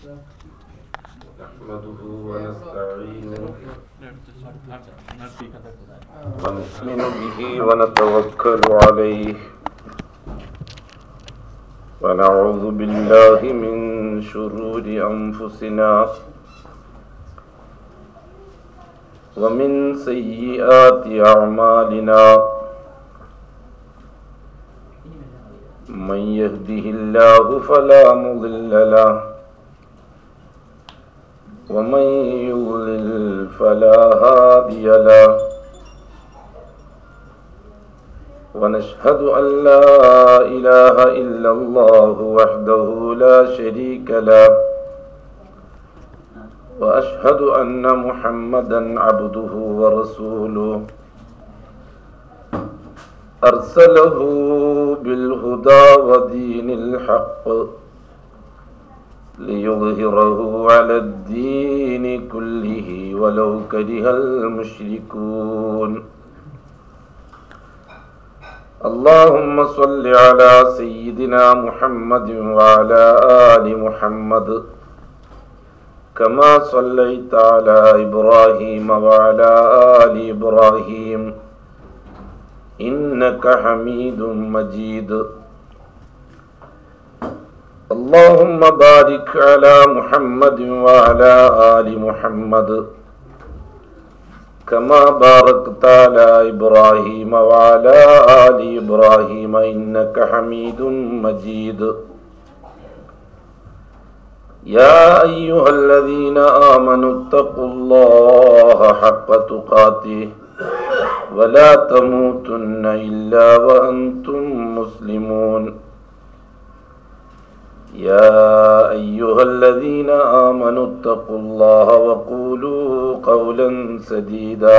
نحمده ونستعينه ونؤمن به ونتوكل عليه ونعوذ بالله من شرور أنفسنا ومن سيئات أعمالنا من يهده الله فلا مضل له ومن يضلل فلا هادي له ونشهد أن لا إله إلا الله وحده لا شريك له وأشهد أن محمدا عبده ورسوله أرسله بالهدى ودين الحق ليظهره على الدين كله ولو كره المشركون اللهم صل على سيدنا محمد وعلى آل محمد كما صليت على إبراهيم وعلى آل إبراهيم إنك حميد مجيد اللهم بارك على محمد وعلى آل محمد كما باركت على إبراهيم وعلى آل إبراهيم إنك حميد مجيد يا أيها الذين آمنوا اتقوا الله حق تقاته ولا تموتن إلا وأنتم مسلمون يا أيها الذين آمنوا اتقوا الله وقولوا قولا سديدا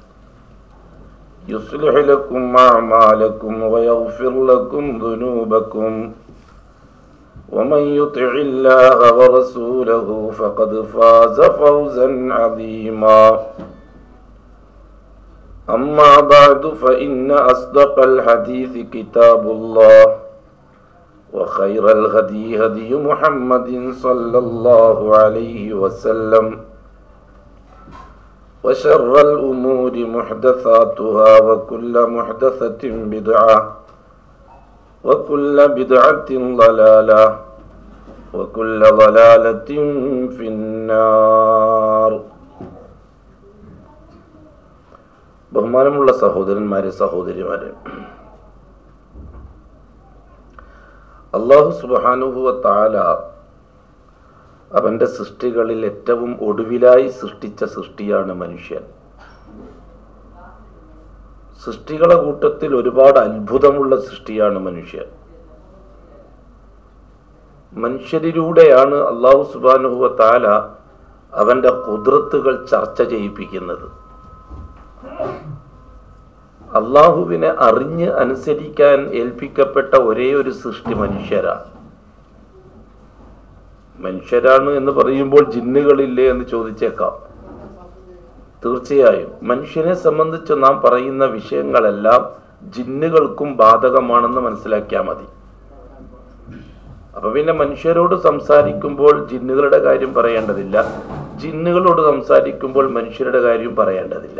يصلح لكم أعمالكم ويغفر لكم ذنوبكم ومن يطع الله ورسوله فقد فاز فوزا عظيما أما بعد فإن أصدق الحديث كتاب الله وخير الهدي هدي محمد صلى الله عليه وسلم وشر الأمور محدثاتها وكل محدثة بدعة وكل بدعة ضلالة وكل ضلالة في النار ബഹുമാനമുള്ള സഹോദരന്മാരെ സഹോദരിമാരെ അള്ളാഹു സുബാനുഭവ താല അവന്റെ സൃഷ്ടികളിൽ ഏറ്റവും ഒടുവിലായി സൃഷ്ടിച്ച സൃഷ്ടിയാണ് മനുഷ്യൻ സൃഷ്ടികളെ കൂട്ടത്തിൽ ഒരുപാട് അത്ഭുതമുള്ള സൃഷ്ടിയാണ് മനുഷ്യൻ മനുഷ്യരിലൂടെയാണ് അള്ളാഹു സുബാനുഭവ താല അവന്റെ കുതിർത്തുകൾ ചർച്ച ചെയ്യിപ്പിക്കുന്നത് അള്ളാഹുവിനെ അറിഞ്ഞ് അനുസരിക്കാൻ ഏൽപ്പിക്കപ്പെട്ട ഒരേ ഒരു സൃഷ്ടി മനുഷ്യരാണ് മനുഷ്യരാണ് എന്ന് പറയുമ്പോൾ ജിന്നുകളില്ലേ എന്ന് ചോദിച്ചേക്കാം തീർച്ചയായും മനുഷ്യനെ സംബന്ധിച്ച് നാം പറയുന്ന വിഷയങ്ങളെല്ലാം ജിന്നുകൾക്കും ബാധകമാണെന്ന് മനസ്സിലാക്കിയാൽ മതി അപ്പൊ പിന്നെ മനുഷ്യരോട് സംസാരിക്കുമ്പോൾ ജിന്നുകളുടെ കാര്യം പറയേണ്ടതില്ല ജിന്നുകളോട് സംസാരിക്കുമ്പോൾ മനുഷ്യരുടെ കാര്യം പറയേണ്ടതില്ല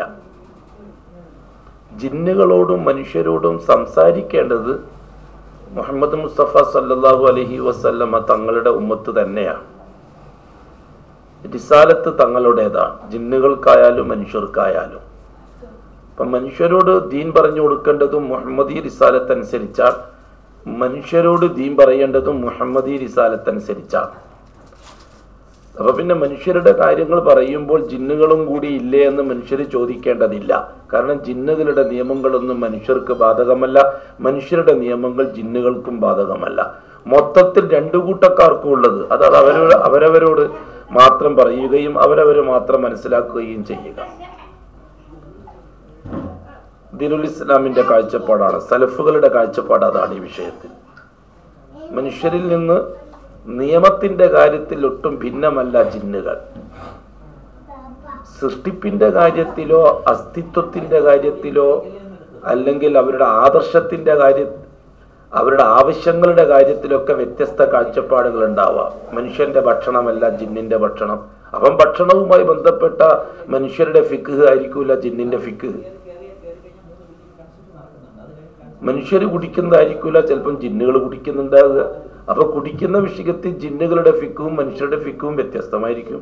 ജിന്നുകളോടും മനുഷ്യരോടും സംസാരിക്കേണ്ടത് മുഹമ്മദ് മുസ്തഫ സല്ലാഹു അലഹി വസല്ലമ തങ്ങളുടെ ഉമ്മത്ത് തന്നെയാണ് റിസാലത്ത് തങ്ങളുടേതാണ് ജിന്നുകൾക്കായാലും മനുഷ്യർക്കായാലും അപ്പൊ മനുഷ്യരോട് ദീൻ പറഞ്ഞു കൊടുക്കേണ്ടതും മുഹമ്മദി റിസാലത്ത് അനുസരിച്ചാണ് മനുഷ്യരോട് ദീൻ പറയേണ്ടതും മുഹമ്മദി റിസാലത്ത് അനുസരിച്ചാണ് അപ്പൊ പിന്നെ മനുഷ്യരുടെ കാര്യങ്ങൾ പറയുമ്പോൾ ജിന്നുകളും കൂടി ഇല്ലേ എന്ന് മനുഷ്യർ ചോദിക്കേണ്ടതില്ല കാരണം ജിന്നുകളുടെ നിയമങ്ങളൊന്നും മനുഷ്യർക്ക് ബാധകമല്ല മനുഷ്യരുടെ നിയമങ്ങൾ ജിന്നുകൾക്കും ബാധകമല്ല മൊത്തത്തിൽ രണ്ടു കൂട്ടക്കാർക്കും ഉള്ളത് അതാണ് അവരോട് അവരവരോട് മാത്രം പറയുകയും അവരവർ മാത്രം മനസ്സിലാക്കുകയും ചെയ്യുക ദിനുൽ ഇസ്ലാമിന്റെ കാഴ്ചപ്പാടാണ് സലഫുകളുടെ കാഴ്ചപ്പാട് അതാണ് ഈ വിഷയത്തിൽ മനുഷ്യരിൽ നിന്ന് നിയമത്തിന്റെ കാര്യത്തിൽ ഒട്ടും ഭിന്നമല്ല ജിന്നുകൾ സൃഷ്ടിപ്പിന്റെ കാര്യത്തിലോ അസ്തിത്വത്തിന്റെ കാര്യത്തിലോ അല്ലെങ്കിൽ അവരുടെ ആദർശത്തിന്റെ കാര്യ അവരുടെ ആവശ്യങ്ങളുടെ കാര്യത്തിലൊക്കെ വ്യത്യസ്ത കാഴ്ചപ്പാടുകൾ ഉണ്ടാവാം മനുഷ്യന്റെ ഭക്ഷണമല്ല ജിന്നിന്റെ ഭക്ഷണം അവൻ ഭക്ഷണവുമായി ബന്ധപ്പെട്ട മനുഷ്യരുടെ ഫിക്ക് ആയിരിക്കൂല ജിന്നിന്റെ ഫിക്ക് മനുഷ്യർ കുടിക്കുന്നതായിരിക്കൂല ചിലപ്പം ജിന്നുകൾ കുടിക്കുന്നുണ്ടാവുക അപ്പൊ കുടിക്കുന്ന വിഷയത്തിൽ ജിന്നുകളുടെ ഫിക്കും മനുഷ്യരുടെ ഫിക്കും വ്യത്യസ്തമായിരിക്കും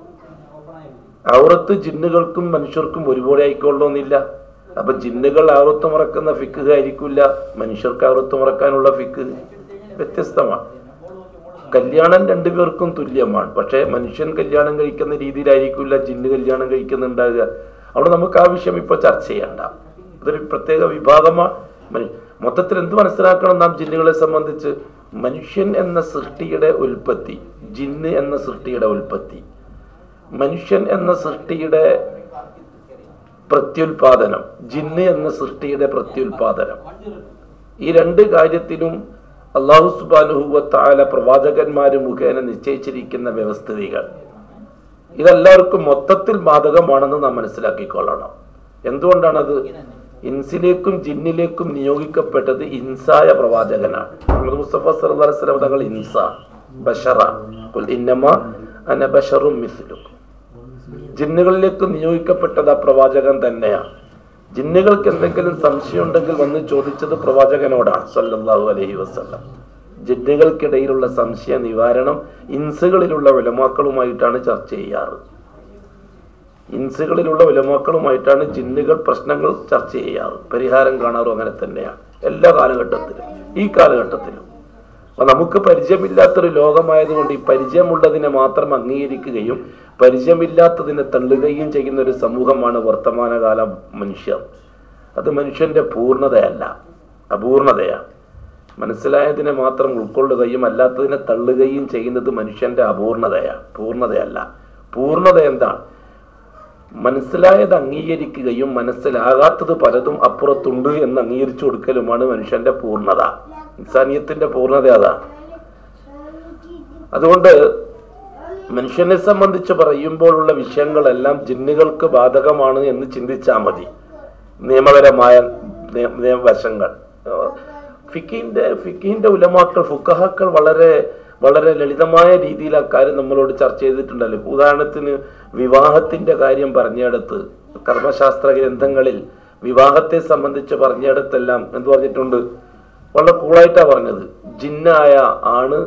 ഔറത്ത് ജിന്നുകൾക്കും മനുഷ്യർക്കും ഒരുപോലെ ആയിക്കൊള്ളണമെന്നില്ല അപ്പൊ ജിന്നുകൾ ഔറത്ത് മറക്കുന്ന ഫിക്ക് ആയിരിക്കില്ല മനുഷ്യർക്ക് ഔറത്ത് മറക്കാനുള്ള ഫിക്ക് വ്യത്യസ്തമാണ് കല്യാണം രണ്ടുപേർക്കും തുല്യമാണ് പക്ഷെ മനുഷ്യൻ കല്യാണം കഴിക്കുന്ന രീതിയിലായിരിക്കില്ല ജിന്ന് കല്യാണം കഴിക്കുന്നുണ്ടാകുക അവിടെ നമുക്ക് ആ വിഷയം ഇപ്പൊ ചർച്ച ചെയ്യണ്ട ഇതൊരു പ്രത്യേക വിഭാഗമാണ് മനു- മൊത്തത്തിൽ എന്ത് മനസ്സിലാക്കണം നാം ജിന്നുകളെ സംബന്ധിച്ച് മനുഷ്യൻ എന്ന സൃഷ്ടിയുടെ ഉൽപ്പത്തി ജിന്ന് എന്ന സൃഷ്ടിയുടെ ഉൽപ്പത്തി മനുഷ്യൻ എന്ന സൃഷ്ടിയുടെ പ്രത്യുൽപാദനം ജിന്ന് എന്ന സൃഷ്ടിയുടെ പ്രത്യുൽപാദനം ഈ രണ്ട് കാര്യത്തിലും അള്ളാഹു സുബാനുഹുവത്തായ പ്രവാചകന്മാര് മുഖേന നിശ്ചയിച്ചിരിക്കുന്ന വ്യവസ്ഥിതികൾ ഇതെല്ലാവർക്കും മൊത്തത്തിൽ ബാധകമാണെന്ന് നാം മനസ്സിലാക്കിക്കൊള്ളണം എന്തുകൊണ്ടാണത് ഇൻസിലേക്കും ജിന്നിലേക്കും നിയോഗിക്കപ്പെട്ടത് ഇൻസായ പ്രവാചകനാണ് മുഹമ്മദ് മുസ്തഫ സല്ലല്ലാഹു അലൈഹി വസല്ലം തങ്ങൾ ഇൻസ ബഷറ ഖുൽ ഇന്നമ അന ബഷറും മിസ്ലുക്കും ജിന്നുകളിലേക്ക് നിയോഗിക്കപ്പെട്ടത് ആ പ്രവാചകൻ തന്നെയാണ് ജിന്നുകൾക്ക് എന്തെങ്കിലും സംശയം ഉണ്ടെങ്കിൽ വന്ന് ചോദിച്ചത് പ്രവാചകനോടാണ് സല്ലല്ലാഹു അലൈഹി വസല്ലം ജിന്നുകൾക്കിടയിലുള്ള സംശയ നിവാരണം ഇൻസുകളിലുള്ള വിലമാക്കളുമായിട്ടാണ് ചർച്ച ചെയ്യാറ് ഇൻസുകളിലുള്ള വിലമാക്കളുമായിട്ടാണ് ജിന്നുകൾ പ്രശ്നങ്ങൾ ചർച്ച ചെയ്യാറ് പരിഹാരം കാണാറും അങ്ങനെ തന്നെയാണ് എല്ലാ കാലഘട്ടത്തിലും ഈ കാലഘട്ടത്തിലും അപ്പൊ നമുക്ക് പരിചയമില്ലാത്തൊരു ലോകമായതുകൊണ്ട് ഈ പരിചയമുള്ളതിനെ മാത്രം അംഗീകരിക്കുകയും പരിചയമില്ലാത്തതിനെ തള്ളുകയും ചെയ്യുന്ന ഒരു സമൂഹമാണ് വർത്തമാനകാല മനുഷ്യർ അത് മനുഷ്യന്റെ പൂർണ്ണതയല്ല അപൂർണതയാണ് മനസ്സിലായതിനെ മാത്രം ഉൾക്കൊള്ളുകയും അല്ലാത്തതിനെ തള്ളുകയും ചെയ്യുന്നത് മനുഷ്യന്റെ അപൂർണതയാണ് പൂർണ്ണതയല്ല പൂർണ്ണത എന്താണ് മനസ്സിലായത് അംഗീകരിക്കുകയും മനസ്സിലാകാത്തത് പലതും അപ്പുറത്തുണ്ട് എന്ന് അംഗീകരിച്ചു കൊടുക്കലുമാണ് മനുഷ്യന്റെ പൂർണ്ണത ഇൻസാനിയത്തിന്റെ പൂർണ്ണത അതാണ് അതുകൊണ്ട് മനുഷ്യനെ സംബന്ധിച്ച് പറയുമ്പോഴുള്ള വിഷയങ്ങളെല്ലാം ജിന്നുകൾക്ക് ബാധകമാണ് എന്ന് ചിന്തിച്ചാൽ മതി നിയമപരമായ നിയ- നിയമവശങ്ങൾ ഫിക്കിന്റെ ഫിക്കിന്റെ ഉലമാക്കൾ ഫുക്കഹാക്കൾ വളരെ വളരെ ലളിതമായ രീതിയിൽ ആ കാര്യം നമ്മളോട് ചർച്ച ചെയ്തിട്ടുണ്ടല്ലോ ഉദാഹരണത്തിന് വിവാഹത്തിന്റെ കാര്യം പറഞ്ഞിടത്ത് കർമ്മശാസ്ത്ര ഗ്രന്ഥങ്ങളിൽ വിവാഹത്തെ സംബന്ധിച്ച് പറഞ്ഞിടത്തെല്ലാം എന്ത് പറഞ്ഞിട്ടുണ്ട് വളരെ കൂളായിട്ടാ പറഞ്ഞത് ജിന്നായ ആണ്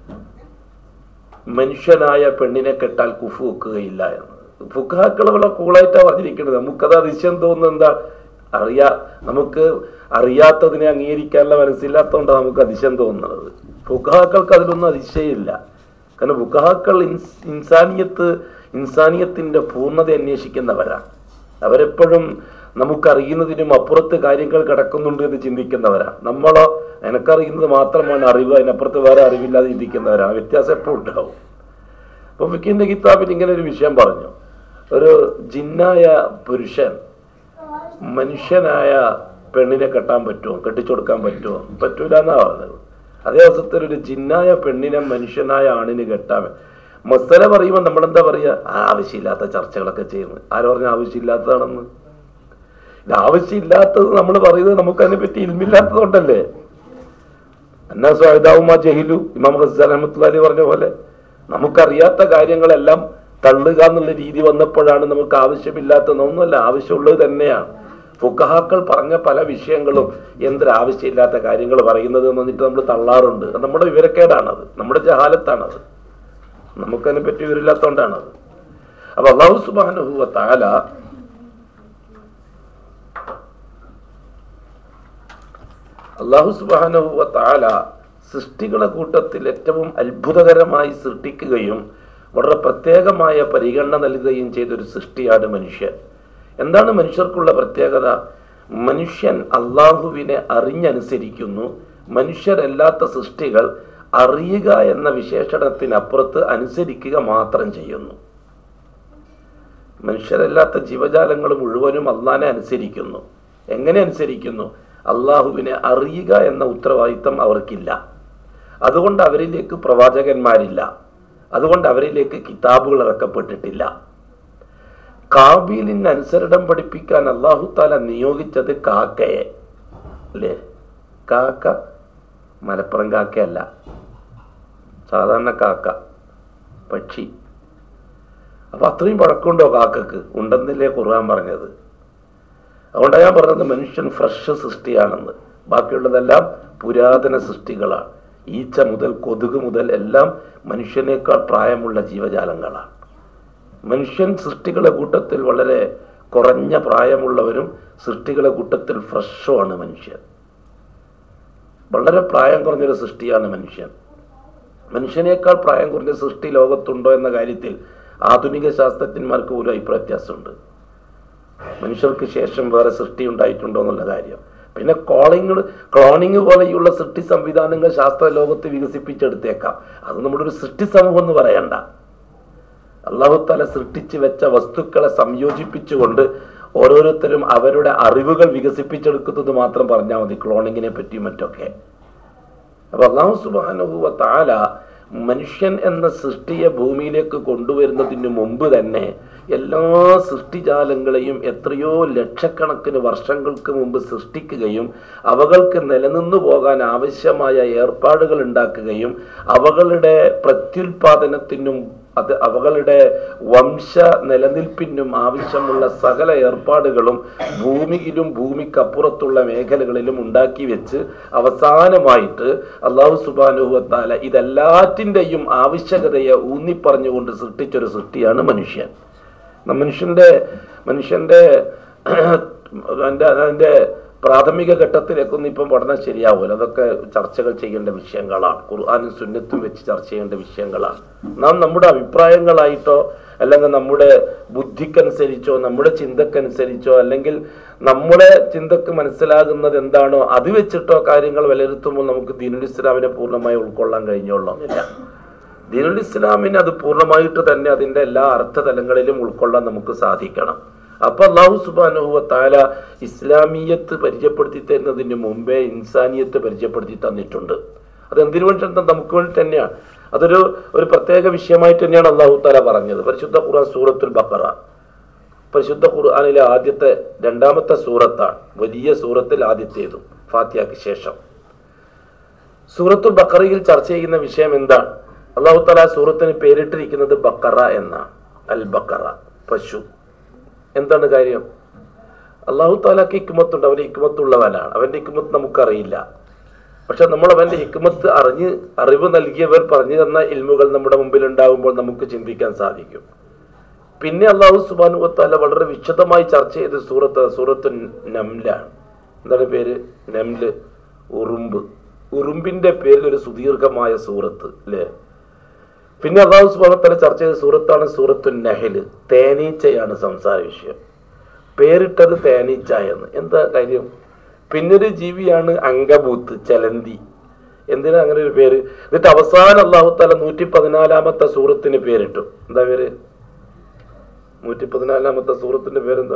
മനുഷ്യനായ പെണ്ണിനെ കെട്ടാൽ കുഫു വെക്കുകയില്ല എന്ന് ഫുക്കാക്കൾ വളരെ കൂളായിട്ടാ പറഞ്ഞിരിക്കുന്നത് നമുക്കത് അതിശയം തോന്നുന്നത് എന്താ അറിയാ നമുക്ക് അറിയാത്തതിനെ അംഗീകരിക്കാനുള്ള മനസ്സില്ലാത്തതുകൊണ്ടാണ് നമുക്ക് അതിശയം തോന്നുന്നത് ഫുക്കാക്കൾക്ക് അതിലൊന്നും അതിശയമില്ല കാരണം ഫുക്കാക്കൾ ഇൻസ് ഇൻസാനിയത്ത് ഇൻസാനിയത്തിന്റെ പൂർണ്ണത അന്വേഷിക്കുന്നവരാണ് അവരെപ്പോഴും നമുക്കറിയുന്നതിനും അപ്പുറത്ത് കാര്യങ്ങൾ കിടക്കുന്നുണ്ട് എന്ന് ചിന്തിക്കുന്നവരാണ് നമ്മളോ എനക്കറിയുന്നത് മാത്രമാണ് അറിവ് അതിനപ്പുറത്ത് വേറെ അറിവില്ലാതെ ചിന്തിക്കുന്നവരാണ് വ്യത്യാസം എപ്പോഴും ഉണ്ടാവും അപ്പൊ ഫിക്കിന്റെ കിതാബിൽ ഇങ്ങനെ ഒരു വിഷയം പറഞ്ഞു ഒരു ജിന്നായ പുരുഷൻ മനുഷ്യനായ പെണ്ണിനെ കെട്ടാൻ പറ്റുമോ കെട്ടിച്ചു കൊടുക്കാൻ പറ്റുമോ പറ്റൂല എന്നാ പറഞ്ഞത് അതേ അവസരത്തിൽ ഒരു ജിന്നായ പെണ്ണിനെ മനുഷ്യനായ ആണിന് കെട്ടാൻ മസല പറയുമ്പോൾ നമ്മളെന്താ പറയുക ആവശ്യമില്ലാത്ത ചർച്ചകളൊക്കെ ചെയ്യുന്നത് ആര് പറഞ്ഞ ആവശ്യമില്ലാത്തതാണെന്ന് ഇത് ആവശ്യമില്ലാത്തത് നമ്മൾ പറയുന്നത് നമുക്ക് അതിനെ പറ്റി ഇൽമില്ലാത്തതുകൊണ്ടല്ലേ എന്നാ സ്വാഹിദാവുമാ ജഹിലു ഇമാം ഹസാൻ അഹമ്മദ്ലാലി പറഞ്ഞ പോലെ നമുക്കറിയാത്ത കാര്യങ്ങളെല്ലാം തള്ളുക എന്നുള്ള രീതി വന്നപ്പോഴാണ് നമുക്ക് ആവശ്യമില്ലാത്തതൊന്നുമല്ല ആവശ്യമുള്ളത് തന്നെയാണ് ഫുക്കഹാക്കൾ പറഞ്ഞ പല വിഷയങ്ങളും എന്തൊരാവശ്യമില്ലാത്ത കാര്യങ്ങൾ പറയുന്നത് എന്ന് പറഞ്ഞിട്ട് നമ്മൾ തള്ളാറുണ്ട് അത് നമ്മുടെ വിവരക്കേടാണത് നമ്മുടെ ജഹാലത്താണത് നമുക്കതിനെ പറ്റി വിവരമില്ലാത്തതുകൊണ്ടാണത് അപ്പൊ അള്ളാഹു സുബാനുഹുവ താല അള്ളാഹു സുബാനുഹുവ താല സൃഷ്ടികളുടെ കൂട്ടത്തിൽ ഏറ്റവും അത്ഭുതകരമായി സൃഷ്ടിക്കുകയും വളരെ പ്രത്യേകമായ പരിഗണന നൽകുകയും ചെയ്തൊരു സൃഷ്ടിയാണ് മനുഷ്യൻ എന്താണ് മനുഷ്യർക്കുള്ള പ്രത്യേകത മനുഷ്യൻ അള്ളാഹുവിനെ അറിഞ്ഞനുസരിക്കുന്നു മനുഷ്യരല്ലാത്ത സൃഷ്ടികൾ അറിയുക എന്ന വിശേഷണത്തിനപ്പുറത്ത് അനുസരിക്കുക മാത്രം ചെയ്യുന്നു മനുഷ്യരല്ലാത്ത ജീവജാലങ്ങൾ മുഴുവനും അള്ളാനെ അനുസരിക്കുന്നു എങ്ങനെ അനുസരിക്കുന്നു അള്ളാഹുവിനെ അറിയുക എന്ന ഉത്തരവാദിത്തം അവർക്കില്ല അതുകൊണ്ട് അവരിലേക്ക് പ്രവാചകന്മാരില്ല അതുകൊണ്ട് അവരിലേക്ക് കിതാബുകൾ ഇറക്കപ്പെട്ടിട്ടില്ല കാബീലിന് അനുസരണം പഠിപ്പിക്കാൻ അള്ളാഹു താല നിയോഗിച്ചത് കാക്കയെ അല്ലേ കാക്ക മലപ്പുറം കാക്കയല്ല സാധാരണ കാക്ക പക്ഷി അപ്പൊ അത്രയും പഴക്കമുണ്ടോ കാക്കക്ക് ഉണ്ടെന്നില്ലേ ഖുർആൻ പറഞ്ഞത് അതുകൊണ്ടാണ് ഞാൻ പറഞ്ഞത് മനുഷ്യൻ ഫ്രഷ് സൃഷ്ടിയാണെന്ന് ബാക്കിയുള്ളതെല്ലാം പുരാതന സൃഷ്ടികളാണ് ഈച്ച മുതൽ കൊതുക് മുതൽ എല്ലാം മനുഷ്യനേക്കാൾ പ്രായമുള്ള ജീവജാലങ്ങളാണ് മനുഷ്യൻ സൃഷ്ടികളെ കൂട്ടത്തിൽ വളരെ കുറഞ്ഞ പ്രായമുള്ളവരും സൃഷ്ടികളെ കൂട്ടത്തിൽ ഫ്രഷുമാണ് മനുഷ്യൻ വളരെ പ്രായം കുറഞ്ഞൊരു സൃഷ്ടിയാണ് മനുഷ്യൻ മനുഷ്യനേക്കാൾ പ്രായം കുറഞ്ഞ സൃഷ്ടി ലോകത്തുണ്ടോ എന്ന കാര്യത്തിൽ ആധുനിക ശാസ്ത്രജ്ഞന്മാർക്ക് പോലും അഭിപ്രായ വ്യത്യാസമുണ്ട് മനുഷ്യർക്ക് ശേഷം വേറെ സൃഷ്ടി ഉണ്ടായിട്ടുണ്ടോ എന്നുള്ള കാര്യം പിന്നെ കോളിങ് ക്ലോണിങ് പോലെയുള്ള സൃഷ്ടി സംവിധാനങ്ങൾ ശാസ്ത്ര ലോകത്ത് വികസിപ്പിച്ചെടുത്തേക്കാം അത് നമ്മുടെ ഒരു സൃഷ്ടി സമൂഹം എന്ന് പറയണ്ട അള്ളാഹുത്താല സൃഷ്ടിച്ചു വെച്ച വസ്തുക്കളെ സംയോജിപ്പിച്ചുകൊണ്ട് ഓരോരുത്തരും അവരുടെ അറിവുകൾ വികസിപ്പിച്ചെടുക്കുന്നത് മാത്രം പറഞ്ഞാൽ മതി ക്ലോണിങ്ങിനെ പറ്റിയും മറ്റൊക്കെ അപ്പൊ അള്ളാഹു സുബാനുഭവ താല മനുഷ്യൻ എന്ന സൃഷ്ടിയെ ഭൂമിയിലേക്ക് കൊണ്ടുവരുന്നതിന് മുമ്പ് തന്നെ എല്ലാ സൃഷ്ടിജാലങ്ങളെയും എത്രയോ ലക്ഷക്കണക്കിന് വർഷങ്ങൾക്ക് മുമ്പ് സൃഷ്ടിക്കുകയും അവകൾക്ക് നിലനിന്നു പോകാൻ ആവശ്യമായ ഏർപ്പാടുകൾ ഉണ്ടാക്കുകയും അവകളുടെ പ്രത്യുൽപാദനത്തിനും അത് അവകളുടെ വംശ നിലനിൽപ്പിനും ആവശ്യമുള്ള സകല ഏർപ്പാടുകളും ഭൂമിയിലും ഭൂമിക്കപ്പുറത്തുള്ള മേഖലകളിലും ഉണ്ടാക്കി വെച്ച് അവസാനമായിട്ട് അള്ളാഹു സുബാനുഭവത്താല ഇതെല്ലാറ്റിൻ്റെയും ആവശ്യകതയെ ഊന്നിപ്പറഞ്ഞുകൊണ്ട് സൃഷ്ടിച്ചൊരു സൃഷ്ടിയാണ് മനുഷ്യൻ ന- മനുഷ്യന്റെ മനുഷ്യന്റെ അതിന്റെ അതിന്റെ പ്രാഥമിക ഘട്ടത്തിലേക്കൊന്നും ഇപ്പം പഠനം ശരിയാവില്ല അതൊക്കെ ചർച്ചകൾ ചെയ്യേണ്ട വിഷയങ്ങളാണ് ഖുർആാനും സുന്നത്തും വെച്ച് ചർച്ച ചെയ്യേണ്ട വിഷയങ്ങളാണ് നാം നമ്മുടെ അഭിപ്രായങ്ങളായിട്ടോ അല്ലെങ്കിൽ നമ്മുടെ ബുദ്ധിക്കനുസരിച്ചോ നമ്മുടെ ചിന്തക്കനുസരിച്ചോ അല്ലെങ്കിൽ നമ്മുടെ ചിന്തക്ക് മനസ്സിലാകുന്നത് എന്താണോ അത് വെച്ചിട്ടോ കാര്യങ്ങൾ വിലയിരുത്തുമ്പോൾ നമുക്ക് ദീനുൽ ഇസ്ലാമിനെ പൂർണ്ണമായി ഉൾക്കൊള്ളാൻ കഴിഞ്ഞോളണമെന്നില്ല ദീനുൽ ഇസ്ലാമിന് അത് പൂർണ്ണമായിട്ട് തന്നെ അതിന്റെ എല്ലാ അർത്ഥതലങ്ങളിലും ഉൾക്കൊള്ളാൻ നമുക്ക് സാധിക്കണം അപ്പൊ അള്ളാഹു സുബാനുഹുവ താല ഇസ്ലാമീയത്ത് പരിചയപ്പെടുത്തി തരുന്നതിന് മുമ്പേ ഇൻസാനിയത്ത് പരിചയപ്പെടുത്തി തന്നിട്ടുണ്ട് അത് എന്തിനു വേണ്ടിയിട്ട് നമുക്ക് വേണ്ടി തന്നെയാണ് അതൊരു ഒരു പ്രത്യേക വിഷയമായിട്ട് തന്നെയാണ് അള്ളാഹു താല പറഞ്ഞത് പരിശുദ്ധ ഖുർആൻ സൂറത്തുൽ ബക്കറ പരിശുദ്ധ ഖുർആനിലെ ആദ്യത്തെ രണ്ടാമത്തെ സൂറത്താണ് വലിയ സൂറത്തിൽ ആദ്യത്തേതും ഫാത്തിയക്ക് ശേഷം സൂറത്തുൽ ബക്കറയിൽ ചർച്ച ചെയ്യുന്ന വിഷയം എന്താണ് അള്ളാഹു തല സൂറത്തിന് പേരിട്ടിരിക്കുന്നത് ബക്കറ എന്നാണ് അൽ ബക്കറ പശു എന്താണ് കാര്യം അള്ളാഹു താലാക്ക് ഹിക്കുമത്തുണ്ട് അവന് ഹിക്കുമത്തുള്ളവനാണ് അവന്റെ ഹിക്കുമത്ത് നമുക്കറിയില്ല പക്ഷെ നമ്മൾ അവന്റെ ഹിക്കുമത്ത് അറിഞ്ഞ് അറിവ് നൽകിയവർ പറഞ്ഞു തന്ന ഇൽമുകൾ നമ്മുടെ മുമ്പിൽ ഉണ്ടാകുമ്പോൾ നമുക്ക് ചിന്തിക്കാൻ സാധിക്കും പിന്നെ അള്ളാഹു സുബാനു വത്താല വളരെ വിശദമായി ചർച്ച ചെയ്ത സൂറത്ത് സൂറത്ത് നംലാണ് എന്താണ് പേര് നംല് ഉറുമ്പ് ഉറുമ്പിന്റെ പേരിൽ ഒരു സുദീർഘമായ സൂറത്ത് അല്ലേ പിന്നെ അള്ളാഹു സുബാനത്തല ചർച്ച ചെയ്ത സൂറത്താണ് സൂറത്തു നഹല് തേനീച്ചയാണ് സംസാര വിഷയം പേരിട്ടത് തേനീച്ച എന്ന് എന്താ കാര്യം പിന്നൊരു ജീവിയാണ് അങ്കബൂത്ത് ചലന്തി എന്തിനാ അങ്ങനെ ഒരു പേര് എന്നിട്ട് അവസാനം അള്ളാഹു തല നൂറ്റി പതിനാലാമത്തെ സൂറത്തിന് പേരിട്ടു എന്താ പേര് നൂറ്റി പതിനാലാമത്തെ സൂറത്തിന്റെ പേരെന്താ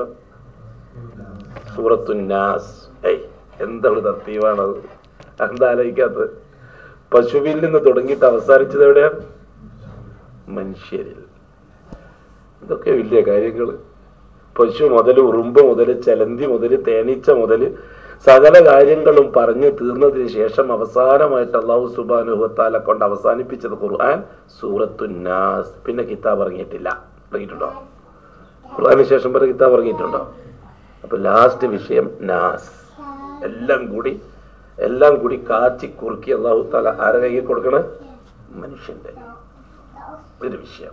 സൂറത്തു നാസ് ഏയ് എന്താണ് തർത്തീവാണത് എന്താ ആലോചിക്കാത്തത് പശുവിൽ നിന്ന് തുടങ്ങിയിട്ട് അവസാനിച്ചത് എവിടെയാണ് മനുഷ്യരിൽ ഇതൊക്കെ വലിയ കാര്യങ്ങൾ പശു മുതൽ ഉറുമ്പ് മുതൽ ചലന്തി മുതൽ തേനീച്ച മുതൽ സകല കാര്യങ്ങളും പറഞ്ഞു തീർന്നതിന് ശേഷം അവസാനമായിട്ട് അള്ളാഹു സുബാനുഹത്താലെ കൊണ്ട് അവസാനിപ്പിച്ചത് ഖുർആൻ സൂറത്തു നാസ് പിന്നെ കിതാബ് ഇറങ്ങിയിട്ടില്ല ഇറങ്ങിയിട്ടുണ്ടോ ഖുർആന് ശേഷം വരെ കിതാബ് ഇറങ്ങിയിട്ടുണ്ടോ അപ്പൊ ലാസ്റ്റ് വിഷയം നാസ് എല്ലാം കൂടി എല്ലാം കൂടി കാച്ചി കുറുക്കി അള്ളാഹു താല ആരെ കയ്യിൽ കൊടുക്കണ മനുഷ്യന്റെ ഒരു വിഷയം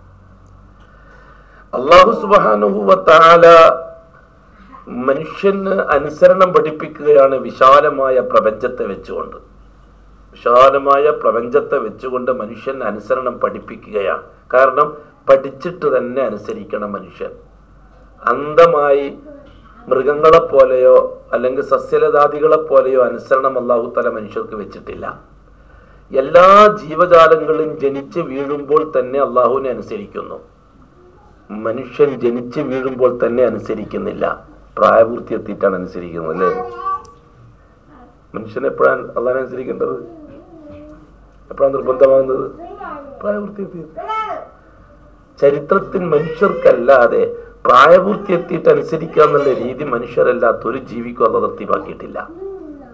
അള്ളാഹു സുബാനുഭവത്താല മനുഷ്യന് അനുസരണം പഠിപ്പിക്കുകയാണ് വിശാലമായ പ്രപഞ്ചത്തെ വെച്ചുകൊണ്ട് വിശാലമായ പ്രപഞ്ചത്തെ വെച്ചുകൊണ്ട് മനുഷ്യൻ അനുസരണം പഠിപ്പിക്കുകയാണ് കാരണം പഠിച്ചിട്ട് തന്നെ അനുസരിക്കണം മനുഷ്യൻ അന്ധമായി മൃഗങ്ങളെ പോലെയോ അല്ലെങ്കിൽ സസ്യലതാദികളെ പോലെയോ അനുസരണം അള്ളാഹു തല മനുഷ്യർക്ക് വെച്ചിട്ടില്ല എല്ലാ ജീവജാലങ്ങളും ജനിച്ച് വീഴുമ്പോൾ തന്നെ അള്ളാഹുവിനെ അനുസരിക്കുന്നു മനുഷ്യൻ ജനിച്ച് വീഴുമ്പോൾ തന്നെ അനുസരിക്കുന്നില്ല പ്രായപൂർത്തി എത്തിയിട്ടാണ് അനുസരിക്കുന്നത് അല്ലേ മനുഷ്യൻ എപ്പോഴാണ് അള്ളാഹിനെ അനുസരിക്കേണ്ടത് എപ്പോഴാണ് നിർബന്ധമാകുന്നത് പ്രായപൂർത്തി എത്തി ചരിത്രത്തിൽ മനുഷ്യർക്കല്ലാതെ പ്രായപൂർത്തി എത്തിയിട്ട് അനുസരിക്കുക എന്നുള്ള രീതി മനുഷ്യരല്ലാത്ത ഒരു ജീവിക്കും അത് നിർത്തിവാക്കിയിട്ടില്ല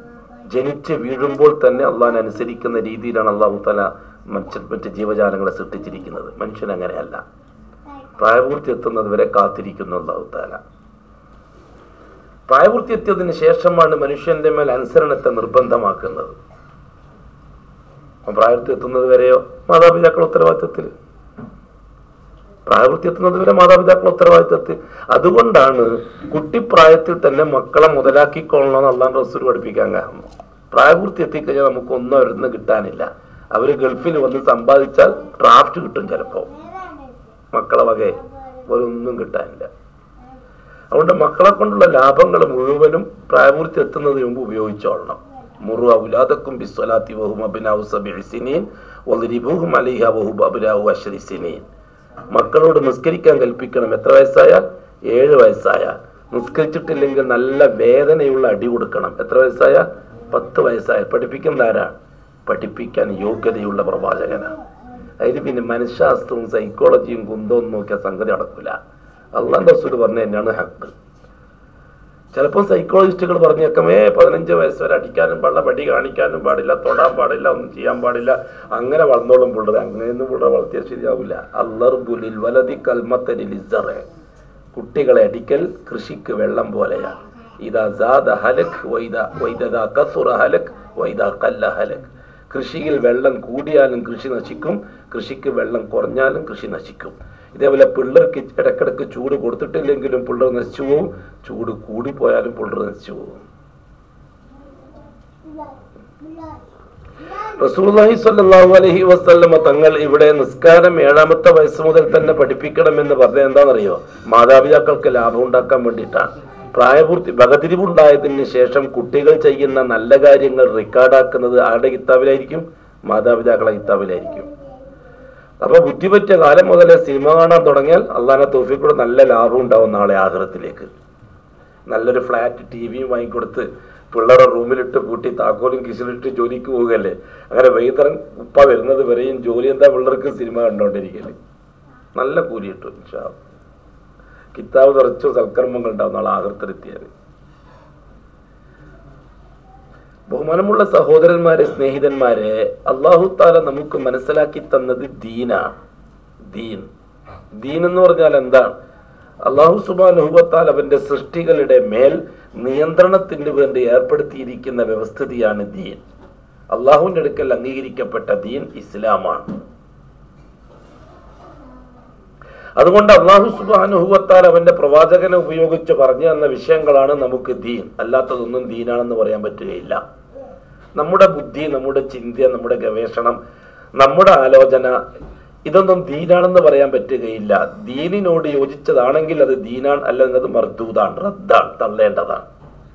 ജനിച്ച് വീഴുമ്പോൾ തന്നെ അള്ളാഹിനെ അനുസരിക്കുന്ന രീതിയിലാണ് അള്ളാഹു തല മറ്റ് മറ്റ് ജീവജാലങ്ങളെ സൃഷ്ടിച്ചിരിക്കുന്നത് മനുഷ്യൻ അങ്ങനെയല്ല പ്രായപൂർത്തി എത്തുന്നത് വരെ കാത്തിരിക്കുന്നു അള്ളാഹു താല പ്രായപൂർത്തി എത്തിയതിനു ശേഷമാണ് മനുഷ്യന്റെ മേൽ അനുസരണത്തെ നിർബന്ധമാക്കുന്നത് പ്രായപൂർത്തി എത്തുന്നത് വരെയോ മാതാപിതാക്കൾ ഉത്തരവാദിത്തത്തിൽ പ്രായപൂർത്തി എത്തുന്നത് വരെ മാതാപിതാക്കൾ ഉത്തരവാദിത്തത്തിൽ അതുകൊണ്ടാണ് കുട്ടിപ്രായത്തിൽ തന്നെ മക്കളെ മുതലാക്കിക്കൊള്ളണം അള്ളാൻ റസൂൽ പഠിപ്പിക്കാൻ കാരണം പ്രായപൂർത്തി എത്തിക്കഴിഞ്ഞാൽ നമുക്ക് ഒന്നും അവരുന്ന് കിട്ടാനില്ല അവര് ഗൾഫിൽ വന്ന് സമ്പാദിച്ചാൽ ഡ്രാഫ്റ്റ് കിട്ടും ചിലപ്പോ മക്കളെ വകയെ ഒരൊന്നും കിട്ടാനില്ല അതുകൊണ്ട് മക്കളെ കൊണ്ടുള്ള ലാഭങ്ങൾ മുഴുവനും പ്രായപൂർത്തി എത്തുന്നതിന് മുമ്പ് ഉപയോഗിച്ചോളണം മുറു ഔലാദക്കും ബിസ്വലാത്തി വഹും അബിനാവു സബിസിനീൻ ഒലിരിബുഹും അലിഹ വഹുബ് അബിനാവു അഷരിസിനീൻ മക്കളോട് നിസ്കരിക്കാൻ കൽപ്പിക്കണം എത്ര വയസ്സായാൽ ഏഴ് വയസ്സായാൽ നിസ്കരിച്ചിട്ടില്ലെങ്കിൽ നല്ല വേദനയുള്ള അടി കൊടുക്കണം എത്ര വയസ്സായാൽ പത്ത് വയസ്സായാൽ പഠിപ്പിക്കുന്ന ആരാ പഠിപ്പിക്കാൻ യോഗ്യതയുള്ള പ്രവാചകനാണ് അതിന് പിന്നെ മനഃശാസ്ത്രവും സൈക്കോളജിയും കുന്തവും നോക്കിയ സംഗതി നടക്കില്ല അള്ളാൻ റസൂൽ പറഞ്ഞ തന്നെയാണ് ഹക്ക് ചിലപ്പോൾ സൈക്കോളജിസ്റ്റുകൾ പറഞ്ഞേക്കമേ പതിനഞ്ച് വയസ്സ് വരെ അടിക്കാനും പാടില്ല വടി കാണിക്കാനും പാടില്ല തൊടാൻ പാടില്ല ഒന്നും ചെയ്യാൻ പാടില്ല അങ്ങനെ വളർന്നോളും പിള്ളേർ അങ്ങനെയൊന്നും പിള്ളേർ വളർത്തിയാൽ ശരിയാവില്ല അല്ലർബുലിൽ വലതി കൽമത്തലിസറെ കുട്ടികളെ അടിക്കൽ കൃഷിക്ക് വെള്ളം പോലെയാണ് ഇതാ സാദ ഹലക് വൈദ വൈദദാ കസുറ ഹലക് വൈദാ കല്ല ഹലക് കൃഷിയിൽ വെള്ളം കൂടിയാലും കൃഷി നശിക്കും കൃഷിക്ക് വെള്ളം കുറഞ്ഞാലും കൃഷി നശിക്കും ഇതേപോലെ പിള്ളേർക്ക് ഇടക്കിടക്ക് ചൂട് കൊടുത്തിട്ടില്ലെങ്കിലും പിള്ളേർ നശിച്ചു പോവും ചൂട് കൂടിപ്പോയാലും പിള്ളേർ നശിച്ചു പോവും റസൂലുള്ളാഹി സ്വല്ലല്ലാഹു അലൈഹി വസല്ലമ തങ്ങൾ ഇവിടെ നിസ്കാരം ഏഴാമത്തെ വയസ്സ് മുതൽ തന്നെ പഠിപ്പിക്കണമെന്ന് പറഞ്ഞത് എന്താണെന്നറിയോ മാതാപിതാക്കൾക്ക് ലാഭം ഉണ്ടാക്കാൻ വേണ്ടിയിട്ടാണ് പ്രായപൂർത്തി വകതിരിവുണ്ടായതിന് ശേഷം കുട്ടികൾ ചെയ്യുന്ന നല്ല കാര്യങ്ങൾ റെക്കോർഡാക്കുന്നത് ആരുടെ കിതാബിലായിരിക്കും മാതാപിതാക്കളെ കിതാബിലായിരിക്കും അപ്പൊ ബുദ്ധിപറ്റിയ കാലം മുതലേ സിനിമ കാണാൻ തുടങ്ങിയാൽ അള്ളാഹാനെ തോഫിക്കൂടെ നല്ല ലാഭം ഉണ്ടാവും നാളെ ആഗ്രഹത്തിലേക്ക് നല്ലൊരു ഫ്ലാറ്റ് ടി വിയും വാങ്ങിക്കൊടുത്ത് പിള്ളേരെ റൂമിലിട്ട് പൂട്ടി താക്കോലും കിശിലിട്ട് ജോലിക്ക് പോവുകയല്ലേ അങ്ങനെ വൈകുന്നേരം ഉപ്പ വരുന്നത് വരെയും ജോലി എന്താ പിള്ളേർക്ക് സിനിമ കണ്ടോണ്ടിരിക്കല് നല്ല കൂലി കിട്ടും ഇൻഷാ അല്ലാ. കിതാബ് നിറച്ചു സൽക്കർമ്മങ്ങൾ ഉണ്ടാവും നാളെ ആകൃത്തിലെത്തിയാൽ ബഹുമാനമുള്ള സഹോദരന്മാരെ സ്നേഹിതന്മാരെ അള്ളാഹു താല നമുക്ക് മനസ്സിലാക്കി തന്നത് ദീനാണ് ദീൻ ദീൻ എന്ന് പറഞ്ഞാൽ എന്താണ് അള്ളാഹു സുബാനുഭവത്താൽ അവന്റെ സൃഷ്ടികളുടെ മേൽ നിയന്ത്രണത്തിന് വേണ്ടി ഏർപ്പെടുത്തിയിരിക്കുന്ന വ്യവസ്ഥിതിയാണ് ദീൻ അള്ളാഹുവിന്റെ അടുക്കൽ അംഗീകരിക്കപ്പെട്ട ദീൻ ഇസ്ലാമാണ് അതുകൊണ്ട് അള്ളാഹു സുബാനുഭവത്താൽ അവന്റെ പ്രവാചകനെ ഉപയോഗിച്ച് പറഞ്ഞു തന്ന വിഷയങ്ങളാണ് നമുക്ക് ദീൻ അല്ലാത്തതൊന്നും ദീനാണെന്ന് പറയാൻ പറ്റുകയില്ല നമ്മുടെ ബുദ്ധി നമ്മുടെ ചിന്ത നമ്മുടെ ഗവേഷണം നമ്മുടെ ആലോചന ഇതൊന്നും ദീനാണെന്ന് പറയാൻ പറ്റുകയില്ല ദീനിനോട് യോജിച്ചതാണെങ്കിൽ അത് ദീനാൻ അല്ലെങ്കിൽ അത് മർദൂതാണ് റദ്ദാണ് തള്ളേണ്ടതാണ്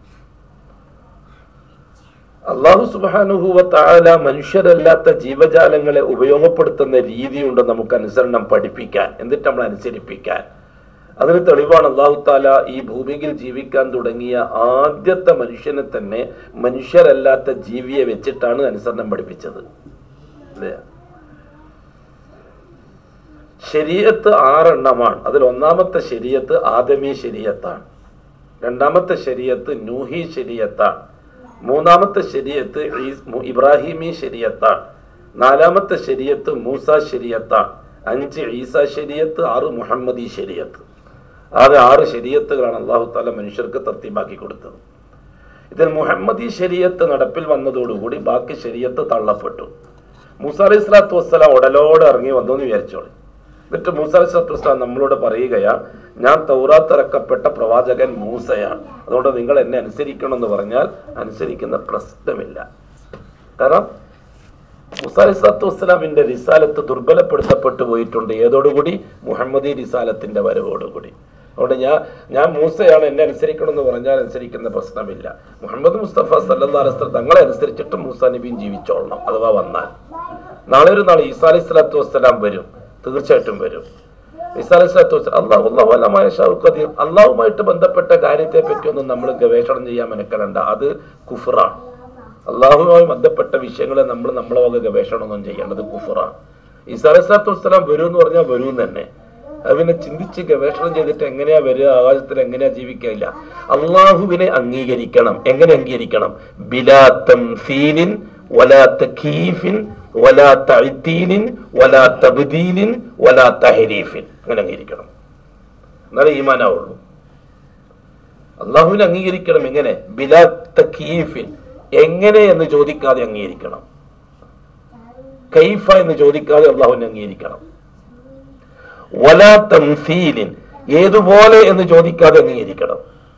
അള്ളാഹു സുബാനുഹുവ താല മനുഷ്യരല്ലാത്ത ജീവജാലങ്ങളെ ഉപയോഗപ്പെടുത്തുന്ന രീതിയുണ്ട് നമുക്ക് അനുസരണം പഠിപ്പിക്കാൻ എന്നിട്ട് നമ്മൾ അനുസരിപ്പിക്കാൻ അതിന് തെളിവാണ് അള്ളാഹു താല ഈ ഭൂമിയിൽ ജീവിക്കാൻ തുടങ്ങിയ ആദ്യത്തെ മനുഷ്യനെ തന്നെ മനുഷ്യരല്ലാത്ത ജീവിയെ വെച്ചിട്ടാണ് അനുസരണം പഠിപ്പിച്ചത് അല്ലേ ശരീരത്ത് ആറെണ്ണമാണ് അതിൽ ഒന്നാമത്തെ ശരീരത്ത് ആദമി ശരീരത്താണ് രണ്ടാമത്തെ ശരീരത്ത് നൂഹി ശരീരത്താണ് മൂന്നാമത്തെ ശരീരത്ത് ഇബ്രാഹിമി ശരീരത്താണ് നാലാമത്തെ ശരീരത്ത് മൂസ ശരീരത്താണ് അഞ്ച് ഈസ ശരീരത്ത് ആറ് മുഹമ്മദി ശരീരത്ത് ആകെ ആറ് ശരീരത്തുകളാണ് അള്ളാഹു താല മനുഷ്യർക്ക് തർത്തീമാക്കി കൊടുത്തത് ഇതിൽ മുഹമ്മദി ശരീരത്ത് നടപ്പിൽ വന്നതോടുകൂടി ബാക്കി ശരീരത്ത് തള്ളപ്പെട്ടു മൂസ അലൈഹി സ്വലാത്തു വസ്സലാം ഉടലോടെ ഇറങ്ങി വന്നു എന്ന് വിചാരിച്ചോളി എന്നിട്ട് മൂസ അലൈഹി സ്വലാത്തു വസ്സലാം നമ്മളോട് പറയുകയാണ് ഞാൻ തൗറാത്ത് ഇറക്കപ്പെട്ട പ്രവാചകൻ മൂസയാണ് അതുകൊണ്ട് നിങ്ങൾ എന്നെ അനുസരിക്കണം എന്ന് പറഞ്ഞാൽ അനുസരിക്കുന്ന പ്രശ്നമില്ല കാരണം മൂസ അലൈഹി സ്വലാത്തു വസ്സലാമിന്റെ റിസാലത്ത് ദുർബലപ്പെടുത്തപ്പെട്ടു പോയിട്ടുണ്ട് ഏതോടുകൂടി മുഹമ്മദി റിസാലത്തിന്റെ വരവോടുകൂടി അതുകൊണ്ട് ഞാൻ ഞാൻ മൂസയാണ് എന്നെ അനുസരിക്കണം എന്ന് പറഞ്ഞാൽ അനുസരിക്കുന്ന പ്രശ്നമില്ല മുഹമ്മദ് മുസ്തഫ സല്ലാ അലസ്ലം തങ്ങളെ അനുസരിച്ചിട്ട് മൂസ നബിയും ജീവിച്ചോളണം അഥവാ വന്നാൽ നാളെ ഒരു നാൾ ഈസാ അലൈഹി സ്വലാത്തു വസ്സലാം വരും തീർച്ചയായിട്ടും വരും ഈസാ അലൈഹി സ്വലാത്തു വസ്സലാം അള്ളാഹു അള്ളാഹു അല്ലമായ ഷാവുഖദീർ അള്ളാഹുമായിട്ട് ബന്ധപ്പെട്ട കാര്യത്തെ പറ്റിയൊന്നും നമ്മൾ ഗവേഷണം ചെയ്യാൻ മെനക്കലണ്ട അത് കുഫറാണ് അള്ളാഹുമായി ബന്ധപ്പെട്ട വിഷയങ്ങളെ നമ്മൾ നമ്മളെ വക ഗവേഷണമൊന്നും ചെയ്യേണ്ടത് കുഫറാണ് ഈസാ അലൈഹി സ്വലാത്തു വസ്സലാം വരും എന്ന് പറഞ്ഞാൽ വരും തന്നെ അത് പിന്നെ ചിന്തിച്ച് ഗവേഷണം ചെയ്തിട്ട് എങ്ങനെയാ വരിക ആകാശത്തിൽ എങ്ങനെയാ ജീവിക്കില്ല അള്ളാഹുവിനെ അംഗീകരിക്കണം എങ്ങനെ അംഗീകരിക്കണം ബിലാ തംസീലിൻ വലാ തഖീഫിൻ വലാ തഅ്തീലിൻ വലാ തബ്ദീലിൻ വലാ തഹരീഫിൻ അങ്ങനെ അംഗീകരിക്കണം എന്നാലേ ഈമാനാവുള്ളൂ അള്ളാഹുവിനെ അംഗീകരിക്കണം എങ്ങനെ ബിലാ തഖീഫിൻ എങ്ങനെ എന്ന് ചോദിക്കാതെ അംഗീകരിക്കണം കൈഫ എന്ന് ചോദിക്കാതെ അള്ളാഹുവിനെ അംഗീകരിക്കണം വലാ തംസീലിൻ ഏതുപോലെ എന്ന് ചോദിക്കാതെ അംഗീകരിക്കണം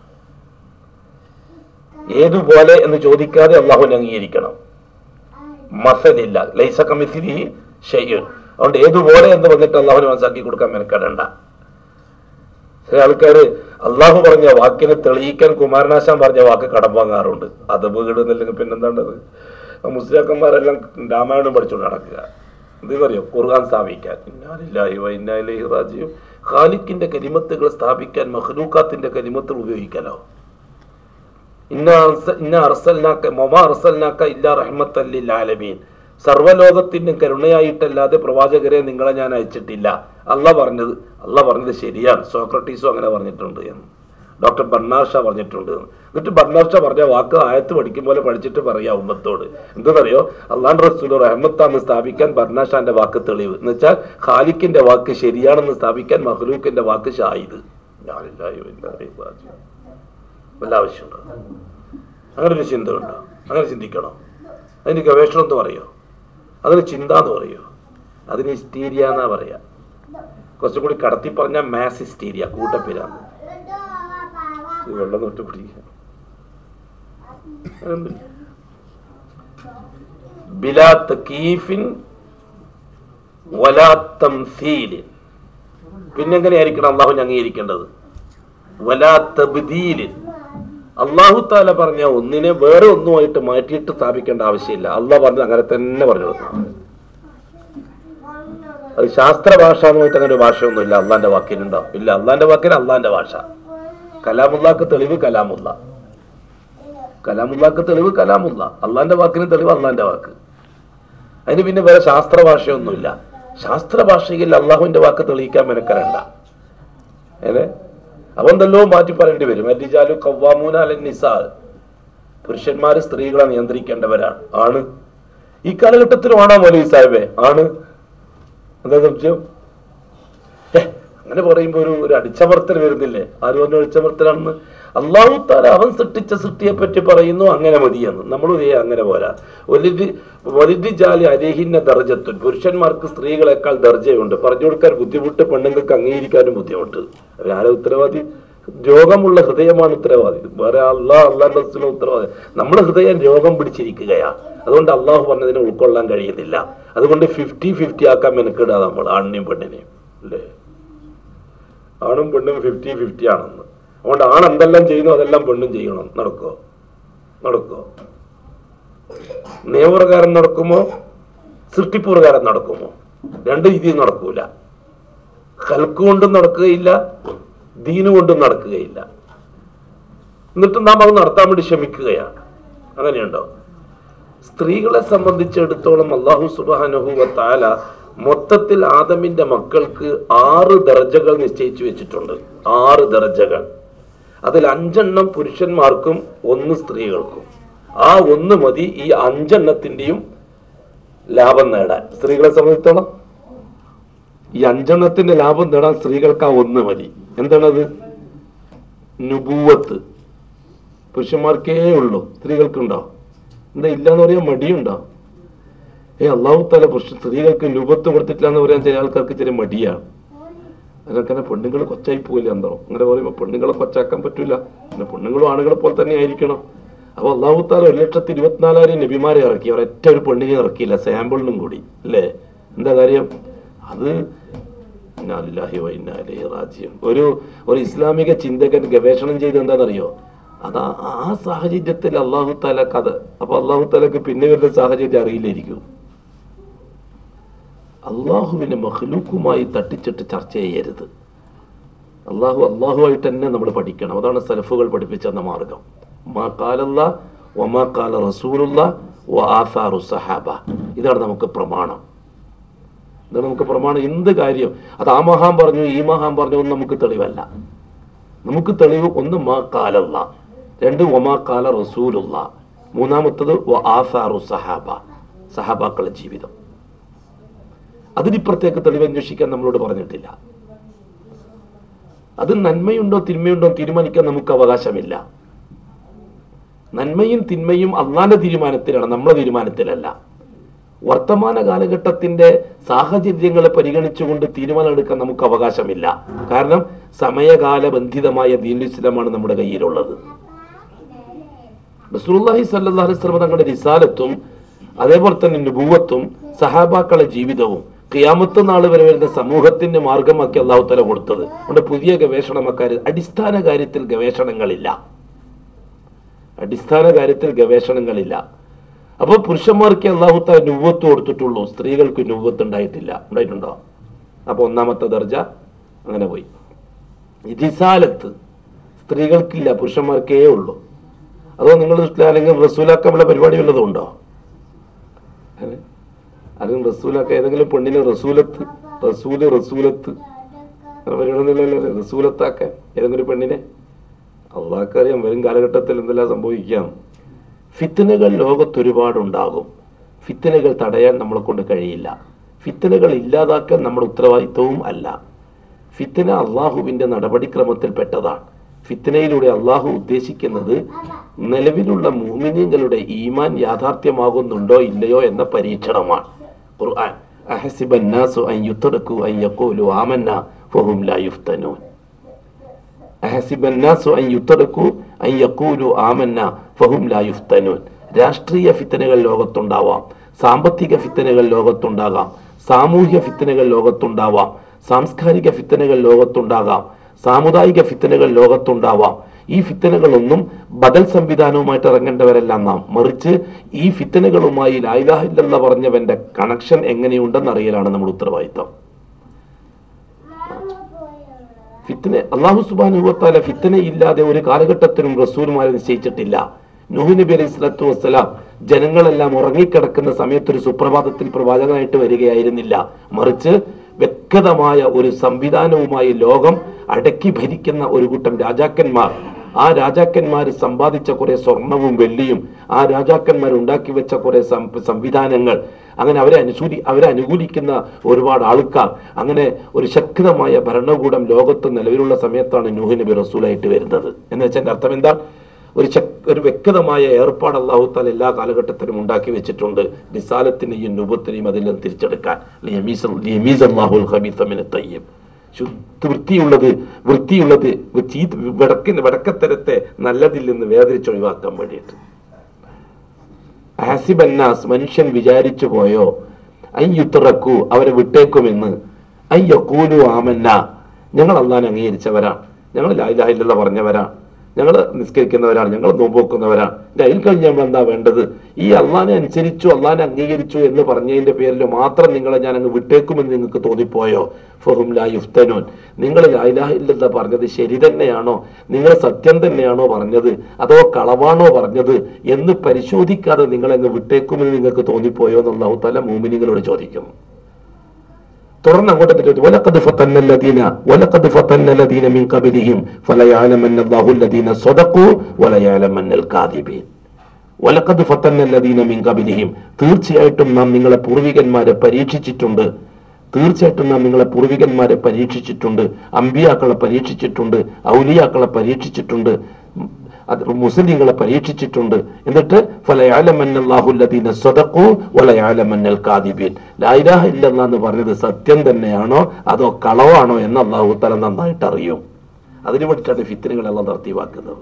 ഏതുപോലെ എന്ന് ചോദിക്കാതെ അള്ളാഹുവിനെ അംഗീകരിക്കണം മസലില്ല ലൈസ കമിസിലി ഷയ്യുൻ അതുകൊണ്ട് ഏതുപോലെ എന്ന് വന്നിട്ട് അള്ളാഹുവിനെ മനസ്സാക്കി കൊടുക്കാൻ മെനക്കെടണ്ട ചില ആൾക്കാര് അള്ളാഹു പറഞ്ഞ വാക്കിനെ തെളിയിക്കാൻ കുമാരനാശാൻ പറഞ്ഞ വാക്ക് കടം വാങ്ങാറുണ്ട് അത് വീടുന്നില്ലെങ്കിൽ പിന്നെന്താണ്ടത് മുസ്ലിയാക്കന്മാരെല്ലാം രാമായണം പഠിച്ചുകൊണ്ട് നടക്കുക എന്തെന്നറിയോ ഖുർആൻ സ്ഥാപിക്കാൻ ഇന്നാലില്ലാഹി വ ഇന്നാ ഇലൈഹി റാജിഊൻ ഖാലിക്കിന്റെ കലിമത്തുകൾ സ്ഥാപിക്കാൻ മഖ്ലൂഖാത്തിന്റെ കലിമത്തുകൾ ഉപയോഗിക്കലോ ഇന്ന അർസ- ഇന്ന അർസൽനാക്ക മൊമ അർസൽനാക്ക ഇല്ല റഹ്മത്തൻ ലിൽ ആലമീൻ സർവ്വലോകത്തിനും കരുണയായിട്ടല്ലാതെ പ്രവാചകരെ നിങ്ങളെ ഞാൻ അയച്ചിട്ടില്ല അല്ല പറഞ്ഞത് അല്ല പറഞ്ഞത് ശരിയാണ് സോക്രട്ടീസും അങ്ങനെ പറഞ്ഞിട്ടുണ്ട് എന്ന് ഡോക്ടർ ബർണാർഷ പറഞ്ഞിട്ടുണ്ട് എന്ന്. എന്നിട്ട് ബർണാർഷ പറഞ്ഞ വാക്ക് ആയത്ത് പഠിക്കും പോലെ പഠിച്ചിട്ട് പറയാ ഉമ്മത്തോട് എന്തെന്നറിയോ അള്ളാൻ റസൂൽ റഹ്മത്താന്ന് സ്ഥാപിക്കാൻ ബർണാഷാന്റെ വാക്ക് തെളിവ് എന്ന് വെച്ചാൽ ഖാലിക്കിന്റെ വാക്ക് ശരിയാണെന്ന് സ്ഥാപിക്കാൻ മഹ്ലൂക്കിന്റെ വാക്ക് ഷാഹിദ് ഞാനില്ലായോ വല്ല ആവശ്യമുണ്ടോ അങ്ങനെ ഒരു ചിന്ത ഉണ്ടോ അങ്ങനെ ചിന്തിക്കണോ അതിന് ഗവേഷണം എന്ന് പറയോ അതിന് ചിന്ത എന്ന് പറയോ അതിന് ഹിസ്റ്റീരിയ എന്നാ പറയാ കുറച്ചും കൂടി കടത്തി പറഞ്ഞ മാസ് ഹിസ്റ്റീരിയ കൂട്ടപ്പിരാന്ന് ഇത് വെള്ളം തൊട്ട് പിടിക്കുക അതെന്ത്? ബിലാ തക്കീഫിൻ വലാ തംസീലിൻ പിന്നെങ്ങനെയായിരിക്കണം അള്ളാഹു അംഗീകരിക്കേണ്ടത് വലാ തബ്ദീലിൻ അള്ളാഹു താല പറഞ്ഞ ഒന്നിനെ വേറെ ഒന്നുമായിട്ട് മാറ്റിയിട്ട് സ്ഥാപിക്കേണ്ട ആവശ്യമില്ല അള്ളാഹ് പറഞ്ഞത് അങ്ങനെ തന്നെ പറഞ്ഞു കൊടുക്കണം അത് ശാസ്ത്ര ഭാഷ എന്നുമായിട്ട് അങ്ങനെ ഒരു ഭാഷയൊന്നുമില്ല അള്ളാന്റെ വാക്കിനുണ്ടാവും ഇല്ല അള്ളാന്റെ വാക്കിന് അള്ളാന്റെ ഭാഷ കലാമുല്ലാക്ക് തെളിവ് കലാമുല്ല കലാമുല്ലാക്ക് തെളിവ് കലാമുല്ല അള്ളാന്റെ വാക്കിന് തെളിവ് അള്ളാന്റെ വാക്ക് അതിന് പിന്നെ വേറെ ശാസ്ത്ര ഭാഷയൊന്നുമില്ല ശാസ്ത്ര ഭാഷയിൽ അള്ളാഹുവിന്റെ വാക്ക് തെളിയിക്കാൻ മെനക്കരണ്ട ഏനെ അവന്തല്ലോ മാറ്റി പറയേണ്ടി വരും അരിജാലു കവ്വാമൂന അല്ലെ നിസാ പുരുഷന്മാര് സ്ത്രീകളെ നിയന്ത്രിക്കേണ്ടവരാണ് ആണ് ഈ കാലഘട്ടത്തിലും ആണോ മൗലവി സാഹിബേ ആണ് എന്താ സംശയം ഹേ, അങ്ങനെ പറയുമ്പോ ഒരു ഒരു അടിച്ചമർത്തൽ വരുന്നില്ലേ ആര് പറഞ്ഞ അടിച്ചമർത്തലാണെന്ന് അള്ളാഹു താല അവൻ സൃഷ്ടിച്ച സൃഷ്ടിയെ പറ്റി പറയുന്നു അങ്ങനെ മതിയെന്ന് നമ്മൾ അങ്ങനെ പോരാ ഒലിതി ഒലിതി ജാലി അരഹിന്ന ദർജത്തുൻ പുരുഷന്മാർക്ക് സ്ത്രീകളെക്കാൾ ദർജയുണ്ട് പറഞ്ഞു കൊടുക്കാൻ ബുദ്ധിമുട്ട് പെണ്ണുങ്ങൾക്ക് അംഗീകരിക്കാനും ബുദ്ധിമുട്ട് അവരാരെ ഉത്തരവാദി രോഗമുള്ള ഹൃദയമാണ് ഉത്തരവാദി വേറെ അള്ളാഹ് അള്ളാഹ് റസൂലിന് ഉത്തരവാദി നമ്മുടെ ഹൃദയം രോഗം പിടിച്ചിരിക്കുകയാ അതുകൊണ്ട് അള്ളാഹു പറഞ്ഞതിനെ ഉൾക്കൊള്ളാൻ കഴിയുന്നില്ല അതുകൊണ്ട് ഫിഫ്റ്റി ഫിഫ്റ്റി ആക്കാൻ മെനക്കിടുക നമ്മൾ ആണിനെയും പെണ്ണിനെയും അല്ലേ ആണും പെണ്ണും ഫിഫ്റ്റി ഫിഫ്റ്റി ആണെന്ന് അതുകൊണ്ട് ആണ് എന്തെല്ലാം ചെയ്യുന്നു അതെല്ലാം പെണ്ണും ചെയ്യണം നടക്കോ നടക്കോ നിയമപ്രകാരം നടക്കുമോ സൃഷ്ടിപ്രകാരം നടക്കുമോ രണ്ട് രീതിയിൽ നടക്കൂല കൽക്ക് കൊണ്ടും നടക്കുകയില്ല ദീന് കൊണ്ടും നടക്കുകയില്ല എന്നിട്ട് നാം അത് നടത്താൻ വേണ്ടി ശ്രമിക്കുകയാണ് അങ്ങനെയുണ്ടോ സ്ത്രീകളെ സംബന്ധിച്ചിടത്തോളം അള്ളാഹു സുബാനുഹുവ താല മൊത്തത്തിൽ ആദമിന്റെ മക്കൾക്ക് ആറ് ദർജകൾ നിശ്ചയിച്ചു വെച്ചിട്ടുണ്ട് ആറ് ദർജകൾ അതിൽ അഞ്ചെണ്ണം പുരുഷന്മാർക്കും ഒന്ന് സ്ത്രീകൾക്കും ആ ഒന്ന് മതി ഈ അഞ്ചെണ്ണത്തിന്റെയും ലാഭം നേടാൻ സ്ത്രീകളെ സംബന്ധിച്ചിടത്തോളം ഈ അഞ്ചെണ്ണത്തിന്റെ ലാഭം നേടാൻ സ്ത്രീകൾക്ക് ആ ഒന്ന് മതി എന്താണത് നുപൂവത്ത് പുരുഷന്മാർക്കേ ഉള്ളൂ സ്ത്രീകൾക്കുണ്ടോ എന്താ ഇല്ലാന്ന് പറയാൻ മടിയുണ്ടോ ഏ അള്ളാഹു താല പുരുഷ സ്ത്രീകൾക്ക് നുപത്ത് കൊടുത്തിട്ടില്ല എന്ന് പറയാൻ ചില ആൾക്കാർക്ക് ചെറിയ മടിയാണ് അതിനൊക്കെ പെണ്ണുങ്ങൾ കൊച്ചായി പോയില്ല എന്തോ അങ്ങനെ പറയുമ്പോൾ പെണ്ണുങ്ങളെ കൊച്ചാക്കാൻ പറ്റൂല പിന്നെ പെണ്ണുങ്ങളും ആണുങ്ങളെ പോലെ തന്നെ ആയിരിക്കണം അപ്പൊ അള്ളാഹു താല ഒരു ലക്ഷത്തി ഇരുപത്തിനാലായിരം നബിമാരെ ഇറക്കി ഒരൊറ്റ ഒരു പെണ്ണിനെ ഇറക്കിയില്ല സാമ്പിളിനും കൂടി അല്ലേ എന്താ കാര്യം അത് ഇന്നാ ലില്ലാഹി വ ഇന്നാ ഇലൈഹി റാജിഊൻ. ഒരു ഒരു ഇസ്ലാമിക ചിന്തകൻ ഗവേഷണം ചെയ്ത് എന്താണെന്നറിയോ അതാ ആ സാഹചര്യത്തിൽ അള്ളാഹു താല കഥ അപ്പൊ അള്ളാഹു താലക്ക് പിന്നെ വരുന്ന സാഹചര്യം അറിയില്ലായിരിക്കും അള്ളാഹുവിനെ മഹ്ലൂക്കുമായി തട്ടിച്ചിട്ട് ചർച്ച ചെയ്യരുത് അള്ളാഹു അള്ളാഹുവായിട്ട് തന്നെ നമ്മൾ പഠിക്കണം അതാണ് സലഫുകൾ പഠിപ്പിച്ച എന്ന മാർഗം മാ കാലല്ല ഒമാ കാല റസൂലുള്ള വ ആസാറു സഹാബ ഇതാണ് നമുക്ക് പ്രമാണം ഇത് നമുക്ക് പ്രമാണം എന്ത് കാര്യം അത് ആ മഹാൻ പറഞ്ഞു ഈ മഹാൻ പറഞ്ഞു ഒന്നും നമുക്ക് തെളിവല്ല നമുക്ക് തെളിവ് ഒന്ന് മാ കാലല്ല രണ്ട് ഒമാ കാല റസൂലുള്ള മൂന്നാമത്തത് വ ആസാറു സഹാബ സഹാബാക്കളുടെ ജീവിതം അതിനിപ്പുറത്തേക്ക് തെളിവ് അന്വേഷിക്കാൻ നമ്മളോട് പറഞ്ഞിട്ടില്ല അത് നന്മയുണ്ടോ തിന്മയുണ്ടോ തീരുമാനിക്കാൻ നമുക്ക് അവകാശമില്ല നന്മയും തിന്മയും അള്ളാന്റെ തീരുമാനത്തിലാണ് നമ്മളെ തീരുമാനത്തിലല്ല വർത്തമാന കാലഘട്ടത്തിന്റെ സാഹചര്യങ്ങളെ പരിഗണിച്ചുകൊണ്ട് തീരുമാനമെടുക്കാൻ നമുക്ക് അവകാശമില്ല കാരണം സമയകാല ബന്ധിതമായ ദീൻ ഇസ്ലാമാണ് നമ്മുടെ കയ്യിലുള്ളത് റസൂലുള്ളാഹി സ്വല്ലല്ലാഹു അലൈഹി വസല്ലം തങ്ങളുടെ റിസാലത്തും അതേപോലെ തന്നെ നുബുവത്തും സഹാബാക്കളെ ജീവിതവും ഖിയാമത്ത് നാൾ വരെ വരുന്ന സമൂഹത്തിന്റെ മാർഗമാക്കി അള്ളാഹു തല കൊടുത്തത് അതുകൊണ്ട് പുതിയ ഗവേഷണം അക്കാര്യ അടിസ്ഥാന കാര്യത്തിൽ ഗവേഷണങ്ങളില്ല അടിസ്ഥാന കാര്യത്തിൽ ഗവേഷണങ്ങളില്ല അപ്പോൾ പുരുഷന്മാർക്ക് അള്ളാഹു താല നുവത്ത് കൊടുത്തിട്ടുള്ളൂ സ്ത്രീകൾക്ക് നുവത്ത് ഉണ്ടായിട്ടില്ല ഉണ്ടായിട്ടുണ്ടോ അപ്പൊ ഒന്നാമത്തെ ദർജ അങ്ങനെ പോയി റിസാലത്ത് സ്ത്രീകൾക്കില്ല പുരുഷന്മാർക്കേ ഉള്ളൂ അതോ നിങ്ങൾ അല്ലെങ്കിൽ റസൂലാക്കാനുള്ള പരിപാടി വല്ലതും ഉണ്ടോ ഏ? അല്ലെങ്കിൽ റസൂലാക്ക ഏതെങ്കിലും പെണ്ണിനെ റസൂലത്ത് റസൂല് റസൂലത്ത് അങ്ങനെ പരിപാടിയൊന്നുമില്ലല്ലോ റസൂലത്താക്കാൻ ഏതെങ്കിലും ഒരു പെണ്ണിനെ അള്ളാഹ്ക്കറിയാം വരും കാലഘട്ടത്തിൽ എന്തെല്ലാം സംഭവിക്കാം ഫിത്തനകൾ ലോകത്ത് ഒരുപാടുണ്ടാകും ഫിത്തനകൾ തടയാൻ നമ്മളെ കൊണ്ട് കഴിയില്ല ഫിത്തനകൾ ഇല്ലാതാക്കാൻ നമ്മുടെ ഉത്തരവാദിത്വവും അല്ല ഫിത്തന അള്ളാഹുവിന്റെ നടപടിക്രമത്തിൽ പെട്ടതാണ് ഫിത്തനയിലൂടെ അള്ളാഹു ഉദ്ദേശിക്കുന്നത് നിലവിലുള്ള മൂമിനിയങ്ങളുടെ ഈമാൻ യാഥാർത്ഥ്യമാകുന്നുണ്ടോ ഇല്ലയോ എന്ന പരീക്ഷണമാണ് ഖുർആൻ അഹസിബ الناس أن يتركوا أن يقولوا آمنا فهم لا يفتنون أحسب الناس أن يتركوا أن يقولوا آمنا فهم لا يفتنون രാഷ്ട്രീയ ഫിത്തനകൾ ലോകത്തുണ്ടാവാം സാമ്പത്തിക ഫിത്തനകൾ ലോകത്തുണ്ടാകാം സാമൂഹിക ഫിത്തനകൾ ലോകത്തുണ്ടാവാം സാംസ്കാരിക ഫിത്തനകൾ ലോകത്തുണ്ടാകാം സാമുദായിക ഫിത്തനകൾ ലോകത്തുണ്ടാവാം ഈ ഫിത്തനകളൊന്നും ബദൽ സംവിധാനവുമായിട്ട് ഇറങ്ങേണ്ടവരല്ല നാം മറിച്ച് ഈ ഫിത്തനകളുമായി ലായിലാഹില്ലെന്ന് പറഞ്ഞവന്റെ കണക്ഷൻ എങ്ങനെയുണ്ടെന്ന് അറിയലാണ് നമ്മുടെ ഉത്തരവാദിത്തം ഫിത്തന അള്ളാഹു സുബാനുഭവത്താല ഫിത്തന ഇല്ലാതെ ഒരു കാലഘട്ടത്തിനും റസൂലുമാരെ നിശ്ചയിച്ചിട്ടില്ല നൂഹ് നബി അലൈഹി സ്വലാത്തു വസ്സലാം ജനങ്ങളെല്ലാം ഉറങ്ങിക്കിടക്കുന്ന സമയത്ത് ഒരു സുപ്രഭാതത്തിൽ പ്രവാചകനായിട്ട് വരികയായിരുന്നില്ല മറിച്ച് വ്യക്തമായ ഒരു സംവിധാനവുമായി ലോകം അടക്കി ഭരിക്കുന്ന ഒരു കൂട്ടം രാജാക്കന്മാർ ആ രാജാക്കന്മാർ സമ്പാദിച്ച കുറെ സ്വർണവും വെള്ളിയും ആ രാജാക്കന്മാർ ഉണ്ടാക്കി വെച്ച കുറെ സം- സംവിധാനങ്ങൾ അങ്ങനെ അവരെ അനുസൂരി അവരെ അനുകൂലിക്കുന്ന ഒരുപാട് ആൾക്കാർ അങ്ങനെ ഒരു ശക്തമായ ഭരണകൂടം ലോകത്ത് നിലവിലുള്ള സമയത്താണ് നൂഹ് നബി റസൂലായിട്ട് വരുന്നത് എന്ന് വെച്ചാൽ അർത്ഥം എന്താ ഒരു ശക്- ഒരു വ്യക്തമായ ഏർപ്പാട് അള്ളാഹു താല എല്ലാ കാലഘട്ടത്തിലും ഉണ്ടാക്കി വെച്ചിട്ടുണ്ട് നിസാലത്തിനെയും നുപത്തിനെയും അതിൽ നിന്ന് തിരിച്ചെടുക്കാൻ ലിയമീസ് ലിയമീസ് അല്ലാഹുൽ ഖബീസ മിന തയ്യിബ്. ശുദ്ധ വൃത്തിയുള്ളത് വൃത്തിയുള്ളത് ചീത്ത വടക്കിന് വടക്കത്തരത്തെ നല്ലതിൽ നിന്ന് വേദരിച്ചൊഴിവാക്കാൻ വേണ്ടിയിട്ട് ആസിബന്നാസ് മനുഷ്യൻ വിചാരിച്ചു പോയോ അയ്യുത്തറക്കു അവരെ വിട്ടേക്കുമെന്ന് അയ്യക്കൂലു ആമന്ന ഞങ്ങൾ അള്ളാൻ അംഗീകരിച്ചവരാണ് ഞങ്ങൾ ലായിലാഹില്ല പറഞ്ഞവരാണ് ഞങ്ങൾ നിസ്കരിക്കുന്നവരാണ് ഞങ്ങൾ നോമ്പോക്കുന്നവരാണ് ഇത് അതിൽ കഴിഞ്ഞ് നമ്മൾ എന്താ വേണ്ടത് ഈ അള്ളാനെ അനുസരിച്ചു അള്ളാനെ അംഗീകരിച്ചു എന്ന് പറഞ്ഞതിന്റെ പേരിൽ മാത്രം നിങ്ങളെ ഞാൻ അങ്ങ് വിട്ടേക്കുമെന്ന് നിങ്ങൾക്ക് തോന്നിപ്പോയോ ഫഹും ലാ യുഫ്തനൂൻ നിങ്ങൾ ലായിലാഹില്ല പറഞ്ഞത് ശരി തന്നെയാണോ നിങ്ങൾ സത്യം തന്നെയാണോ പറഞ്ഞത് അതോ കളവാണോ പറഞ്ഞത് എന്ന് പരിശോധിക്കാതെ നിങ്ങൾ അങ്ങ് വിട്ടേക്കുമെന്ന് നിങ്ങൾക്ക് തോന്നിപ്പോയോ എന്ന് അള്ളാഹു താല മൂമിനിങ്ങളോട് ചോദിക്കുന്നു തുടർന്ന് അങ്ങോട്ട് എന്നിട്ട് വലഖദ് ഫതന്ന الذين വലഖദ് ഫതന്ന الذين من قبلهم فليعلمن الله الذين صدقوا وليعلمن الكاذبين വലഖദ് ഫതന്ന الذين من قبلهم തീർച്ചയായിട്ടും നാം നിങ്ങളെ പൂർവികന്മാരെ പരീക്ഷിച്ചിട്ടുണ്ട് തീർച്ചയായിട്ടും നാം നിങ്ങളെ പൂർവികന്മാരെ പരീക്ഷിച്ചിട്ടുണ്ട് അമ്പിയാക്കളെ പരീക്ഷിച്ചിട്ടുണ്ട് ഔലിയാക്കളെ പരീക്ഷിച്ചിട്ടുണ്ട് അത് മുസ്ലിങ്ങളെ പരീക്ഷിച്ചിട്ടുണ്ട് എന്നിട്ട് ഫലയാലമന്നല്ലാഹുല്ലദീന സദഖു വലയാലമന്നൽ കാദിബീൻ ലാ ഇലാഹ ഇല്ലല്ലാഹ് എന്ന് പറഞ്ഞത് സത്യം തന്നെയാണോ അതോ കളവാണോ എന്ന് അള്ളാഹു തല നന്നായിട്ട് അറിയും അതിനു വേണ്ടിയിട്ടാണ് ഫിത്തനുകളെല്ലാം നടത്തിവാക്കുന്നത്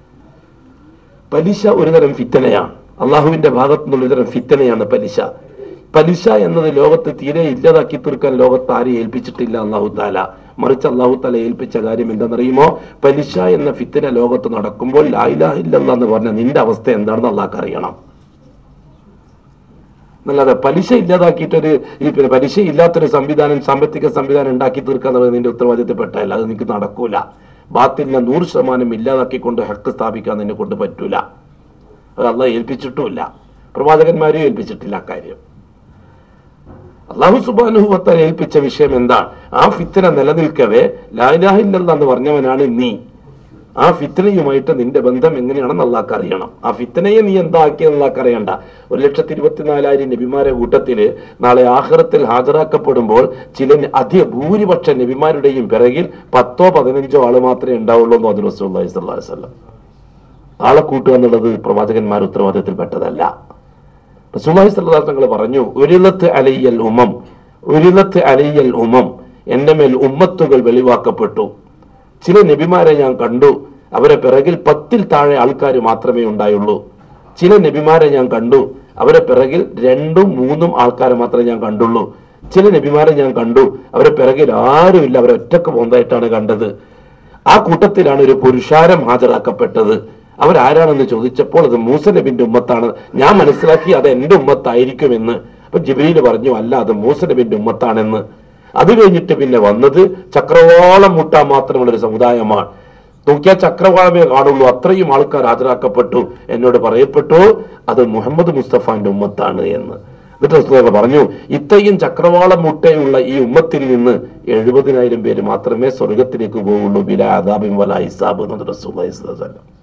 പലിശ ഒരുതരം ഫിത്തനയാണ് അള്ളാഹുവിന്റെ ഭാഗത്തു നിന്നുള്ള ഒരുതരം ഫിത്തനയാണ് പലിശ പലിശ എന്നത് ലോകത്ത് തീരെ ഇല്ലാതാക്കി തീർക്കാൻ ലോകത്ത് ആരെയും ഏൽപ്പിച്ചിട്ടില്ല അള്ളാഹു താല മറിച്ച് അള്ളാഹു താല ഏൽപ്പിച്ച കാര്യം എന്താണെന്നറിയുമോ പലിശ എന്ന ഫിത്തന ലോകത്ത് നടക്കുമ്പോൾ ലായിലാഹില്ല എന്ന് പറഞ്ഞ നിന്റെ അവസ്ഥ എന്താണെന്ന് അള്ളാഹ്ക്ക് അറിയണം എന്നല്ലാതെ പലിശ ഇല്ലാതാക്കിയിട്ടൊരു ഈ പിന്നെ പലിശ ഇല്ലാത്തൊരു സംവിധാനം സാമ്പത്തിക സംവിധാനം ഉണ്ടാക്കി തീർക്കുക എന്നുള്ളത് നിന്റെ ഉത്തരവാദിത്തപ്പെട്ടല്ല അത് നിനക്ക് നടക്കൂല ബാത്തിലിനെ നൂറ് ശതമാനം ഇല്ലാതാക്കിക്കൊണ്ട് ഹക്ക് സ്ഥാപിക്കാൻ നിന്നെ കൊണ്ട് പറ്റൂല അത് അള്ളാഹ് ഏൽപ്പിച്ചിട്ടുമില്ല പ്രവാചകന്മാരെയും ഏൽപ്പിച്ചിട്ടില്ല അക്കാര്യം അള്ളാഹു സുബാനുഭവത്താൽ ഏൽപ്പിച്ച വിഷയം എന്താണ് ആ ഫിത്തന നിലനിൽക്കവേ ലായിലാഹില്ല എന്ന് പറഞ്ഞവനാണ് നീ ആ ഫിത്തനയുമായിട്ട് നിന്റെ ബന്ധം എങ്ങനെയാണെന്ന് അള്ളാഹ്ക്ക് അറിയണം ആ ഫിത്തനയെ നീ എന്താക്കിയെന്ന് അള്ളാഹ്ക്ക് അറിയണ്ട ഒരു ലക്ഷത്തി ഇരുപത്തിനാലായിരം നബിമാരെ കൂട്ടത്തില് നാളെ ആഹ്റത്തിൽ ഹാജരാക്കപ്പെടുമ്പോൾ ചില അധിക ഭൂരിപക്ഷ നബിമാരുടെയും പിറകിൽ പത്തോ പതിനഞ്ചോ ആള് മാത്രമേ ഉണ്ടാവുള്ളൂ എന്ന് പറഞ്ഞു റസൂൽ അലൈഹി വസല്ലം ആളെ കൂട്ടുക എന്നുള്ളത് പ്രവാചകന്മാർ ഉത്തരവാദിത്തത്തിൽപ്പെട്ടതല്ല റസൂലുള്ളാഹി സ്വല്ലല്ലാഹു അലൈഹി വസല്ലം പറഞ്ഞു ഉരിലത്ത് അലയ്യൽ ഉമം ഉരിലത്ത് അലയ്യൽ ഉമം എന്റെ മേൽ ഉമ്മത്തുകൾ വെളിവാക്കപ്പെട്ടു ചില നബിമാരെ ഞാൻ കണ്ടു അവരെ പിറകിൽ പത്തിൽ താഴെ ആൾക്കാർ മാത്രമേ ഉണ്ടായുള്ളൂ ചില നബിമാരെ ഞാൻ കണ്ടു അവരെ പിറകിൽ രണ്ടും മൂന്നും ആൾക്കാരെ മാത്രമേ ഞാൻ കണ്ടുള്ളൂ ചില നബിമാരെ ഞാൻ കണ്ടു അവരെ പിറകിൽ ആരുമില്ല അവരെ ഒറ്റക്ക് പോകുന്നതായിട്ടാണ് കണ്ടത് ആ കൂട്ടത്തിലാണ് ഒരു പുരുഷാരം ഹാജരാക്കപ്പെട്ടത് അവരാരാണെന്ന് ചോദിച്ചപ്പോൾ അത് മൂസ നബിന്റെ ഉമ്മത്താണ് ഞാൻ മനസ്സിലാക്കി അത് എന്റെ ഉമ്മത്തായിരിക്കുമെന്ന് അപ്പൊ ജിബ്രീൽ പറഞ്ഞു അല്ല അത് മൂസ നബിന്റെ ഉമ്മത്താണെന്ന് അത് കഴിഞ്ഞിട്ട് പിന്നെ വന്നത് ചക്രവാളം മുട്ടാൻ മാത്രമുള്ള ഒരു സമുദായമാണ് നോക്കിയാൽ ചക്രവാളമേ കാണുള്ളൂ അത്രയും ആൾക്കാർ ഹാജരാക്കപ്പെട്ടു എന്നോട് പറയപ്പെട്ടു അത് മുഹമ്മദ് മുസ്തഫാന്റെ ഉമ്മത്താണ് എന്ന് എന്നിട്ട് റസൂലുള്ളാഹി പറഞ്ഞു ഇത്രയും ചക്രവാളം മുട്ടയുള്ള ഈ ഉമ്മത്തിൽ നിന്ന് എഴുപതിനായിരം പേര് മാത്രമേ സ്വർഗത്തിലേക്ക് പോവുള്ളൂ ബില അദാബിൻ വല ഹിസാബ് എന്നത് റസൂലുള്ളാഹി സ്വല്ലല്ലാഹു അലൈഹി വസല്ലം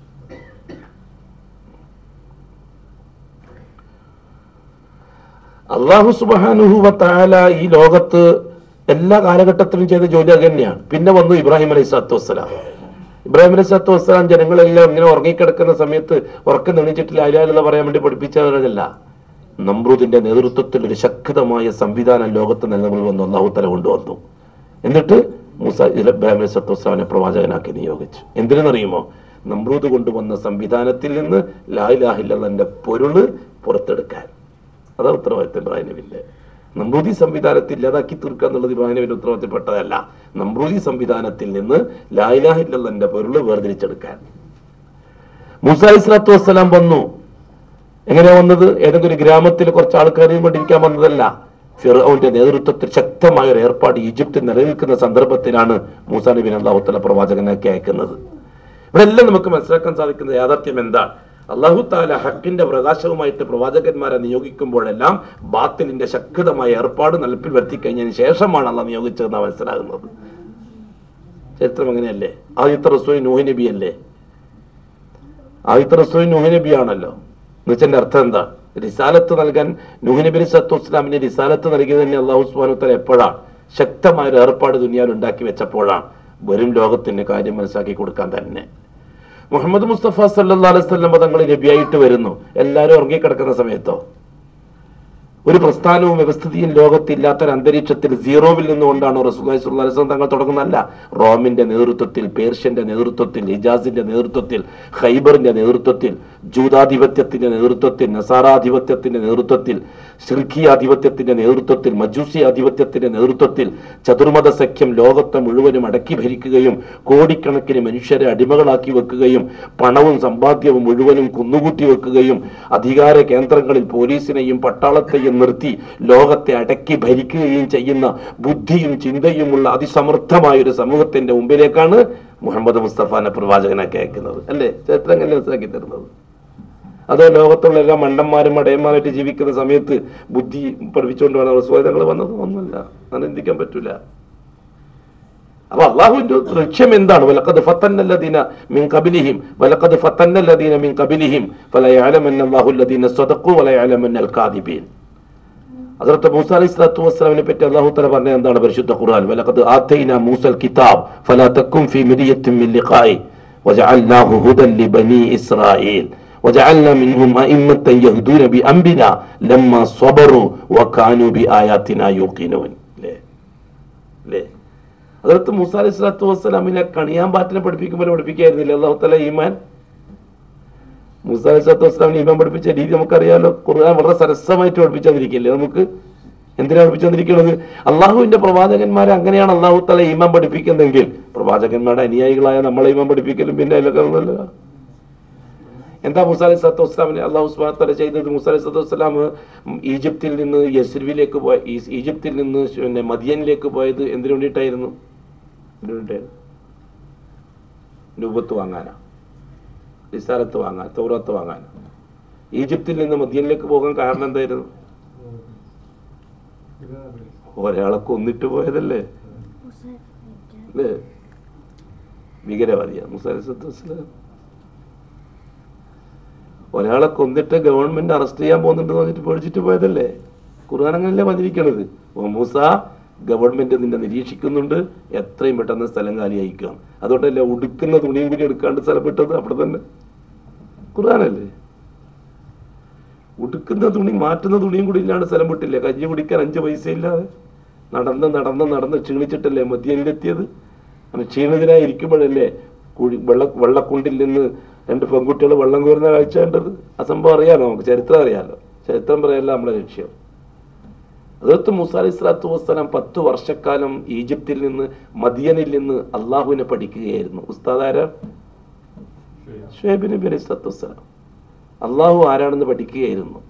അള്ളാഹു സുബാനുഹു വത്താല ഈ ലോകത്ത് എല്ലാ കാലഘട്ടത്തിലും ചെയ്ത ജോലി അത് തന്നെയാണ് പിന്നെ വന്നു ഇബ്രാഹിം അലൈഹി സ്വലാത്തു വസ്സലാം ഇബ്രാഹിം അലൈഹി സ്വലാത്തു വസ്സലാം ജനങ്ങളെല്ലാം ഇങ്ങനെ ഉറങ്ങിക്കിടക്കുന്ന സമയത്ത് ഉറക്കം നെണിച്ചിട്ടില്ല അലാലെന്ന് പറയാൻ വേണ്ടി പഠിപ്പിച്ചതല്ല നമ്രൂദിന്റെ നേതൃത്വത്തിൽ ഒരു ശക്തമായ സംവിധാനം ലോകത്ത് നിലനിൽ വന്നു അള്ളാഹു തല കൊണ്ടുവന്നു എന്നിട്ട് മൂസ ഇബ്രാഹിം അലൈഹി സ്വലാത്തു വസ്സലാമിനെ പ്രവാചകനാക്കി നിയോഗിച്ചു എന്തിനെന്നറിയുമോ നമ്രൂദ് കൊണ്ടുവന്ന സംവിധാനത്തിൽ നിന്ന് ലായിലാഹില്ലെന്നെ പൊരുള് പുറത്തെടുക്കാൻ അതാണ് ഉത്തരവാദിത്തം ഇബ്രാഹിമിന്റെ നമ്രൂദി സംവിധാനത്തിൽ ഇല്ലാതാക്കി തീർക്കുക എന്നുള്ളത് ഇബ്രാഹിമിന്റെ ഉത്തരവാദിത്തപ്പെട്ടതല്ല നമ്രൂദി സംവിധാനത്തിൽ നിന്ന് ലായിലാഹില്ലെന്നെ പൊരുള് വേർതിരിച്ചെടുക്കാൻ മൂസ ഇസ്ലാത്തു വസ്സലാം വന്നു എങ്ങനെയാ വന്നത് ഏതെങ്കിലും ഒരു ഗ്രാമത്തിൽ കുറച്ച് ആൾക്കാരെയും കൊണ്ടിരിക്കാൻ വന്നതല്ല ഫിറോന്റെ നേതൃത്വത്തിൽ ശക്തമായ ഒരു ഏർപ്പാട് ഈജിപ്തിൽ നിലനിൽക്കുന്ന സന്ദർഭത്തിലാണ് മൂസ നബിൻ അള്ളാഹുത്തല പ്രവാചകനാക്കി അയക്കുന്നത് ഇവിടെ എല്ലാം നമുക്ക് മനസ്സിലാക്കാൻ സാധിക്കുന്ന യാഥാർത്ഥ്യം എന്താണ് അള്ളാഹു താല ഹക്കിന്റെ പ്രകാശവുമായിട്ട് പ്രവാചകന്മാരെ നിയോഗിക്കുമ്പോഴെല്ലാം ബാത്തിലിന്റെ ശക്തമായ ഏർപ്പാട് നിലപ്പിൽ വരുത്തി കഴിഞ്ഞതിന് ശേഷമാണ് അള്ളാഹ് നിയോഗിച്ചതെന്നാണ് മനസ്സിലാകുന്നത് ചരിത്രം അങ്ങനെയല്ലേ ആദ്യത്തെ റസൂൽ നൂഹി നബി അല്ലേ ആദ്യത്തെ റസൂൽ നൂഹി നബി ആണല്ലോ എന്നുവെച്ചതിന്റെ അർത്ഥം എന്താ റിസാലത്ത് നൽകാൻ നൂഹി നബി സത്തു ഇസ്ലാമിന് റിസാലത്ത് നൽകിയത് തന്നെ അള്ളാഹു സുബാനുത്തല എപ്പോഴാണ് ശക്തമായ ഒരു ഏർപ്പാട് ദുനിയാവിൽ ഉണ്ടാക്കി വെച്ചപ്പോഴാണ് വരും ലോകത്തിന് കാര്യം മനസ്സിലാക്കി കൊടുക്കാൻ തന്നെ മുഹമ്മദ് മുസ്തഫ സല്ലാ അലൈഹി സ്വല്ലം തങ്ങൾ നബിയായിട്ട് വരുന്നു എല്ലാവരും ഉറങ്ങിക്കിടക്കുന്ന സമയത്തോ ഒരു പ്രസ്ഥാനവും വ്യവസ്ഥിതിയും ലോകത്തില്ലാത്തൊരു അന്തരീക്ഷത്തിൽ സീറോവിൽ നിന്നുകൊണ്ടാണ് റസൂലി സുല്ലാസ്ലം തങ്ങൾ തുടങ്ങുന്നതല്ല റോമിന്റെ നേതൃത്വത്തിൽ പേർഷ്യന്റെ നേതൃത്വത്തിൽ ഹിജാസിന്റെ നേതൃത്വത്തിൽ ഖൈബറിന്റെ നേതൃത്വത്തിൽ ജൂതാധിപത്യത്തിന്റെ നേതൃത്വത്തിൽ നസാറാധിപത്യത്തിന്റെ നേതൃത്വത്തിൽ ഷിർഖിയാധിപത്യത്തിന്റെ നേതൃത്വത്തിൽ മജൂസി ആധിപത്യത്തിന്റെ നേതൃത്വത്തിൽ ചതുർമത സഖ്യം ലോകത്തെ മുഴുവനും അടക്കി ഭരിക്കുകയും കോടിക്കണക്കിന് മനുഷ്യരെ അടിമകളാക്കി വെക്കുകയും പണവും സമ്പാദ്യവും മുഴുവനും കുന്നുകൂട്ടി വെക്കുകയും അധികാര കേന്ദ്രങ്ങളിൽ പോലീസിനെയും പട്ടാളത്തെയും നിർത്തി ലോകത്തെ അടക്കി ഭരിക്കുകയും ചെയ്യുന്ന ബുദ്ധിയും ചിന്തയുമുള്ള അതിസമർത്ഥമായ ഒരു സമൂഹത്തിന്റെ മുമ്പിലേക്കാണ് മുഹമ്മദ് മുസ്തഫാനെ പ്രവാചകനാക്കി അയക്കുന്നത് അല്ലേ ചരിത്രം എങ്ങനെ മനസ്സിലാക്കി തരുന്നത് അതോ ലോകത്തുള്ള എല്ലാ മണ്ടന്മാരും മടയന്മാരായിട്ട് ജീവിക്കുന്ന സമയത്ത് ബുദ്ധി പഠിപ്പിച്ചുകൊണ്ട് വേണം റസൂലങ്ങൾ വന്നത് ഒന്നുമില്ല അങ്ങനെ ചിന്തിക്കാൻ പറ്റൂല അപ്പൊ അള്ളാഹുവിന്റെ ലക്ഷ്യം എന്താണ് വലക്കത് ഫത്തന്നല്ലദീന മിൻ കബിലിഹിം വലക്കത് ഫത്തന്നല്ലദീന മിൻ കബിലിഹിം ഫലയഅലമന്ന അല്ലാഹുല്ലദീന സ്വദഖു വലയഅലമന്നൽ കാദിബീൻ ഹസ്രത്ത് മൂസ അലൈഹി സ്വലാത്തു വസ്സലാമിനെ പറ്റി അള്ളാഹു തല പറഞ്ഞ എന്താണ് പരിശുദ്ധ ഖുർആൻ വലഖദ് ആതൈന മൂസൽ കിതാബ് ഫലാ തക്കും ഫീ മിരിയത്തിൻ മിൻ ലിഖായി വജഅൽനാഹു ഹുദൻ ലിബനി ഇസ്രായീൽ وجعلنا منهم أئمة يهدون بأمرنا لما صبروا وكانوا بآياتنا يوقنون ليه ليه അതിർത്ത് മൂസ അലൈഹി സ്വലാത്തു വസ്സലാമിനെ കണിയാൻ പാറ്റിനെ പഠിപ്പിക്കുമ്പോൾ പഠിപ്പിക്കായിരുന്നില്ല അള്ളാഹു തല ഈമാൻ മൂസ അലൈഹി സ്വലാത്തു വസ്സലാമിന് ഈമാൻ പഠിപ്പിച്ച രീതി നമുക്കറിയാലോ ഖുർആൻ വളരെ സരസമായിട്ട് പഠിപ്പിച്ചതിരിക്കില്ലേ നമുക്ക് എന്തിനാ പഠിപ്പിച്ചതിരിക്കുന്നത് അള്ളാഹുവിന്റെ പ്രവാചകന്മാരെ അങ്ങനെയാണ് അള്ളാഹു തല ഈമാൻ പഠിപ്പിക്കുന്നതെങ്കിൽ പ്രവാചകന്മാരുടെ അനുയായികളായ നമ്മളെ ഈമാൻ പഠിപ്പിക്കലും പിന്നെ അതിലൊക്കെ ഒന്നുമല്ല എന്താ മുസാ അലൈഹി സ്വലാത്തു വസ്സലാമിനെ അള്ളാഹു സുബാത്തല ചെയ്തത് മുസാ അലൈഹി സ്വലാത്തു വസ്സലാം ഈജിപ്തിൽ നിന്ന് യസ്രുവിലേക്ക് പോയ ഈ- ഈജിപ്തിൽ നിന്ന് പിന്നെ മദിയനിലേക്ക് പോയത് എന്തിനു വേണ്ടിയിട്ടായിരുന്നു എന്തിനു വേണ്ടിയിട്ടായിരുന്നു രൂപത്ത് വാങ്ങാനാ നിസാരത്ത് വാങ്ങാൻ തൗറത്ത് വാങ്ങാൻ ഈജിപ്തിൽ നിന്ന് മദിയനിലേക്ക് പോകാൻ കാരണം എന്തായിരുന്നു ഒരാളെ കൊന്നിട്ട് പോയതല്ലേ അല്ലേ ഭീകരവാദിയാ മുസാലിസ്ലാം ഒരാളെ കൊന്നിട്ട് ഗവൺമെന്റ് അറസ്റ്റ് ചെയ്യാൻ പോകുന്നുണ്ട് പറഞ്ഞിട്ട് പേടിച്ചിട്ട് പോയതല്ലേ ഖുർആൻ അങ്ങനെയല്ലേ വന്നിരിക്കണത് ഓ മൂസ ഗവൺമെന്റ് നിന്നെ നിരീക്ഷിക്കുന്നുണ്ട് എത്രയും പെട്ടെന്ന് സ്ഥലം കാലിയായിക്കാം അതുകൊണ്ടല്ലേ ഉടുക്കുന്ന തുണിയും കൂടി എടുക്കാണ്ട് സ്ഥലം വിട്ടത് അവിടെ തന്നെ ഖുർആനല്ലേ ഉടുക്കുന്ന തുണി മാറ്റുന്ന തുണിയും കൂടി ഇല്ലാണ്ട് സ്ഥലം വിട്ടില്ലേ കഞ്ഞി കുടിക്കാൻ അഞ്ച് പൈസ ഇല്ലാതെ നടന്ന് നടന്ന് നടന്ന് ക്ഷീണിച്ചിട്ടല്ലേ മദ്യയിലെത്തിയത് അങ്ങനെ ക്ഷീണിതനായി ഇരിക്കുമ്പോഴല്ലേ കുഴി വെള്ള വെള്ളക്കുണ്ടിൽ നിന്ന് രണ്ട് പെൺകുട്ടികൾ വെള്ളം കോരുന്ന കാഴ്ച കണ്ടത് ആ സംഭവം അറിയാലോ നമുക്ക് ചരിത്രം അറിയാലോ ചരിത്രം പറയല്ല നമ്മളെ ലക്ഷ്യം അതത്ത് മൂസ അലൈഹി സ്വലാത്തു വസ്സലാം പത്ത് വർഷക്കാലം ഈജിപ്തിൽ നിന്ന് മദിയനിൽ നിന്ന് അള്ളാഹുവിനെ പഠിക്കുകയായിരുന്നു ഉസ്താദാര ഷുഹൈബ് നബി അലൈഹി സ്വലാത്തു വസ്സലാം അള്ളാഹു ആരാണെന്ന് പഠിക്കുകയായിരുന്നു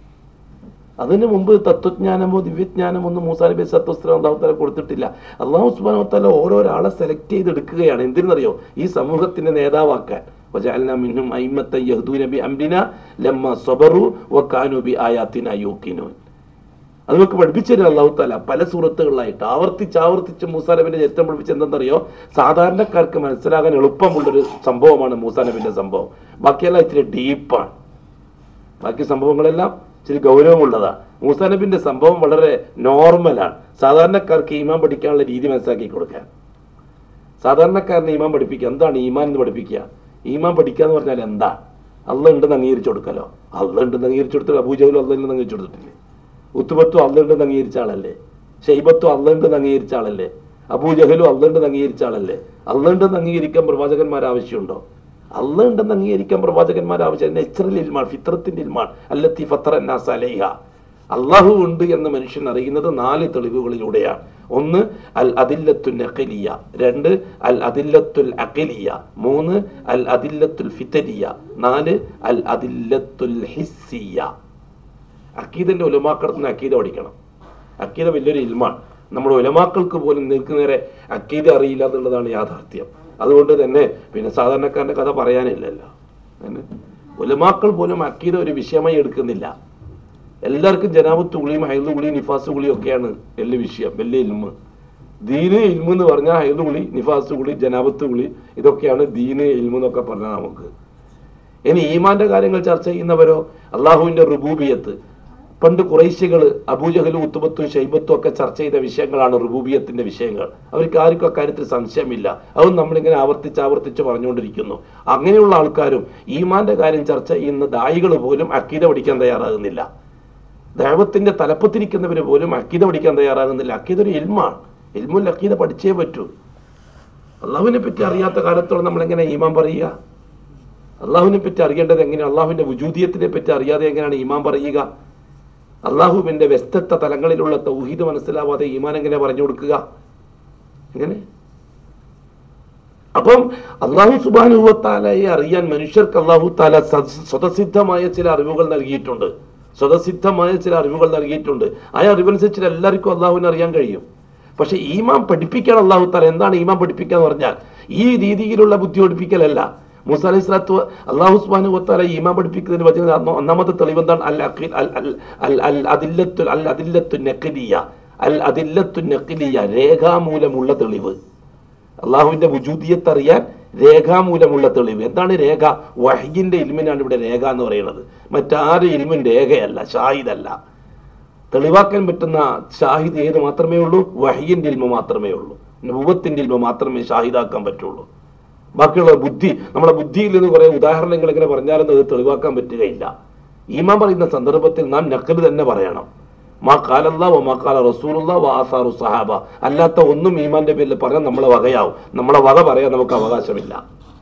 അതിനു മുമ്പ് തത്വജ്ഞാനമോ ദിവ്യജ്ഞാനമോ ഒന്നും മൂസാ നബി സ്വലാത്തു വസ്സലാം അള്ളാഹു തല കൊടുത്തിട്ടില്ല അള്ളാഹു സുബാനോ തല ഓരോരാളെ സെലക്ട് ചെയ്തെടുക്കുകയാണ് എന്തിനറിയോ ഈ സമൂഹത്തിന്റെ നേതാവാക്കാൻ وجعلنا منهم أئمة يهدون بأمرنا لما صبروا وكانوا بآياتنا يوقنون അത് നമുക്ക് പഠിപ്പിച്ചു തരും അള്ളാഹു താല പല സുഹൃത്തുക്കളായിട്ട് ആവർത്തിച്ച് ആവർത്തിച്ച് മൂസാ നബിന്റെ ചരിത്രം പഠിപ്പിച്ച് എന്തെന്നറിയോ സാധാരണക്കാർക്ക് മനസ്സിലാകാൻ എളുപ്പമുള്ളൊരു സംഭവമാണ് മൂസാ നബിന്റെ സംഭവം ബാക്കിയെല്ലാം ഇത്തിരി ഡീപ്പാണ് ബാക്കി സംഭവങ്ങളെല്ലാം ഇച്ചിരി ഗൗരവമുള്ളതാണ് മൂസാ നബിന്റെ സംഭവം വളരെ നോർമലാണ് സാധാരണക്കാർക്ക് ഈമാൻ പഠിക്കാനുള്ള രീതി മനസ്സിലാക്കി കൊടുക്കാൻ സാധാരണക്കാരനെ ഈമാൻ പഠിപ്പിക്കുക എന്താണ് ഈമാൻ എന്ന് പഠിപ്പിക്കുക ഈമാൻ പഠിക്കുക എന്ന് പറഞ്ഞാൽ എന്താ അള്ള ഉണ്ടെന്ന് അംഗീകരിച്ചു കൊടുക്കലോ അള്ള ഉണ്ടെന്ന് അംഗീകരിച്ചു കൊടുത്തില്ല അബൂജഹലും അള്ള ഉണ്ടെന്ന് അംഗീകരിച്ചു കൊടുത്തിട്ടില്ലേ ഉത്തുബത്തും അള്ള ഉണ്ടെന്ന് അംഗീകരിച്ച ആളല്ലേ ഷെയ്ബത്തും അള്ള ഉണ്ടെന്ന് അംഗീകരിച്ച ആളല്ലേ അബൂജഹലും അള്ള ഉണ്ടെന്ന് അംഗീകരിച്ച ആളല്ലേ അള്ള ഉണ്ടെന്ന് അംഗീകരിക്കാൻ പ്രവാചകന്മാർ ആവശ്യമുണ്ടോ അള്ള ഉണ്ടെന്ന് അംഗീകരിക്കാൻ പ്രവാചകന്മാർ ആവശ്യം നെച്ചറൽ ഇൽമാൻ ഫിത്രത്തിന്റെ ഇൽമാൻ അല്ലത്തി ഫത്ര അലൈഹ അള്ളാഹു ഉണ്ട് എന്ന് മനുഷ്യൻ അറിയുന്നത് നാല് തെളിവുകളിലൂടെയാണ് ഒന്ന് അൽ അതില്ലത്തുൽ നഖലിയ രണ്ട് അൽ അതില്ലത്തുൽ അഖലിയ മൂന്ന് അൽ അതില്ലത്തുൽ ഫിത്തരിയ നാല് അൽ അതില്ലത്തുൽ ഹിസ്സിയ അക്കീദന്റെ ഉലമാക്കടത്തിന് അക്കീദ പഠിക്കണം അക്കീദ വലിയൊരു ഇൽമാണ് നമ്മുടെ ഉലമാക്കൾക്ക് പോലും നേരെ അക്കീദ അറിയില്ല എന്നുള്ളതാണ് യാഥാർത്ഥ്യം അതുകൊണ്ട് തന്നെ പിന്നെ സാധാരണക്കാരന്റെ കഥ പറയാനില്ലല്ലോ അങ്ങനെ ഉലമാക്കൾ പോലും അക്കീദ ഒരു വിഷയമായി എടുക്കുന്നില്ല എല്ലാവർക്കും ജനാബത്ത് ഗുളിയും ഹൈദ് ഗുളിയും നിഫാസ് ഗുളിയും ഒക്കെയാണ് വലിയ വിഷയം വലിയ ഇൽമ് ദീന് ഇൽമ് എന്ന് പറഞ്ഞാൽ ഹൈദ് ഗുളി നിഫാസ് ഗുളി ജനാബത്ത് ഗുളി ഇതൊക്കെയാണ് ദീന് ഇൽമ് എന്നൊക്കെ പറഞ്ഞാൽ നമുക്ക് ഇനി ഈമാന്റെ കാര്യങ്ങൾ ചർച്ച ചെയ്യുന്നവരോ അള്ളാഹുവിന്റെ റുബൂബിയത്ത് പണ്ട് കുറേശ്യകൾ അബൂജഹലും ഉത്തുബത്തും ഷൈബത്തും ഒക്കെ ചർച്ച ചെയ്ത വിഷയങ്ങളാണ് റുബൂബിയത്തിന്റെ വിഷയങ്ങൾ അവർക്ക് ആർക്കും അക്കാര്യത്തിൽ സംശയമില്ല അതും നമ്മളിങ്ങനെ ആവർത്തിച്ച് ആവർത്തിച്ച് പറഞ്ഞുകൊണ്ടിരിക്കുന്നു അങ്ങനെയുള്ള ആൾക്കാരും ഈമാന്റെ കാര്യം ചർച്ച ചെയ്യുന്ന ദായികൾ പോലും അക്കീത പഠിക്കാൻ തയ്യാറാകുന്നില്ല ദൈവത്തിന്റെ തലപ്പത്തിരിക്കുന്നവർ പോലും അക്കീത പഠിക്കാൻ തയ്യാറാകുന്നില്ല അക്കീത ഒരു ഇൽമാണ് ഇൽമുൽ അക്കീത പഠിച്ചേ പറ്റൂ അള്ളാഹുവിനെ പറ്റി അറിയാത്ത കാലത്തോളം നമ്മൾ എങ്ങനെ ഈമാൻ പറയുക അള്ളാഹുവിനെ പറ്റി അറിയേണ്ടത് എങ്ങനെയാണ് അള്ളാഹുവിന്റെ വുജൂദിയത്തിനെ പറ്റി അറിയാതെ എങ്ങനെയാണ് ഈമാൻ പറയുക അള്ളാഹുവിന്റെ വ്യത്യസ്ത തലങ്ങളിലുള്ള തൗഹീദ് മനസ്സിലാവാതെ ഈമാൻ എങ്ങനെ പറഞ്ഞു കൊടുക്കുക എങ്ങനെ അപ്പം അള്ളാഹു സുബാനുഭവത്താലയെ അറിയാൻ മനുഷ്യർക്ക് അള്ളാഹു താല സ- സ്വതസിദ്ധമായ ചില അറിവുകൾ നൽകിയിട്ടുണ്ട് സ്വതസിദ്ധമായ ചില അറിവുകൾ നൽകിയിട്ടുണ്ട് ആ അറിവനുസരിച്ച് എല്ലാവർക്കും അള്ളാഹുവിനെ അറിയാൻ കഴിയും പക്ഷെ ഈമാൻ പഠിപ്പിക്കാൻ അള്ളാഹു താല എന്താണ് ഈമാൻ പഠിപ്പിക്കുക എന്ന് പറഞ്ഞാൽ ഈ രീതിയിലുള്ള ബുദ്ധി പഠിപ്പിക്കലല്ല മൂസ അലൈഹി സ്വലാത്തു അള്ളാഹു സുബാനു വത്താല ഈമാൻ പഠിപ്പിക്കുന്നതിന് പറഞ്ഞത് അന്ന് ഒന്നാമത്തെ തെളിവ് എന്താണ് അൽ അഖിൽ അൽ അൽ അൽ അൽ അതില്ലത്തു അൽ അതില്ലത്തു നഖലിയ അൽ അതില്ലത്തു നഖലിയ രേഖാമൂലമുള്ള തെളിവ് അള്ളാഹുവിന്റെ വുജൂദിയത്ത് അറിയാൻ രേഖാമൂലമുള്ള തെളിവ് എന്താണ് രേഖ വഹ്യിന്റെ ഇൽമിനാണ് ഇവിടെ രേഖ എന്ന് പറയുന്നത് മറ്റാരും ഇൽമിൻ രേഖയല്ല ഷാഹിദല്ല തെളിവാക്കാൻ പറ്റുന്ന ഷാഹിദ് ഏത് മാത്രമേ ഉള്ളൂ വഹ്യിന്റെ ഇൽമ മാത്രമേ ഉള്ളൂ നബുവത്തിന്റെ ഇൽമ മാത്രമേ ഷാഹിദാക്കാൻ പറ്റുള്ളൂ ബാക്കിയുള്ള ബുദ്ധി നമ്മുടെ ബുദ്ധിയിൽ നിന്ന് കുറെ ഉദാഹരണങ്ങൾ ഇങ്ങനെ പറഞ്ഞാലൊന്നും അത് തെളിവാക്കാൻ പറ്റുകയില്ല ഈമാൻ പറയുന്ന സന്ദർഭത്തിൽ നാം നക്കല് തന്നെ പറയണം മാ കാലല്ല വ മാ കാല റസൂലുള്ള വ ആസാറു സഹാബ അല്ലാത്ത ഒന്നും ഈമാന്റെ പേരിൽ പറയാൻ നമ്മളെ വകയാവും നമ്മളെ വക പറയാൻ നമുക്ക് അവകാശമില്ല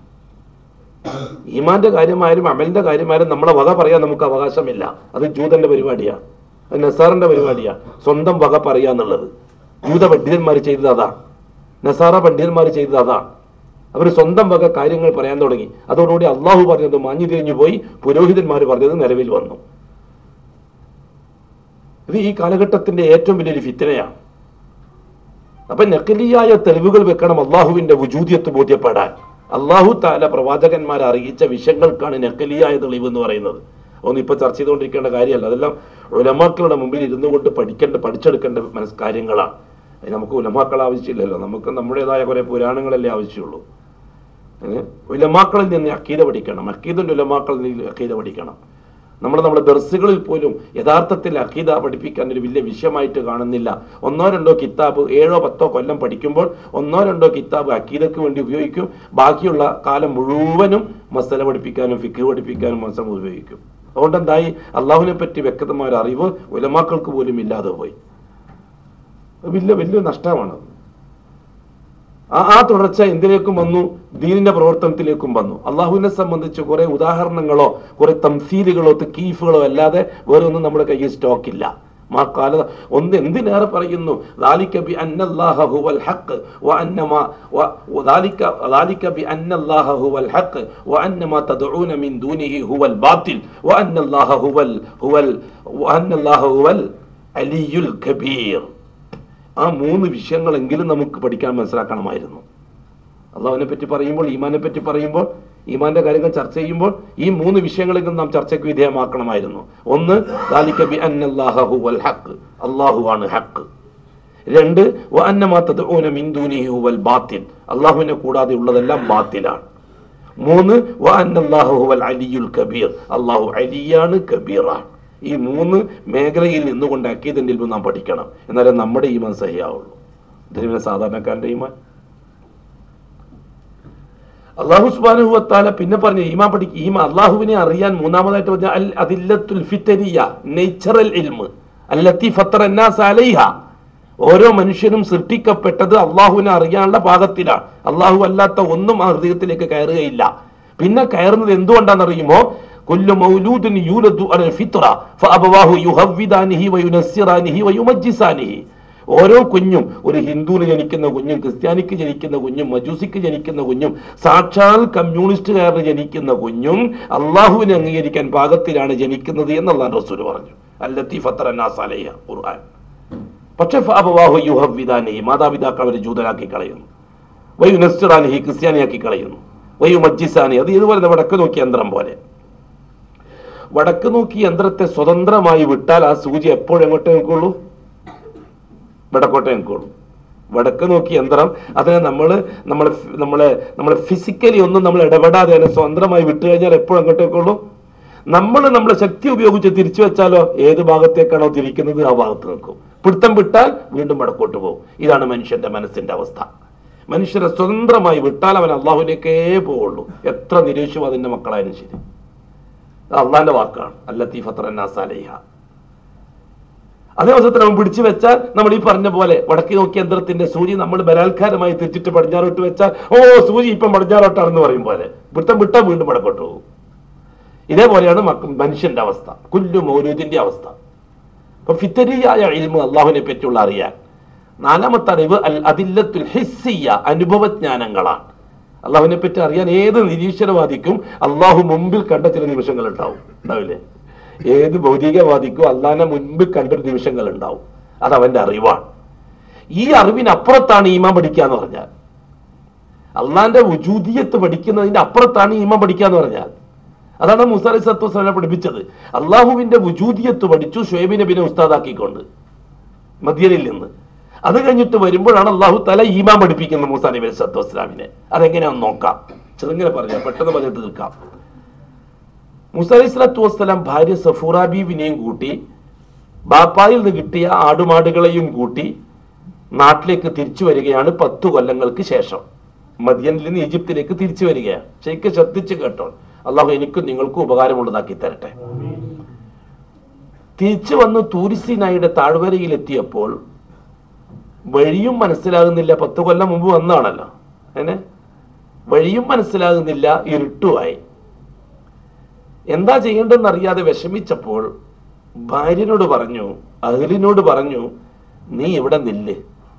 ഈമാന്റെ കാര്യമായാലും അമലിന്റെ കാര്യമായാലും നമ്മളെ വക പറയാൻ നമുക്ക് അവകാശമില്ല അത് ജൂതന്റെ പരിപാടിയാണ് അത് നസാറിന്റെ പരിപാടിയാണ് സ്വന്തം വക പറയാന്നുള്ളത് ജൂത പണ്ഡിതന്മാർ ചെയ്തത് അതാണ് നസാറ പണ്ഡിതന്മാർ ചെയ്തത് അതാണ് അവർ സ്വന്തം വക കാര്യങ്ങൾ പറയാൻ തുടങ്ങി അതോടുകൂടി അള്ളാഹു പറഞ്ഞത് മാഞ്ഞു തിരിഞ്ഞു പോയി പുരോഹിതന്മാർ പറഞ്ഞത് നിലവിൽ വന്നു ഇത് ഈ കാലഘട്ടത്തിന്റെ ഏറ്റവും വലിയൊരു ഫിത്തനയാണ് അപ്പൊ നക്കലിയായ തെളിവുകൾ വെക്കണം അള്ളാഹുവിന്റെ വുജൂദിയത്ത് ബോധ്യപ്പെടാൻ അള്ളാഹു താല പ്രവാചകന്മാരെ അറിയിച്ച വിഷയങ്ങൾക്കാണ് നക്കലിയായ തെളിവ് എന്ന് പറയുന്നത് ഒന്നും ഇപ്പൊ ചർച്ച ചെയ്തുകൊണ്ടിരിക്കേണ്ട കാര്യമല്ല അതെല്ലാം ഉലമാക്കളുടെ മുമ്പിൽ ഇരുന്നു കൊണ്ട് പഠിക്കേണ്ട പഠിച്ചെടുക്കേണ്ട മനസ് കാര്യങ്ങളാണ് അതിന് നമുക്ക് ഉലമാക്കൾ ആവശ്യമില്ലല്ലോ നമുക്ക് നമ്മുടേതായ കുറെ പുരാണങ്ങളല്ലേ ആവശ്യമുള്ളൂ ഏഹ്? ഉലമാക്കളിൽ നിന്ന് അക്കീത പഠിക്കണം അക്കീദന്റെ ഉലമാക്കളിൽ നിന്ന് അക്കീത പഠിക്കണം നമ്മൾ നമ്മുടെ ദർസുകളിൽ പോലും യഥാർത്ഥത്തിൽ അക്കീത പഠിപ്പിക്കാൻ ഒരു വലിയ വിഷയമായിട്ട് കാണുന്നില്ല ഒന്നോ രണ്ടോ കിതാബ് ഏഴോ പത്തോ കൊല്ലം പഠിക്കുമ്പോൾ ഒന്നോ രണ്ടോ കിതാബ് അക്കീദക്ക് വേണ്ടി ഉപയോഗിക്കും ബാക്കിയുള്ള കാലം മുഴുവനും മസല പഠിപ്പിക്കാനും ഫിക്ക് പഠിപ്പിക്കാനും മസല ഉപയോഗിക്കും അതുകൊണ്ട് എന്തായി അള്ളാഹുവിനെ പറ്റി വ്യക്തമായ ഒരു അറിവ് ഉലമാക്കൾക്ക് പോലും ഇല്ലാതെ പോയി അത് വലിയ വലിയ നഷ്ടമാണ് ആ ആ തുടർച്ച എന്തിലേക്കും വന്നു ദീനിന്റെ പ്രവർത്തനത്തിലേക്കും വന്നു അള്ളാഹുവിനെ സംബന്ധിച്ച് കുറെ ഉദാഹരണങ്ങളോ കുറെ തംസീലുകളോ തെക്കീഫുകളോ അല്ലാതെ വേറെ ഒന്നും നമ്മുടെ കയ്യിൽ സ്റ്റോക്ക് ഇല്ല മാ കാല ഒന്ന് എന്തിനേറെ പറയുന്നു ذَلِكَ بِأَنَّ اللَّهَ هُوَ الْحَقُّ وَأَنَّ مَا و- وذلك ذلك بأن الله هو الحق وأن ما تدعون من دونه هو الباطل وأن الله هو ال هو ال وأن الله هو العلي الكبير ആ മൂന്ന് വിഷയങ്ങളെങ്കിലും നമുക്ക് പഠിക്കാൻ മനസ്സിലാക്കണമായിരുന്നു അള്ളാഹുവിനെ പറ്റി പറയുമ്പോൾ ഈമാനെ പറ്റി പറയുമ്പോൾ ഈമാന്റെ കാര്യങ്ങൾ ചർച്ച ചെയ്യുമ്പോൾ ഈ മൂന്ന് വിഷയങ്ങളെങ്കിലും നാം ചർച്ചയ്ക്ക് വിധേയമാക്കണമായിരുന്നു ഒന്ന് ദാലിക ബി അന്നല്ലാഹ ഹുവൽ ഹഖ് അള്ളാഹുവാണ് ഹക്ക് രണ്ട് വ അന്നമാ തദ്ഊന മിൻ ദൂനിഹി ഹുവൽ ബാത്തിൽ അള്ളാഹുവിനെ കൂടാതെ ഉള്ളതെല്ലാം ബാത്തിലാണ് മൂന്ന് വ അന്നല്ലാഹു ഹുവൽ അലിയുൽ കബീർ അള്ളാഹു അലിയാണ് കബീറാണ് ഈ മൂന്ന് മേഖലയിൽ നിന്നുകൊണ്ട് അക്കീതിന്റെ ഇൽമ നാം പഠിക്കണം എന്നാലേ നമ്മുടെ ഈമാൻ സഹിയാവുള്ളൂ ഇതിന് പിന്നെ സാധാരണക്കാരന്റെ ഈമാൻ അള്ളാഹു സുബാനുഹു വത്താല പിന്നെ പറഞ്ഞു ഈമാ പഠി ഈമ അള്ളാഹുവിനെ അറിയാൻ മൂന്നാമതായിട്ട് പറഞ്ഞ അൽ അതില്ലത്തുൽ ഫിത്തരിയ നേച്ചറൽ ഇൽമ് അല്ലത്തി ഫത്തർ അന്നാസ് അലൈഹ ഓരോ മനുഷ്യനും സൃഷ്ടിക്കപ്പെട്ടത് അള്ളാഹുവിനെ അറിയാനുള്ള പാകത്തിലാണ് അള്ളാഹു അല്ലാത്ത ഒന്നും ആ ഹൃദയത്തിലേക്ക് കയറുകയില്ല പിന്നെ കയറുന്നത് എന്തുകൊണ്ടാണെന്നറിയുമോ കുല്ലു മൗലൂദിൻ യൂലദു അലൽ ഫിത്ര ഫഅബവാഹു യുഹവ്വിദാനിഹി വയുനസ്സിറാനിഹി വയുമജ്ജിസാനിഹി ഓരോ കുഞ്ഞും ഒരു ഹിന്ദുവിന് ജനിക്കുന്ന കുഞ്ഞും ക്രിസ്ത്യാനിക്ക് ജനിക്കുന്ന കുഞ്ഞും മജൂസിക്ക് ജനിക്കുന്ന കുഞ്ഞും സാക്ഷാൽ കമ്മ്യൂണിസ്റ്റുകാരന് ജനിക്കുന്ന കുഞ്ഞും അള്ളാഹുവിനെ അംഗീകരിക്കാൻ പാകത്തിലാണ് ജനിക്കുന്നത് എന്നുള്ള റസൂൽ പറഞ്ഞു അല്ലത്തി ഫത്തറന്നാസാലയ ഖുർആൻ പക്ഷെ ഫഅബവാഹു യുഹവ്വിദാനിഹി മാതാപിതാക്കൾ അവരെ ജൂതനാക്കി കളയുന്നു വയു നസ്റാനിഹി ക്രിസ്ത്യാനിയാക്കി കളയുന്നു വയു മജ്ജിസാനി അത് ഇതുപോലെ വടക്ക് നോക്കിയ യന്ത്രം പോലെ വടക്ക് നോക്കി യന്ത്രത്തെ സ്വതന്ത്രമായി വിട്ടാൽ ആ സൂചി എപ്പോഴെങ്ങോട്ടേ നിൽക്കുള്ളൂ വടക്കോട്ടേ നിൽക്കുള്ളൂ വടക്ക് നോക്കി യന്ത്രം അതിനെ നമ്മൾ നമ്മളെ നമ്മളെ നമ്മളെ ഫിസിക്കലി ഒന്നും നമ്മൾ ഇടപെടാതെ അതിനെ സ്വതന്ത്രമായി വിട്ടു കഴിഞ്ഞാൽ എപ്പോഴും അങ്ങോട്ടേക്കുള്ളൂ നമ്മൾ നമ്മളെ ശക്തി ഉപയോഗിച്ച് തിരിച്ചു വെച്ചാലോ ഏത് ഭാഗത്തേക്കാണോ തിരിക്കുന്നത് ആ ഭാഗത്ത് നിൽക്കും പിടുത്തം വിട്ടാൽ വീണ്ടും വടക്കോട്ട് പോകും ഇതാണ് മനുഷ്യന്റെ മനസ്സിന്റെ അവസ്ഥ മനുഷ്യരെ സ്വതന്ത്രമായി വിട്ടാൽ അവൻ അള്ളാഹുലേക്കേ പോവുള്ളൂ എത്ര നിരീശ്വരവാദിന്റെ മക്കളായാലും ശരി അത് അള്ളാന്റെ വാക്കാണ് അല്ലത്തി ഫത്രന്നാസാലേഹ അതേ അവസരത്തിൽ അവൻ പിടിച്ചു വെച്ചാൽ നമ്മൾ ഈ പറഞ്ഞ പോലെ വടക്കി നോക്കിയ യന്ത്രത്തിന്റെ സൂചി നമ്മൾ ബലാത്കാരമായി തിരിച്ചിട്ട് പടിഞ്ഞാറോട്ട് വെച്ചാൽ ഓ സൂചി ഇപ്പം പടിഞ്ഞാറോട്ടാണെന്ന് പറയും പോലെ പിടുത്തം വിട്ടാൽ വീണ്ടും വടക്കോട്ട് പോകും ഇതേപോലെയാണ് മക്ക- മനുഷ്യന്റെ അവസ്ഥ കുല്ലു മൗലൂദിന്റെ അവസ്ഥ അപ്പൊ ഫിത്തരിയായ ഇൽമു അള്ളാഹുവിനെ പറ്റിയുള്ള അറിയാൻ നാലാമത്തെ അറിവ് അൽ അതില്ലത്തുൽ ഹിസ്സിയ അനുഭവജ്ഞാനങ്ങളാണ് അള്ളാഹുവിനെ പറ്റി അറിയാൻ ഏത് നിരീശ്വരവാദിക്കും അള്ളാഹു മുമ്പിൽ കണ്ട ചില നിമിഷങ്ങൾ ഉണ്ടാവും ഉണ്ടാവില്ലേ ഏത് ഭൗതികവാദിക്കും അള്ളാഹിനെ മുൻപിൽ കണ്ടൊരു നിമിഷങ്ങൾ ഉണ്ടാവും അത് അവന്റെ അറിവാണ് ഈ അറിവിനപ്പുറത്താണ് ഈമാൻ പഠിക്കുക എന്ന് പറഞ്ഞാൽ അള്ളാന്റെ ഉജൂദിയത്ത് പഠിക്കുന്നതിന്റെ അപ്പുറത്താണ് ഈമാൻ പഠിക്കുക എന്ന് പറഞ്ഞാൽ അതാണ് മുസ അലൈഹി സ്വത്തു വസ്സലാം പഠിപ്പിച്ചത് അള്ളാഹുവിന്റെ വുജൂദിയത്ത് പഠിച്ചു ഷുഹൈബി നബിനെ ഉസ്താദാക്കിക്കൊണ്ട് മദ്യനിൽ നിന്ന് അത് കഴിഞ്ഞിട്ട് വരുമ്പോഴാണ് അള്ളാഹു തല ഈമാൻ പഠിപ്പിക്കുന്നത് മൂസ നബി അലൈഹി സ്വത്തു വസ്സലാമിനെ അതെങ്ങനെയാന്ന് നോക്കാം ചെറുങ്ങനെ പറയാം പെട്ടെന്ന് പറഞ്ഞ് തീർക്കാം മുസ അലൈഹി സ്വലാത്തു വസ്സലാം ഭാര്യ സഫൂറ ബീവിനെയും കൂട്ടി ബാപ്പായിൽ നിന്ന് കിട്ടിയ ആടുമാടുകളെയും കൂട്ടി നാട്ടിലേക്ക് തിരിച്ചു വരികയാണ് പത്തു കൊല്ലങ്ങൾക്ക് ശേഷം മദിയനിൽ നിന്ന് ഈജിപ്തിലേക്ക് തിരിച്ചു വരികയാണ് ശരിക്കും ശ്രദ്ധിച്ച് കേട്ടോ അള്ളാഹു എനിക്കും നിങ്ങൾക്കും ഉപകാരമുള്ളതാക്കി തരട്ടെ തിരിച്ചു വന്ന് തൂരിസിനായുടെ താഴ്വരയിൽ എത്തിയപ്പോൾ വഴിയും മനസ്സിലാകുന്നില്ല പത്ത് കൊല്ലം മുമ്പ് വന്നാണല്ലോ അങ്ങനെ വഴിയും മനസ്സിലാകുന്നില്ല ഇരുട്ടുമായി എന്താ ചെയ്യേണ്ടതെന്ന് അറിയാതെ വിഷമിച്ചപ്പോൾ ഭാര്യനോട് പറഞ്ഞു അഹലിനോട് പറഞ്ഞു നീ ഇവിടെ നില്ല്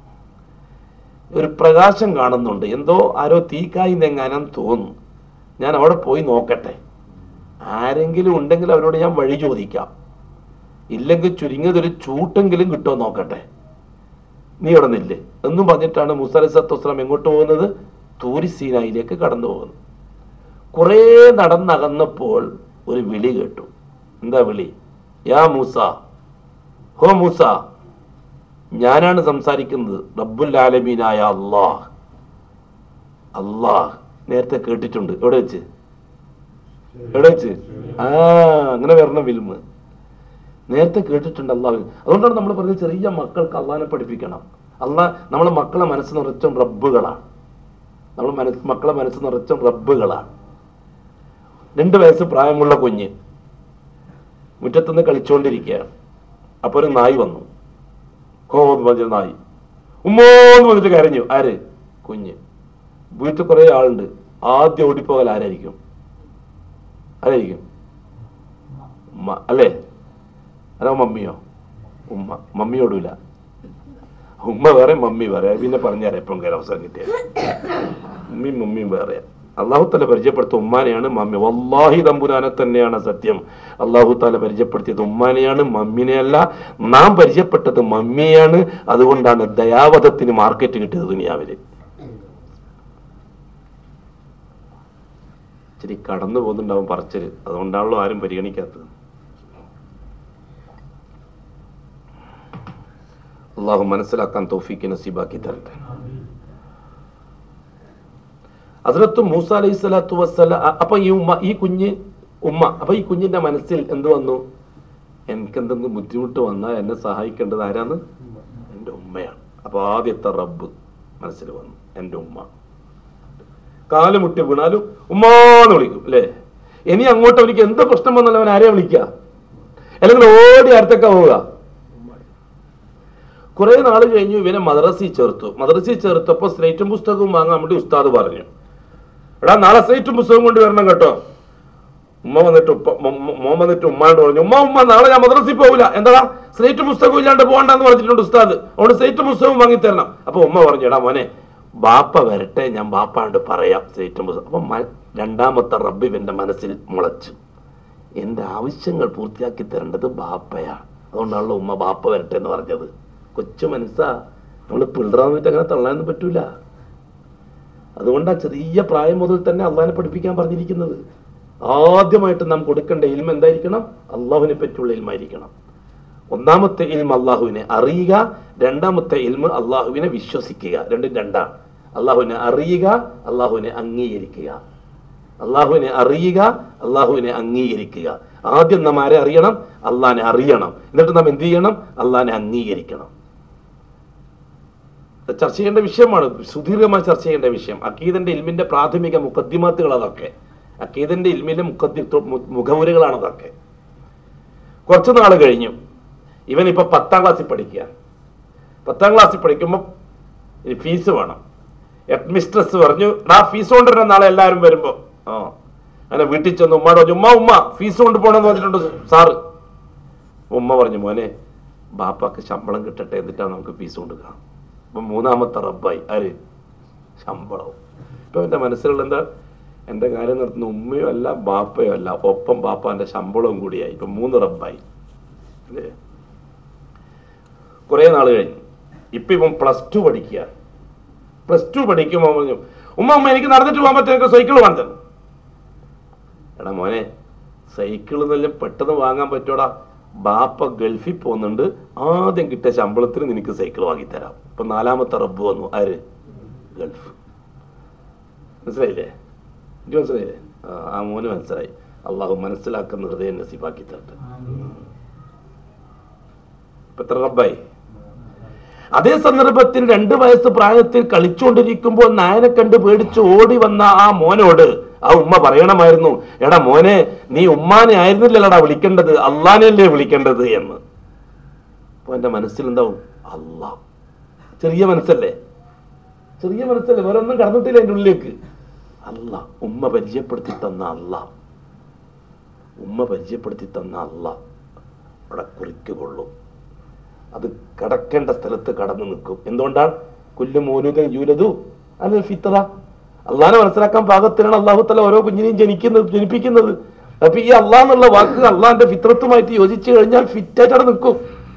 ഒരു പ്രകാശം കാണുന്നുണ്ട് എന്തോ ആരോ തീക്കായി തെങ്ങാനം തോന്നുന്നു ഞാൻ അവിടെ പോയി നോക്കട്ടെ ആരെങ്കിലും ഉണ്ടെങ്കിൽ അവരോട് ഞാൻ വഴി ചോദിക്കാം ഇല്ലെങ്കിൽ ചുരുങ്ങിയത് ഒരു ചൂട്ടെങ്കിലും കിട്ടുമോ നോക്കട്ടെ നീ ഇവിടെ നില്ല് എന്നും പറഞ്ഞിട്ടാണ് മുസലസത്വസ്ലാം എങ്ങോട്ട് പോകുന്നത് തൂരിസീനായിലേക്ക് കടന്നു പോകുന്നത് കുറേ നടന്നകന്നപ്പോൾ ഒരു വിളി കേട്ടു എന്താ വിളി യാ മൂസ ഹോ മൂസ ഞാനാണ് സംസാരിക്കുന്നത് റബ്ബുൽ ആലമീനായ അള്ളാഹ് അള്ളാഹ് നേരത്തെ കേട്ടിട്ടുണ്ട് എവിടെ വെച്ച് എവിടെ വെച്ച് ആ അങ്ങനെ വരണം ഫിലിം നേരത്തെ കേട്ടിട്ടുണ്ട് അള്ളാഹ് അതുകൊണ്ടാണ് നമ്മൾ പറഞ്ഞത് ചെറിയ മക്കൾക്ക് അള്ളാഹിനെ പഠിപ്പിക്കണം അള്ളാഹ് നമ്മളെ മക്കളെ മനസ്സ് നിറച്ചും റബ്ബുകളാണ് നമ്മൾ മനസ്സ് മക്കളെ മനസ്സ് നിറച്ചും റബ്ബുകളാണ് രണ്ട് വയസ്സ് പ്രായമുള്ള കുഞ്ഞ് മുറ്റത്തുനിന്ന് കളിച്ചുകൊണ്ടിരിക്കുകയാണ് അപ്പൊ ഒരു നായി വന്നു കോന്ന് പറഞ്ഞ നായി ഉമ്മോന്ന് പറഞ്ഞിട്ട് കരഞ്ഞു ആര് കുഞ്ഞ് വീട്ടിൽ കുറെ ആളുണ്ട് ആദ്യം ഓടിപ്പോകൽ ആരായിരിക്കും ആരായിരിക്കും ഉമ്മ അല്ലേ അതോ മമ്മിയോ ഉമ്മ മമ്മി ഓടൂല ഉമ്മ വേറെ മമ്മി വേറെ പിന്നെ പറഞ്ഞുതരാം എപ്പോഴും കയറി അവസരം കിട്ടിയത് ഉമ്മയും മമ്മിയും വേറെ അള്ളാഹു തല പരിചയപ്പെടുത്തിയ ഉമ്മാനെയാണ് മമ്മി വല്ലാഹി തമ്പുരാനെ തന്നെയാണ് സത്യം അള്ളാഹു താല പരിചയപ്പെടുത്തിയത് ഉമ്മാനെയാണ് മമ്മിനെയല്ല നാം പരിചയപ്പെട്ടത് മമ്മിയാണ് അതുകൊണ്ടാണ് ദയാവധത്തിന് മാർക്കറ്റ് കിട്ടിയത് ദുനിയാവില് ഇച്ചിരി കടന്നു പോകുന്നുണ്ടാവും പറച്ചല് അതുകൊണ്ടാണല്ലോ ആരും പരിഗണിക്കാത്തത് അള്ളാഹു മനസ്സിലാക്കാൻ തോഫിക്ക് നസീബാക്കി തരട്ടെ അതിലത്ത് മൂസ അലൈഹി സ്വലാത്തു വസ്സല അപ്പൊ ഈ ഉമ്മ ഈ കുഞ്ഞ് ഉമ്മ അപ്പൊ ഈ കുഞ്ഞിന്റെ മനസ്സിൽ എന്ത് വന്നു എനിക്ക് എന്തെങ്കിലും ബുദ്ധിമുട്ട് വന്നാൽ എന്നെ സഹായിക്കേണ്ടത് ആരാന്ന് എൻ്റെ ഉമ്മയാണ് അപ്പൊ ആദ്യത്തെ റബ്ബ് മനസ്സിൽ വന്നു എൻ്റെ ഉമ്മ കാല് മുട്ടി വീണാലും ഉമ്മാന്ന് വിളിക്കും അല്ലേ ഇനി അങ്ങോട്ട് അവനിക്ക് എന്ത് പ്രശ്നം വന്നാലും അവൻ ആരെയാ വിളിക്കുക അല്ലെങ്കിൽ ഓടി അടുത്തൊക്കെ പോവുക കുറെ നാൾ കഴിഞ്ഞു ഇവനെ മദ്രസയിൽ ചേർത്തു മദ്രസയിൽ ചേർത്തപ്പോ സ്ലേറ്റും പുസ്തകവും വാങ്ങാൻ വേണ്ടി ഉസ്താദ് പറഞ്ഞു എടാ നാളെ സ്ലേറ്റും പുസ്തകം കൊണ്ട് വരണം കേട്ടോ ഉമ്മ വന്നിട്ട് ഉപ്പ മോ- മോ- മോൻ വന്നിട്ട് ഉമ്മാണ്ട് പറഞ്ഞു ഉമ്മ ഉമ്മ നാളെ ഞാൻ മദ്രസയിൽ പോകില്ല എന്താ സ്ലേറ്റ് പുസ്തകം ഇല്ലാണ്ട് പോകണ്ടെന്ന് പറഞ്ഞിട്ടുണ്ട് ഉസ്താദ് അതുകൊണ്ട് സ്ലേറ്റ് പുസ്തകം വാങ്ങി തരണം അപ്പൊ ഉമ്മ പറഞ്ഞു എടാ മോനെ ബാപ്പ വരട്ടെ ഞാൻ ബാപ്പാണ്ട് പറയാം സ്ലേറ്റും പുസ്തകം അപ്പൊ മ- രണ്ടാമത്തെ റബ്ബ് ഇവന്റെ മനസ്സിൽ മുളച്ചു എന്റെ ആവശ്യങ്ങൾ പൂർത്തിയാക്കി തരേണ്ടത് ബാപ്പയാണ് അതുകൊണ്ടാണല്ലോ ഉമ്മ ബാപ്പ വരട്ടെ എന്ന് പറഞ്ഞത് കൊച്ചു മനസ്സാ നമ്മൾ പിള്ളറാന്നിട്ട് അങ്ങനെ തള്ളാനൊന്നും പറ്റൂല അതുകൊണ്ടാ ചെറിയ പ്രായം മുതൽ തന്നെ അള്ളാഹിനെ പഠിപ്പിക്കാൻ പറഞ്ഞിരിക്കുന്നത് ആദ്യമായിട്ട് നാം കൊടുക്കേണ്ട ഇൽമ എന്തായിരിക്കണം അള്ളാഹുവിനെ പറ്റിയുള്ള ഇൽമായിരിക്കണം ഒന്നാമത്തെ ഇൽമ അള്ളാഹുവിനെ അറിയുക രണ്ടാമത്തെ ഇൽമ അള്ളാഹുവിനെ വിശ്വസിക്കുക രണ്ടും രണ്ടാണ് അള്ളാഹുവിനെ അറിയുക അള്ളാഹുവിനെ അംഗീകരിക്കുക അള്ളാഹുവിനെ അറിയുക അള്ളാഹുവിനെ അംഗീകരിക്കുക ആദ്യം നാം ആരെ അറിയണം അള്ളാഹിനെ അറിയണം എന്നിട്ട് നാം എന്ത് ചെയ്യണം അള്ളാഹിനെ അംഗീകരിക്കണം ചർച്ച ചെയ്യേണ്ട വിഷയമാണ് സുദീർഘമായി ചർച്ച ചെയ്യേണ്ട വിഷയം അക്കീദന്റെ ഇൽമിന്റെ പ്രാഥമിക മുഖദ്ദിമാത്തുകൾ അതൊക്കെ അക്കീദന്റെ ഇൽമിന്റെ മുഖദ്ദി മു- മുഖവുരകളാണ് അതൊക്കെ കുറച്ചു നാൾ കഴിഞ്ഞു ഇവൻ ഇപ്പൊ പത്താം ക്ലാസ്സിൽ പഠിക്കുക പത്താം ക്ലാസ്സിൽ പഠിക്കുമ്പോൾ ഫീസ് വേണം ഹെഡ് മിസ്ട്രസ് പറഞ്ഞു ആ ഫീസ് കൊണ്ടുവരുന്ന നാളെ എല്ലാവരും വരുമ്പോ ആ അങ്ങനെ വീട്ടിൽ ചെന്ന് ഉമ്മയോട് പറഞ്ഞു ഉമ്മ ഉമ്മ ഫീസ് കൊണ്ടുപോകണമെന്ന് പറഞ്ഞിട്ടുണ്ട് സാറ് ഉമ്മ പറഞ്ഞു മോനെ ബാപ്പാക്ക് ശമ്പളം കിട്ടട്ടെ എന്നിട്ടാണ് നമുക്ക് ഫീസ് കൊടുക്കുക അപ്പൊ മൂന്നാമത്തെ റബ്ബായി ആര് ശമ്പളവും ഇപ്പൊ എന്റെ മനസ്സിലുള്ള എന്താ എന്റെ കാര്യം നടത്തുന്ന ഉമ്മയോ അല്ല ബാപ്പയോ അല്ല ഒപ്പം ബാപ്പാന്റെ ശമ്പളവും കൂടിയായി ഇപ്പൊ മൂന്ന് റബ്ബായി അല്ലേ കുറെ നാൾ കഴിഞ്ഞു ഇപ്പൊ ഇവൻ പ്ലസ് ടു പഠിക്കുക പ്ലസ് ടു പഠിക്കുമ്പോൾ പറഞ്ഞു ഉമ്മ ഉമ്മ എനിക്ക് നടന്നിട്ട് പോകാൻ പറ്റുന്ന സൈക്കിൾ വാങ്ങി തന്നു എടാ മോനെ സൈക്കിൾ എന്നെല്ലാം പെട്ടെന്ന് വാങ്ങാൻ പറ്റൂടാ ബാപ്പ ഗൾഫിൽ പോകുന്നുണ്ട് ആദ്യം കിട്ടിയ ശമ്പളത്തിന് നിനക്ക് സൈക്കിൾ വാങ്ങിത്തരാം ഇപ്പൊ നാലാമത്തെ റബ്ബ് വന്നു ആര് ഗൾഫ് മനസ്സിലായില്ലേ എനിക്ക് മനസ്സിലായില്ലേ ആ, ആ മോന് മനസ്സിലായി അള്ളാഹു മനസ്സിലാക്കുന്ന ഹൃദയം നസീബാക്കി തരട്ടെ ഇപ്പൊ എത്ര റബ്ബായി അതേ സന്ദർഭത്തിൽ രണ്ട് വയസ്സ് പ്രായത്തിൽ കളിച്ചുകൊണ്ടിരിക്കുമ്പോൾ നായനെ കണ്ട് പേടിച്ച് ഓടി വന്ന ആ മോനോട് ആ ഉമ്മ പറയണമായിരുന്നു എടാ മോനെ നീ ഉമ്മാനെ ആയിരുന്നില്ലല്ലടാ വിളിക്കേണ്ടത് അള്ളാനെയല്ലേ വിളിക്കേണ്ടത് എന്ന് അപ്പൊ എന്റെ മനസ്സിൽ എന്താവും അള്ളാ ചെറിയ മനസ്സല്ലേ ചെറിയ മനസ്സല്ലേ വേറെ ഒന്നും കടന്നിട്ടില്ല എന്റെ ഉള്ളിലേക്ക് അല്ല ഉമ്മ പരിചയപ്പെടുത്തി തന്ന അല്ല ഉമ്മ പരിചയപ്പെടുത്തി തന്ന അല്ല അവിടെ കുറിക്ക് കൊള്ളും അത് കടക്കേണ്ട സ്ഥലത്ത് കടന്നു നിൽക്കും എന്തുകൊണ്ടാണ് കുല്ലു മോനുദ യൂലതു അല്ല ഫിത്തറ അള്ളാനെ മനസ്സിലാക്കാൻ പാകത്തിനാണ് അള്ളാഹു തല ഓരോ കുഞ്ഞിനെയും ജനിക്കുന്നത് ജനിപ്പിക്കുന്നത് അപ്പൊ ഈ അള്ളാഹ് എന്നുള്ള വാക്ക് അള്ളാഹിന്റെ ഫിത്രത്തുമായിട്ട് യോജിച്ചു കഴിഞ്ഞാൽ ഫിറ്റായിട്ട് അവിടെ നിൽക്കും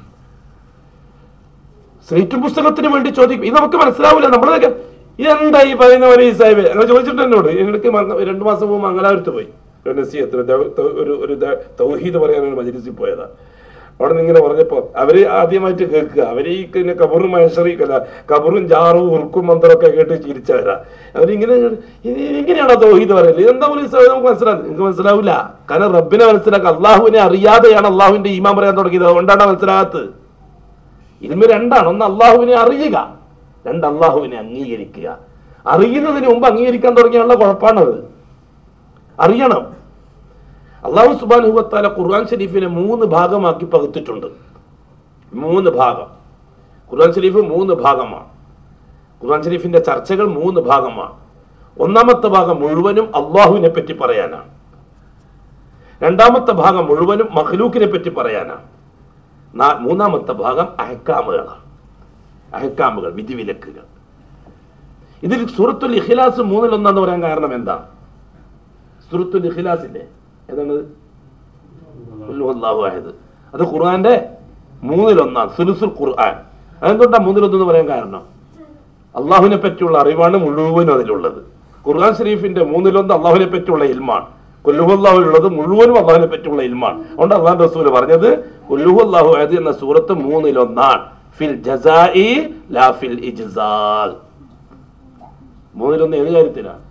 സ്ലേറ്റും പുസ്തകത്തിന് വേണ്ടി ചോദിക്കും ഇത് നമുക്ക് മനസ്സിലാവില്ല നമ്മളൊക്കെ ഇതെന്താ ഈ പറയുന്ന പോലെ ഈ സാഹിബ് അങ്ങനെ ചോദിച്ചിട്ട് എന്നോട് എനിക്ക് രണ്ടു മാസം മുമ്പ് മംഗലാപുരത്ത് പോയി നസീഹത്തിന് ദ- ത- ഒരു ഒരു ദ- തൗഹീദ് പറയാൻ ഒരു മജ്ലിസിൽ പോയതാ അവിടെ നിന്ന് ഇങ്ങനെ പറഞ്ഞപ്പോ അവര് ആദ്യമായിട്ട് കേൾക്കുക അവര് ഈ പിന്നെ കബറും മഹേശ്വറിക്കല്ല കബറും ജാറും ഉറുക്കും മന്ത്രം ഒക്കെ കേട്ട് ചിരിച്ചവരാ അവരിങ്ങനെ ഇത് ഇങ്ങനെയാണോ തൗഹീദ് പറയല് എന്താ പോലും നമുക്ക് മനസ്സിലാകും നിങ്ങൾക്ക് മനസ്സിലാവില്ല കാരണം റബ്ബിനെ മനസ്സിലാക്കുക അള്ളാഹുവിനെ അറിയാതെയാണ് അള്ളാഹുവിന്റെ ഈമാൻ പറയാൻ തുടങ്ങിയത് അതുകൊണ്ടാണ് മനസ്സിലാകാത്തത് ഇൽമ രണ്ടാണ് ഒന്ന് അള്ളാഹുവിനെ അറിയുക രണ്ട് അള്ളാഹുവിനെ അംഗീകരിക്കുക അറിയുന്നതിന് മുമ്പ് അംഗീകരിക്കാൻ തുടങ്ങിയുള്ള കുഴപ്പമാണത് അറിയണം അള്ളാഹു സുബാനുഹത്താല ഖുർആൻ ഷരീഫിനെ മൂന്ന് ഭാഗമാക്കി പകുത്തിട്ടുണ്ട് മൂന്ന് ഭാഗം ഖുർആൻ ഷരീഫ് മൂന്ന് ഭാഗമാണ് ഖുർആൻ ഷരീഫിന്റെ ചർച്ചകൾ മൂന്ന് ഭാഗമാണ് ഒന്നാമത്തെ ഭാഗം മുഴുവനും അള്ളാഹുവിനെ പറ്റി പറയാനാണ് രണ്ടാമത്തെ ഭാഗം മുഴുവനും മഹ്ലൂക്കിനെ പറ്റി പറയാനാണ് നാ- മൂന്നാമത്തെ ഭാഗം അഹക്കാമുകളാണ് അഹക്കാമുകൾ വിധിവിലക്കുകൾ ഇതിൽ സൂറത്തുൽ ഇഖ്ലാസ് മൂന്നിലൊന്നെന്ന് പറയാൻ കാരണം എന്താണ് സൂറത്തുൽ ഇഖ്ലാസില്ലേ ഏതാണ് ഖുൽ ഹുവല്ലാഹു അഹദ് അത് ഖുർആന്റെ മൂന്നിലൊന്നാണ് സുലുസുൽ ഖുർആൻ അതെന്തുകൊണ്ടാ മൂന്നിലൊന്നെന്ന് പറയാൻ കാരണം അള്ളാഹുവിനെ പറ്റിയുള്ള അറിവാണ് മുഴുവനും അതിലുള്ളത് ഖുർആൻ ഷരീഫിന്റെ മൂന്നിലൊന്ന് അള്ളാഹുവിനെ പറ്റിയുള്ള ഇൽമാണ് കൊല്ലുഹുല്ലാഹുള്ളത് മുഴുവനും അള്ളാഹുവിനെ പറ്റിയുള്ള ഇൽമാണ് അതുകൊണ്ട് അള്ളാഹു റസൂല് പറഞ്ഞത് കൊല്ലുഹുല്ലാഹു അഹദ് എന്ന സൂറത്ത് മൂന്നിലൊന്നാണ് ഫിൽ ജസാഇ ലാ ഫിൽ ഇജ്സാൽ മൂന്നിലൊന്ന് ഏത് കാര്യത്തിലാണ്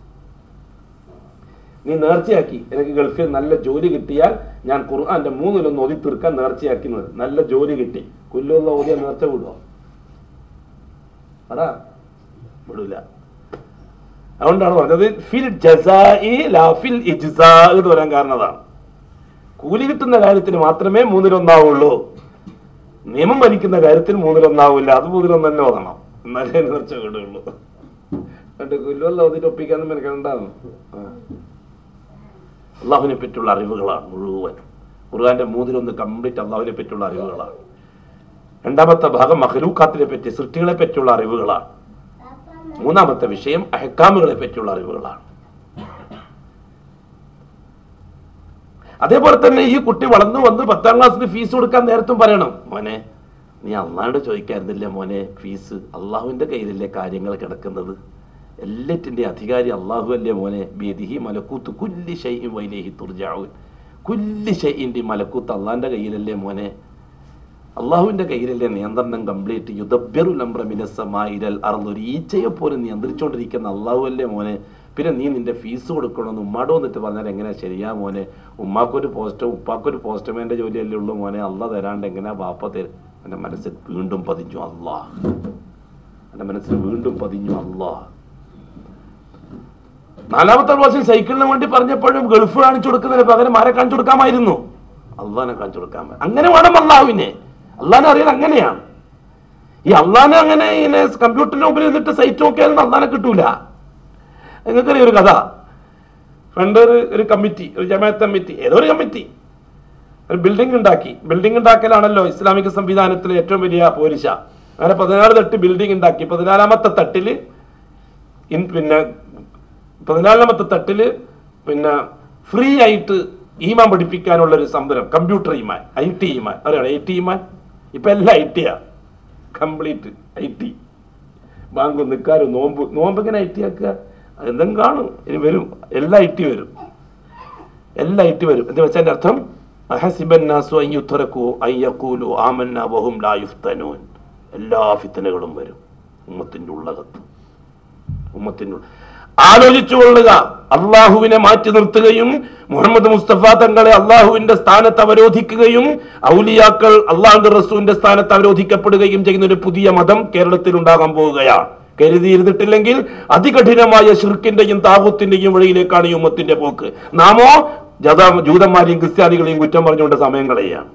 നീ നേർച്ചയാക്കി എനിക്ക് ഗൾഫിൽ നല്ല ജോലി കിട്ടിയാൽ ഞാൻ ഖുർആന്റെ മൂന്നിലൊന്ന് ഓതി തീർക്കാൻ നേർച്ചയാക്കുന്നത് നല്ല ജോലി കിട്ടി കൊല്ലുള്ള ഓതിയ നേർച്ച വിടുവോ അടാ വിടൂല അതുകൊണ്ടാണ് പറഞ്ഞത് ഫിൽ ജസാഇ ലാ ഫിൽ ഇജ്സാ എന്ന് പറയാൻ കാരണം അതാണ് കൂലി കിട്ടുന്ന കാര്യത്തിന് മാത്രമേ മൂന്നിലൊന്നാവുള്ളൂ നിയമം ഭരിക്കുന്ന കാര്യത്തിൽ മൂന്നിലൊന്നാവില്ല അത് മൂന്നിലൊന്ന് തന്നെ ഓതണം എന്നാലേ നേർച്ച വിടുള്ളൂ എന്നിട്ട് കൊല്ലുവല്ല ഓതിട്ട് ഒപ്പിക്കാന്ന് മെനക്കെണ്ടാകും അള്ളാഹുവിനെ പറ്റിയുള്ള അറിവുകളാണ് മുഴുവൻ ഖുർആന്റെ മൂന്നിലൊന്ന് കംപ്ലീറ്റ് അള്ളാഹുവിനെ പറ്റിയുള്ള അറിവുകളാണ് രണ്ടാമത്തെ ഭാഗം മഹലൂക്കാത്തിനെ പറ്റി സൃഷ്ടികളെ പറ്റിയുള്ള അറിവുകളാണ് മൂന്നാമത്തെ വിഷയം അഹക്കാമുകളെ പറ്റിയുള്ള അറിവുകളാണ് അതേപോലെ തന്നെ ഈ കുട്ടി വളർന്നു വന്ന് പത്താം ക്ലാസ്സിന് ഫീസ് കൊടുക്കാൻ നേരത്തും പറയണം മോനെ നീ അള്ളാഹോട് ചോദിക്കായിരുന്നില്ല മോനെ ഫീസ് അള്ളാഹുവിന്റെ കയ്യിലല്ലേ കാര്യങ്ങൾ കിടക്കുന്നത് എല്ലാറ്റിന്റെ അധികാരി അള്ളാഹു അല്ലേ മോനെ ബീദിഹി മലക്കൂത്ത് കുല്ലി ഷൈഇൻ വൈലേഹി തുർജാവൂൻ കുല്ലി ഷൈഇന്റെ മലക്കൂത്ത് അള്ളാന്റെ കയ്യിലല്ലേ മോനെ അള്ളാഹുവിന്റെ കയ്യിലല്ലേ നിയന്ത്രണം കംപ്ലീറ്റ് യുദ്ധബ്യറു ലംബ്രമിനസമായിരൽ അറുന്നൊരു ഈച്ചയെ പോലും നിയന്ത്രിച്ചുകൊണ്ടിരിക്കുന്ന അള്ളാഹു അല്ലേ മോനെ പിന്നെ നീ നിന്റെ ഫീസ് കൊടുക്കണമെന്ന് ഉമ്മാട് വന്നിട്ട് പറഞ്ഞാൽ എങ്ങനെയാ ശരിയാ മോനെ ഉമ്മാക്കൊരു പോസ്റ്റ് ഉപ്പാക്കൊരു പോസ്റ്റ്മാന്റെ ജോലിയല്ലേ ഉള്ളൂ മോനെ അള്ള തരാണ്ട് എങ്ങനെയാ ബാപ്പ തരും എന്റെ മനസ്സിൽ വീണ്ടും പതിഞ്ഞു അള്ളാഹ് എന്റെ മനസ്സിൽ വീണ്ടും പതിഞ്ഞു അള്ളാഹ് നാലാമത്തെ ക്ലാസ്സിൽ സൈക്കിളിന് വേണ്ടി പറഞ്ഞപ്പോഴും ഗൾഫ് കാണിച്ചു കൊടുക്കുന്നതിന് പകരം ആരെ കാണിച്ചു കൊടുക്കാമായിരുന്നു അള്ളാനെ കാണിച്ചു കൊടുക്കാൻ അങ്ങനെ വേണം അള്ളാഹുവിനെ അള്ളാനെ അറിയാൻ അങ്ങനെയാണ് ഈ അള്ളാനെ അങ്ങനെ ഇങ്ങനെ കമ്പ്യൂട്ടറിന് മുമ്പിൽ നിന്നിട്ട് സൈറ്റ് നോക്കിയാലും അള്ളാനെ കിട്ടൂല നിങ്ങൾക്കറിയാം ഒരു കഥ പണ്ട് ഒരു ഒരു കമ്മിറ്റി ഒരു ജമാഅത്ത് കമ്മിറ്റി ഏതോ ഒരു കമ്മിറ്റി ഒരു ബിൽഡിംഗ് ഉണ്ടാക്കി ബിൽഡിംഗ് ഉണ്ടാക്കലാണല്ലോ ഇസ്ലാമിക സംവിധാനത്തിലെ ഏറ്റവും വലിയ പോരിശ അങ്ങനെ പതിനാറ് തട്ട് ബിൽഡിംഗ് ഉണ്ടാക്കി പതിനാലാമത്തെ തട്ടില് ഇൻ പിന്നെ പതിനാലാമത്തെ തട്ടില് പിന്നെ ഫ്രീ ആയിട്ട് ഈമാൻ പഠിപ്പിക്കാനുള്ള ഒരു സംരംഭം കമ്പ്യൂട്ടർ ഈമാൻ ഐ ടി ഈമാൻ അറിയാം ഐ ടി ഈമാൻ ഇപ്പൊ എല്ലാം ഐ ടിയാ കംപ്ലീറ്റ് ഐ ടി ബാങ്ക് നിൽക്കാരും നോമ്പ് നോമ്പ് എങ്ങനെ ഐ ടി ആക്കുക എന്തെങ്കിലും കാണും ഇനി വരും എല്ലാം ഐ ടി വരും എല്ലാം ഐ ടി വരും എന്ന് വെച്ചാൽ അതിന്റെ അർത്ഥം അഹസിബന്നാസു അൻ യുത്രകു അൻ യഖൂലു ആമന്ന വഹും ലാ യുഫ്തനൂൻ എല്ലാ ഫിത്തനകളും വരും ഉമ്മത്തിന്റെ ഉള്ളകത്ത് ഉമ്മത്തിന്റെ ഉള്ള- ആലോചിച്ചു കൊള്ളുക അള്ളാഹുവിനെ മാറ്റി നിർത്തുകയും മുഹമ്മദ് മുസ്തഫ തങ്ങളെ അള്ളാഹുവിന്റെ സ്ഥാനത്ത് അവരോധിക്കുകയും ഔലിയാക്കൾ അള്ളാഹുന്റെ റസൂലിന്റെ സ്ഥാനത്ത് അവരോധിക്കപ്പെടുകയും ചെയ്യുന്ന ഒരു പുതിയ മതം കേരളത്തിൽ ഉണ്ടാകാൻ പോവുകയാണ് കരുതിയിരുന്നിട്ടില്ലെങ്കിൽ അതികഠിനമായ ഷിർക്കിന്റെയും താഹൂത്തിന്റെയും വഴിയിലേക്കാണ് ഈ ഉമ്മത്തിന്റെ പോക്ക് നാമോ ജത ജൂതന്മാരെയും ക്രിസ്ത്യാനികളെയും കുറ്റം പറഞ്ഞുകൊണ്ട് സമയം കളയുകയാണ്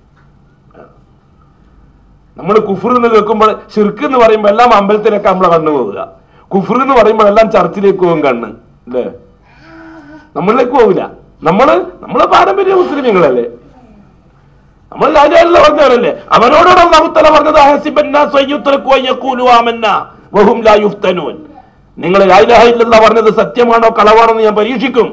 നമ്മൾ കുഫർ എന്ന് കേൾക്കുമ്പോൾ ഷിർക്ക് എന്ന് പറയുമ്പോൾ എല്ലാം അമ്പലത്തിലൊക്കെ നമ്മളെ കണ്ണു പോവുക കുഫർ എന്ന് പറയുമ്പോൾ എല്ലാം ചർച്ചിലേക്ക് പോകും കണ്ണ് അല്ലേ നമ്മളിലേക്ക് പോവില്ല നമ്മള് നമ്മളെ പാരമ്പര്യ മുസ്ലിമീങ്ങളല്ലേ നമ്മൾ രാജാവിലെ പറഞ്ഞവരല്ലേ അവനോടാണ് അള്ളാഹുത്തല പറഞ്ഞത് അഹസിബന്നാ സയ്യുത്തറക്കു അൻ യഖൂലു ആമന്ന വഹും ലാ യുഫ്തനൂൻ നിങ്ങൾ ലാ ഇലാഹ ഇല്ലല്ലാഹ് പറഞ്ഞത് സത്യമാണോ കളവാണോ എന്ന് ഞാൻ പരീക്ഷിക്കും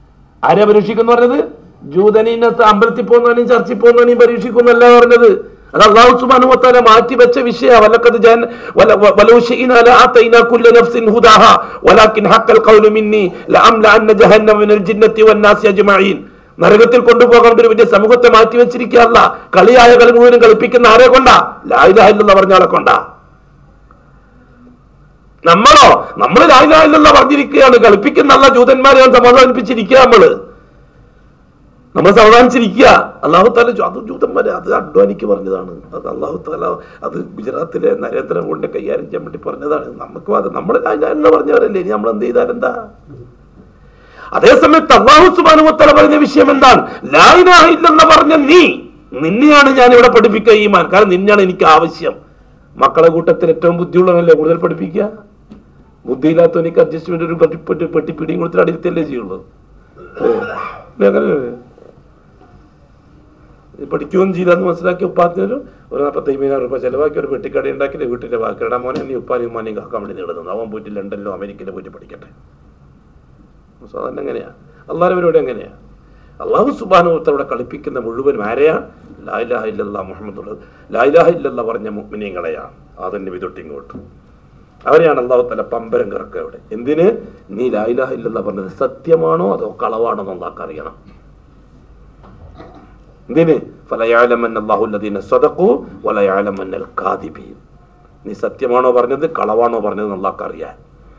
ആരെ പരീക്ഷിക്കും എന്ന് പറഞ്ഞത് ജൂതനീനത്ത് അമ്പലത്തിൽ പോകുന്നവനെയും ചർച്ചിൽ പോകുന്നവനെയും പരീക്ഷിക്കും എന്നല്ല പറഞ്ഞത് അത് അള്ളാഹു സുബ്ഹാനഹു വതആല മാറ്റി വെച്ച വിഷയ വലക്കത് ജാൻ വല- വ- വലൗ ശഇനാ ലആതൈനാ കുല്ല നഫ്സിൻ ഹുദാഹ വലാകിൻ ഹഖൽ ഖൗലു മിന്നി ലഅംലഅന്ന ജഹന്നമ മിനൽ ജിന്നത്തി വന്നാസി അജ്മഈൻ നരകത്തിൽ കൊണ്ടുപോകാൻ ഒരു വലിയ സമൂഹത്തെ മാറ്റി വെച്ചിരിക്കുകയല്ല കളിയായ കളി മുഴുവനും കളിപ്പിക്കുന്ന ആരെ കൊണ്ടാ ലായിലാഹ ഇല്ലെന്ന് പറഞ്ഞ ആളെ കൊണ്ടാ നമ്മളോ നമ്മൾ ലായിലാഹ ഇല്ലെന്ന് പറഞ്ഞിരിക്കുകയാണ് കളിപ്പിക്കുന്ന ജൂതന്മാരെ ഞാൻ സമാധാനിപ്പിച്ചിരിക്കുക നമ്മള് നമ്മൾ സമാധാനിച്ചിരിക്കുക അള്ളാഹു താല അത് ജൂതന്മാരെ അത് അഡ്വാനിക്ക് പറഞ്ഞതാണ് അത് അള്ളാഹു താല അത് ഗുജറാത്തിലെ നരേന്ദ്രമോദിനെ കൈകാര്യം ചെയ്യാൻ വേണ്ടി പറഞ്ഞതാണ് നമുക്കും അത് നമ്മൾ എന്ന് പറഞ്ഞവരല്ലേ ഇനി നമ്മൾ എന്ത് ചെയ്താൽ എന്താ അതേസമയത്ത് അള്ളാഹു സുബാനുമത്തല പറഞ്ഞ വിഷയം എന്താണ് ലായിനാഹ ഇല്ലെന്ന് പറഞ്ഞ നീ നിന്നെയാണ് ഞാൻ ഇവിടെ പഠിപ്പിക്കുക ഈമാൻ കാരണം നിന്നെയാണ് എനിക്ക് ആവശ്യം മക്കളെ കൂട്ടത്തിൽ ഏറ്റവും ബുദ്ധിയുള്ളവനല്ലേ കൂടുതൽ പഠിപ്പിക്കുക ബുദ്ധിയില്ലാത്തവനിക്ക് അഡ്ജസ്റ്റ്മെന്റ് ഒരു പെട്ടി പെട്ടി പെട്ടി പിടിയും കൊടുത്തിട്ട് അടിയിരുത്തല്ലേ ചെയ്യുള്ളൂ ഏ, ഇല്ലേ അങ്ങനെയല്ലേ? ഇത് പഠിക്കുകയും ചെയ്യില്ലെന്ന് മനസ്സിലാക്കി ഉപ്പാത്തിനൊരു ഒരു നാൽപ്പത്തയ്യായിരം രൂപ ചെലവാക്കി ഒരു പെട്ടിക്കട ഉണ്ടാക്കിയിട്ട് വീട്ടിലെ ബാക്കിയുടെ മോനെ നീ ഉപ്പാനും ഉമ്മാനെയും കാക്കാൻ വേണ്ടി നേടുന്നത് അവൻ പോയിട്ട് ലണ്ടനിലോ അമേരിക്കയിലോ പോയിട്ട് പഠിക്കട്ടെ സാധാരണ എങ്ങനെയാ അള്ളാഹുവിനോട് എങ്ങനെയാ അള്ളാഹു സുബാനുവത്തോടെ കളിപ്പിക്കുന്ന മുഴുവൻ ആരെയാണ് ലായിലാഹ ഇല്ലല്ല മുഹമ്മദ് ലായിലാഹ ഇല്ലല്ല പറഞ്ഞ മുഗ്മിനീങ്ങളെയാണ് അതിന്റെ വിതൊട്ടിങ്ങോട്ട് അവരെയാണ് അള്ളാഹു തല പമ്പരം കിറക്കുക അവിടെ എന്തിന് നീ ലായിലാഹ ഇല്ലല്ല പറഞ്ഞത് സത്യമാണോ അതോ കളവാണോ എന്ന് അള്ളാഹ് അറിയണം എന്തിന് ഫലയാലമൻ അള്ളാഹുല്ലദീന സ്വതക്കു വലയാലമന്നൽ കാദിബീൻ നീ സത്യമാണോ പറഞ്ഞത് കളവാണോ പറഞ്ഞത് അള്ളാഹ് അറിയാൻ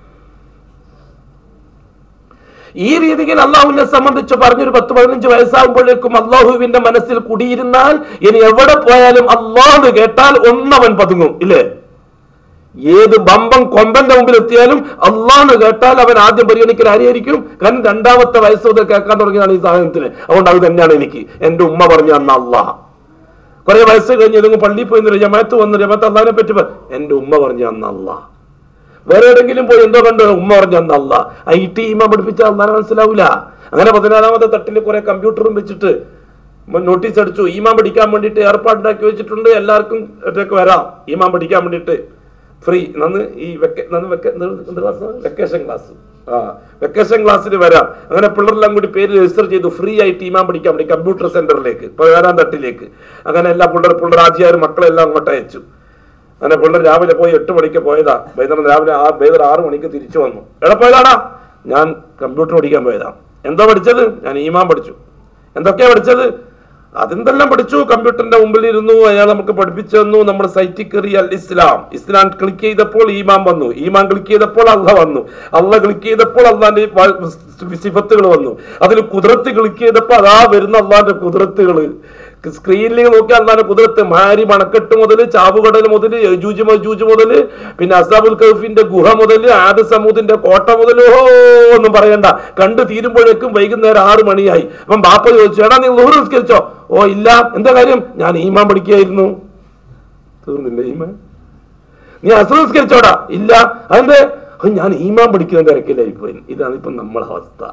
ഈ രീതിയിൽ അള്ളാഹുവിനെ സംബന്ധിച്ച് പറഞ്ഞൊരു പത്ത് പതിനഞ്ച് വയസ്സാകുമ്പോഴേക്കും അള്ളാഹുവിന്റെ മനസ്സിൽ കുടിയിരുന്നാൽ ഇനി എവിടെ പോയാലും അള്ളാഹ് കേട്ടാൽ ഒന്നവൻ പതുങ്ങും ഇല്ലേ ഏത് ബമ്പം കൊമ്പന്റെ മുമ്പിൽ എത്തിയാലും അള്ളാഹ് കേട്ടാൽ അവൻ ആദ്യം പരിഗണിക്കൽ ആരെയായിരിക്കും കാരണം രണ്ടാമത്തെ വയസ്സ് മുതൽ കേൾക്കാൻ തുടങ്ങിയതാണ് ഈ സാധനത്തിന് അതുകൊണ്ട് അത് തന്നെയാണ് എനിക്ക് എന്റെ ഉമ്മ പറഞ്ഞു അന്ന് അള്ളാഹ് കുറെ വയസ്സ് കഴിഞ്ഞ് ഏതെങ്കിലും പള്ളിയിൽ പോയി നിന്നിട്ട് ജമാത്ത് വന്നു ജമാത്ത് അള്ളാഹിനെ പറ്റി പറ- എന്റെ ഉമ്മ പറഞ്ഞു അന്ന് അള്ളാഹ് വേറെ എവിടെങ്കിലും പോയി എന്തോ കണ്ടു ഉമ്മ പറഞ്ഞു അന്ന് അല്ല ഐ ടി ഇമ പഠിപ്പിച്ച അള്ളാനെ മനസ്സിലാവൂല അങ്ങനെ പതിനാലാമത്തെ തട്ടിൽ കുറെ കമ്പ്യൂട്ടറും വെച്ചിട്ട് നോട്ടീസ് അടിച്ചു ഈമാൻ പഠിക്കാൻ വേണ്ടിയിട്ട് ഏർപ്പാടുണ്ടാക്കി വെച്ചിട്ടുണ്ട് എല്ലാവർക്കും ഒറ്റയ്ക്ക് വരാം ഈമാൻ പഠിക്കാൻ വേണ്ടിയിട്ട് ഫ്രീ നന്ന് ഈ വെക്ക നന്ന് വെക്ക എന്ത് എന്ത് ക്ലാസ് വെക്കേഷൻ ക്ലാസ് ആ വെക്കേഷൻ ക്ലാസ്സിൽ വരാം അങ്ങനെ പിള്ളേരെല്ലാം കൂടി പേര് രജിസ്റ്റർ ചെയ്തു ഫ്രീ ആയിട്ട് ഈമാൻ പഠിക്കാൻ വേണ്ടി കമ്പ്യൂട്ടർ സെന്ററിലേക്ക് പതിനാലാം തട്ടിലേക്ക് അങ്ങനെ എല്ലാ പിള്ളേർ പിള്ളേർ ആജിയാരും മക്കളെല്ലാം അങ്ങോട്ട് അയച്ചു അങ്ങനെ പിള്ളേർ രാവിലെ പോയി എട്ട് മണിക്ക് പോയതാ വൈകുന്നേരം രാവിലെ ആ വൈകുന്നേരം ആറ് മണിക്ക് തിരിച്ചു വന്നു എവിടെ പോയതാടാ ഞാൻ കമ്പ്യൂട്ടർ പഠിക്കാൻ പോയതാ എന്താ പഠിച്ചത് ഞാൻ ഈമാൻ പഠിച്ചു എന്തൊക്കെയാ പഠിച്ചത് അതെന്തെല്ലാം പഠിച്ചു കമ്പ്യൂട്ടറിന്റെ മുമ്പിൽ ഇരുന്നു അയാൾ നമുക്ക് പഠിപ്പിച്ചു തന്നു നമ്മൾ സൈറ്റിൽ കയറി അൽ ഇസ്ലാം ഇസ്ലാം ക്ലിക്ക് ചെയ്തപ്പോൾ ഈമാൻ വന്നു ഈമാൻ ക്ലിക്ക് ചെയ്തപ്പോൾ അള്ള വന്നു അള്ള ക്ലിക്ക് ചെയ്തപ്പോൾ അള്ളാന്റെ സിഫത്തുകൾ വന്നു അതിൽ കുതിരത്ത് ക്ലിക്ക് ചെയ്തപ്പോൾ അതാ വരുന്ന അള്ളാന്റെ കുതിരത്തുകള് സ്ക്രീനിൽ നോക്കി അള്ളാന്റെ കുതിരത്ത് മാരി മണക്കെട്ട് മുതൽ ചാവുകടൽ മുതൽ യജൂജ് മജൂജ് മുതൽ പിന്നെ അസാബുൽ കൗഫിന്റെ ഗുഹ മുതൽ ആദ സമൂദിന്റെ കോട്ട മുതൽ ഓ ഒന്നും പറയണ്ട കണ്ടു തീരുമ്പോഴേക്കും വൈകുന്നേരം ആറ് മണിയായി അപ്പം ബാപ്പ ചോദിച്ചു എടാ നീ നൂറ് നിസ്കരിച്ചോ ഓ ഇല്ല എന്താ കാര്യം ഞാൻ ഈമാൻ പഠിക്കുകയായിരുന്നു തീർന്നില്ല ഈമാൻ നീ അസുഖ നിസ്കരിച്ചോടാ ഇല്ല അതെന്ത് "അത് ഞാൻ ഈമാൻ പഠിക്കുന്ന തിരക്കിലായി പോയി ഇതാണ് ഇപ്പൊ നമ്മളെ അവസ്ഥ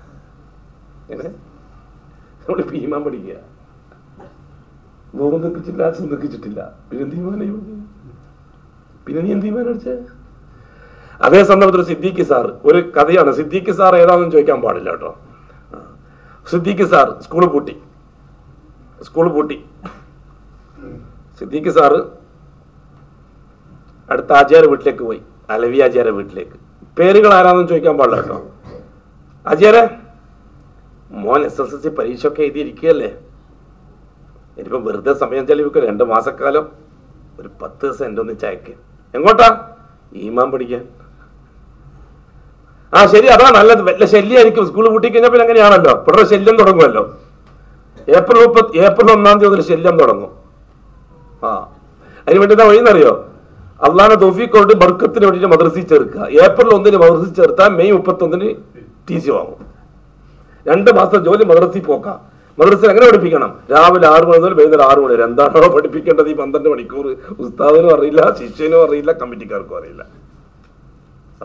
എങ്ങനെ നമ്മളിപ്പോ ഈമാൻ പഠിക്കുക നൂറും നിൽക്കിച്ചില്ല അസുഖം നിൽക്കിച്ചിട്ടില്ല പിന്നെ എന്ത് ഈമാനായി പഠിച്ചത്? പിന്നെ നീ എന്ത് ഈമാൻ അടിച്ചേ അതേ സന്ദർഭത്തിൽ സിദ്ദീഖ് സാർ ഒരു കഥയാണ് സിദ്ദീഖ് സാർ ഏതാണെന്ന് ചോദിക്കാൻ പാടില്ല കേട്ടോ ആ. സിദ്ദീഖ് സാർ സ്കൂൾ പൂട്ടി സ്കൂൾ പൂട്ടി സിദ്ദീഖ് സാറ് അടുത്ത ആചാര്യ വീട്ടിലേക്ക് പോയി അലവി ആചാര്യ വീട്ടിലേക്ക് പേരുകൾ ആരാണെന്ന് ചോദിക്കാൻ പാടില്ല കേട്ടോ ആചാര്യ മോൻ എസ് എസ് എൽ സി പരീക്ഷ ഒക്കെ എഴുതിയിരിക്കുകയല്ലേ ഇനിയിപ്പോ വെറുതെ സമയം ചെലവിക്കും രണ്ട് മാസക്കാലം ഒരു പത്ത് ദിവസം എൻ്റെ ഒന്ന് ചയക്ക് എങ്ങോട്ടാ ഈമാൻ പഠിക്കാൻ ആ ശരി അതാ നല്ലത് വല്ല ശല്യമായിരിക്കും സ്കൂൾ പൂട്ടി കഴിഞ്ഞാൽ പിന്നെ അങ്ങനെയാണല്ലോ പിള്ളേർ ശല്യം തുടങ്ങുമല്ലോ ഏപ്രിൽ മുപ്പത്തി ഏപ്രിൽ ഒന്നാം തീയതി മുതൽ ശല്യം തുടങ്ങും ആ അതിന് വേണ്ടി എന്താ വഴിയെന്നറിയോ അള്ളാഹെ തോഫിക്കോട്ട് ബർക്കത്തിന് വേണ്ടിയിട്ട് മദ്രസി ചേർക്കുക ഏപ്രിൽ ഒന്നിന് മദ്രസി ചേർത്താൽ മെയ് മുപ്പത്തി ഒന്നിന് ടി സി വാങ്ങും രണ്ട് മാസം ജോലി മദ്രസി പോക്കാം മദ്രസയിൽ എങ്ങനെ പഠിപ്പിക്കണം രാവിലെ ആറ് മണി മുതൽ വൈകുന്നേരം ആറ് മണി വരെ എന്താണോ പഠിപ്പിക്കേണ്ടത് ഈ പന്ത്രണ്ട് മണിക്കൂർ ഉസ്താദിനും അറിയില്ല ശിഷ്യനും അറിയില്ല കമ്മിറ്റിക്കാർക്കും അറിയില്ല ആ.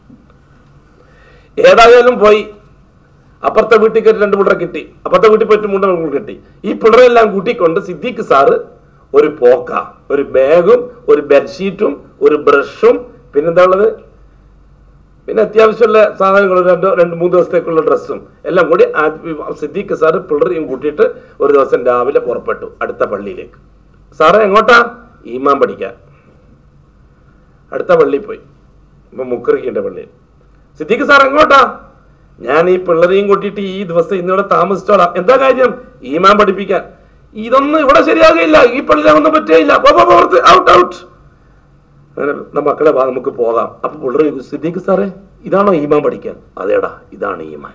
ഏതായാലും പോയി അപ്പുറത്തെ വീട്ടിൽ കയറ്റി രണ്ട് പിള്ളേരെ കിട്ടി അപ്പുറത്തെ വീട്ടിൽ പോയിട്ട് മൂന്ന് പിള്ളേർ കിട്ടി ഈ പിള്ളേരെല്ലാം കൂട്ടിക്കൊണ്ട് സിദ്ദീഖ് സാറ് ഒരു പോക്ക ഒരു ബാഗും ഒരു ബെഡ്ഷീറ്റും ഒരു ബ്രഷും പിന്നെന്താ ഉള്ളത് പിന്നെ അത്യാവശ്യമുള്ള സാധനങ്ങൾ രണ്ട് രണ്ട് മൂന്ന് ദിവസത്തേക്കുള്ള ഡ്രസ്സും എല്ലാം കൂടി ആ സിദ്ദീഖ് സാറ് പിള്ളേരെയും കൂട്ടിയിട്ട് ഒരു ദിവസം രാവിലെ പുറപ്പെട്ടു അടുത്ത പള്ളിയിലേക്ക് സാറേ എങ്ങോട്ടാ ഈമാൻ പഠിക്കാൻ അടുത്ത പള്ളി പോയി ഇപ്പൊ മുക്കറിക്കേണ്ട പള്ളിയിൽ സിദ്ദീഖ് സാർ എങ്ങോട്ടാ ഞാൻ ഈ പിള്ളേരെയും കൂട്ടിയിട്ട് ഈ ദിവസം ഇന്നിവിടെ താമസിച്ചോളാം എന്താ കാര്യം ഈമാൻ പഠിപ്പിക്കാൻ ഇതൊന്നും ഇവിടെ ശരിയാകില്ല ഈ പള്ളിയിലൊന്നും പറ്റുകയില്ല ഔട്ട് ഔട്ട് അങ്ങനെ "എന്നാ മക്കളെ വാ നമുക്ക് പോകാം അപ്പൊ പിള്ളേർ ചോദിക്കും, സിദ്ദീഖ് സാറേ ഇതാണോ ഈമാൻ പഠിക്കാൻ അതേടാ ഇതാണ് ഈമാൻ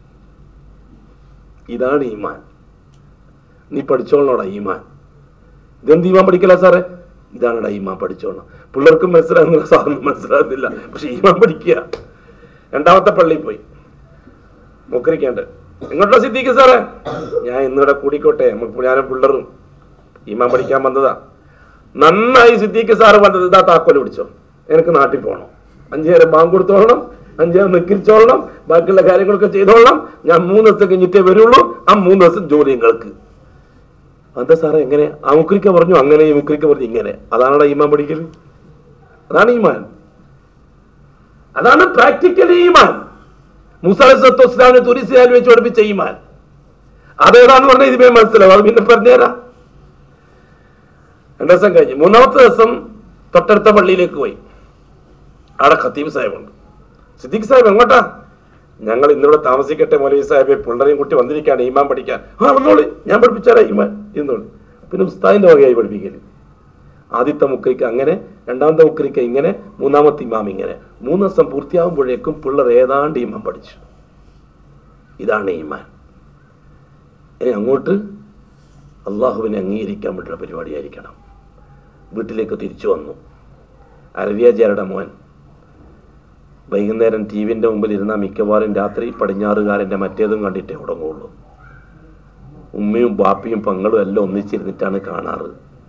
ഇതാണ് ഈമാൻ നീ പഠിച്ചോളണോടാ ഈമാൻ ഇതെന്ത് ഈമാൻ പഠിക്കല സാറേ ഇതാണെടാ ഈമാൻ പഠിച്ചോളണം പിള്ളേർക്കും മനസ്സിലാകുന്നില്ല സാറിനും മനസ്സിലാകുന്നില്ല പക്ഷെ ഈമാൻ പഠിക്കുക രണ്ടാമത്തെ പള്ളിയിൽ പോയി മുക്കരിക്കാണ്ട് എങ്ങോട്ടാ സിദ്ദീഖ് സാറേ ഞാൻ ഇന്നിവിടെ കൂടിക്കോട്ടെ നമുക്ക് ഞാനും പിള്ളേറും ഈമാൻ പഠിക്കാൻ വന്നതാ നന്നായി സിദ്ദീഖ് സാറ് വന്നത് ഇതാ താക്കോല് പിടിച്ചോ എനിക്ക് നാട്ടിൽ പോകണം അഞ്ചു നേരം ബാങ്ക് കൊടുത്തോളണം അഞ്ചു നേരം നിക്കിരിച്ചോളണം ബാക്കിയുള്ള കാര്യങ്ങളൊക്കെ ചെയ്തോളണം ഞാൻ മൂന്ന് ദിവസം കഴിഞ്ഞിട്ടേ വരുള്ളൂ ആ മൂന്ന് ദിവസം ജോലി നിങ്ങൾക്ക് എന്താ സാറേ എങ്ങനെ ആ മുക്രിക്ക പറഞ്ഞു അങ്ങനെ ഈ മുക്രിക്ക പറഞ്ഞു ഇങ്ങനെ അതാണോ ഈമാൻ പഠിക്കൽ അതാണ് ഈമാൻ അതാണ് പ്രാക്ടിക്കൽ ഈമാൻ മുസാലിസ്ലാമിനെ തുരിസിയാൽ വെച്ച് പഠിപ്പിച്ച ഈമാൻ അതേതാന്ന് പറഞ്ഞാൽ ഇതുമേ മനസ്സിലാവും അത് പിന്നെ പറഞ്ഞുതരാം രണ്ടു ദിവസം കഴിഞ്ഞ് മൂന്നാമത്തെ ദിവസം തൊട്ടടുത്ത പള്ളിയിലേക്ക് പോയി അവിടെ ഖത്തീബ് സാഹിബുണ്ട് സിദ്ദീഖ് സാഹിബ് എങ്ങോട്ടാ ഞങ്ങൾ ഇന്നിവിടെ താമസിക്കട്ടെ മൗലവി സാഹിബെ പിള്ളേരെയും കുട്ടി വന്നിരിക്കുകയാണ് ഈമാൻ പഠിക്കാൻ ആ വന്നോളി ഞാൻ പഠിപ്പിച്ചാലേ ഈമാൻ ഇരുന്നോളി പിന്നെ ഉസ്താദിന്റെ വകയായി പഠിപ്പിക്കല് ആദ്യത്തെ മുക്കരിക്ക അങ്ങനെ രണ്ടാമത്തെ മുക്കരിക്ക ഇങ്ങനെ മൂന്നാമത്തെ ഇമാം ഇങ്ങനെ മൂന്ന് ദിവസം പൂർത്തിയാകുമ്പോഴേക്കും പിള്ളേർ ഏതാണ്ട് ഈമാൻ പഠിച്ചു ഇതാണ് ഈമാൻ ഇനി അങ്ങോട്ട് അള്ളാഹുവിനെ അംഗീകരിക്കാൻ പറ്റുന്ന പരിപാടിയായിരിക്കണം വീട്ടിലേക്ക് തിരിച്ചു വന്നു അരവിയാചാരുടെ മോൻ വൈകുന്നേരം ടി വിൻ്റെ മുമ്പിൽ ഇരുന്ന മിക്കവാറും രാത്രി പടിഞ്ഞാറുകാരൻ്റെ മറ്റേതും കണ്ടിട്ടേ ഉടങ്ങുള്ളൂ ഉമ്മയും ബാപ്പിയും പങ്ങളും എല്ലാം ഒന്നിച്ചിരുന്നിട്ടാണ് കാണാറ്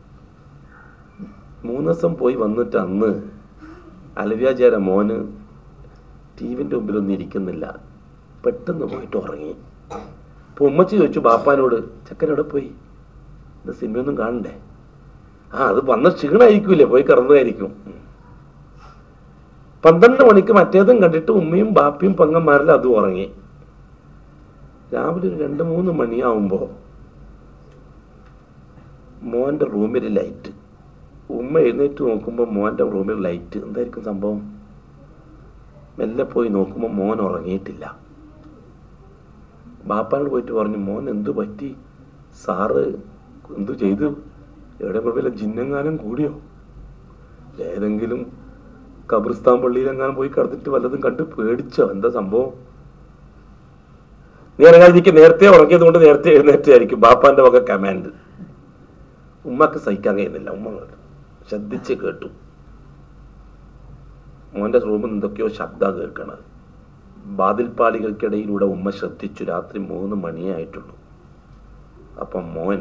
മൂന്ന് ദിവസം പോയി വന്നിട്ട് അന്ന് അലവ്യാചാര മോന് ടി വിൻ്റെ മുമ്പിലൊന്നും ഇരിക്കുന്നില്ല പെട്ടെന്ന് പോയിട്ട് ഉറങ്ങി അപ്പൊ ഉമ്മച്ചി ചോദിച്ചു ബാപ്പാനോട് ചക്കനോടെ പോയി ഇത് സിനിമയൊന്നും കാണണ്ടേ ആ അത് വന്ന ക്ഷീണമായിരിക്കൂലേ പോയി കിടന്നതായിരിക്കും ഉം. പന്ത്രണ്ട് മണിക്ക് മറ്റേതും കണ്ടിട്ട് ഉമ്മയും ബാപ്പിയും പങ്ങന്മാരിലും അതും ഉറങ്ങി രാവിലെ ഒരു രണ്ട് മൂന്ന് മണിയാവുമ്പോ മോന്റെ റൂമിൽ ലൈറ്റ് ഉമ്മ എഴുന്നേറ്റ് നോക്കുമ്പോൾ മോന്റെ റൂമിൽ ലൈറ്റ് എന്തായിരിക്കും സംഭവം മെല്ലെ പോയി നോക്കുമ്പോൾ മോൻ ഉറങ്ങിയിട്ടില്ല ബാപ്പാനോട് പോയിട്ട് പറഞ്ഞു മോൻ എന്തു പറ്റി സാറ് എന്തു ചെയ്തു എവിടെ വല്ല ജിന്നെങ്ങാനും കൂടിയോ ഏതെങ്കിലും കബറിസ്ഥാൻ പള്ളിയിലെങ്ങാനും പോയി കിടന്നിട്ട് വല്ലതും കണ്ട് പേടിച്ചോ എന്താ സംഭവം നീ ഇറങ്ങാതിരിക്കും നേരത്തെ ഉറങ്ങിയത് കൊണ്ട് നേരത്തെ എഴുന്നേറ്റായിരിക്കും ബാപ്പാന്റെ വക കമാൻഡ് ഉമ്മക്ക് സഹിക്കാൻ കഴിയുന്നില്ല ഉമ്മ കേട്ടു. ശ്രദ്ധിച്ച് കേട്ടു മോന്റെ റൂമിൽ നിന്ന് എന്തൊക്കെയോ ശബ്ദ കേൾക്കണത് വാതിൽപ്പാളികൾക്കിടയിലൂടെ ഉമ്മ ശ്രദ്ധിച്ചു രാത്രി മൂന്ന് മണിയേ ആയിട്ടുള്ളൂ അപ്പം മോൻ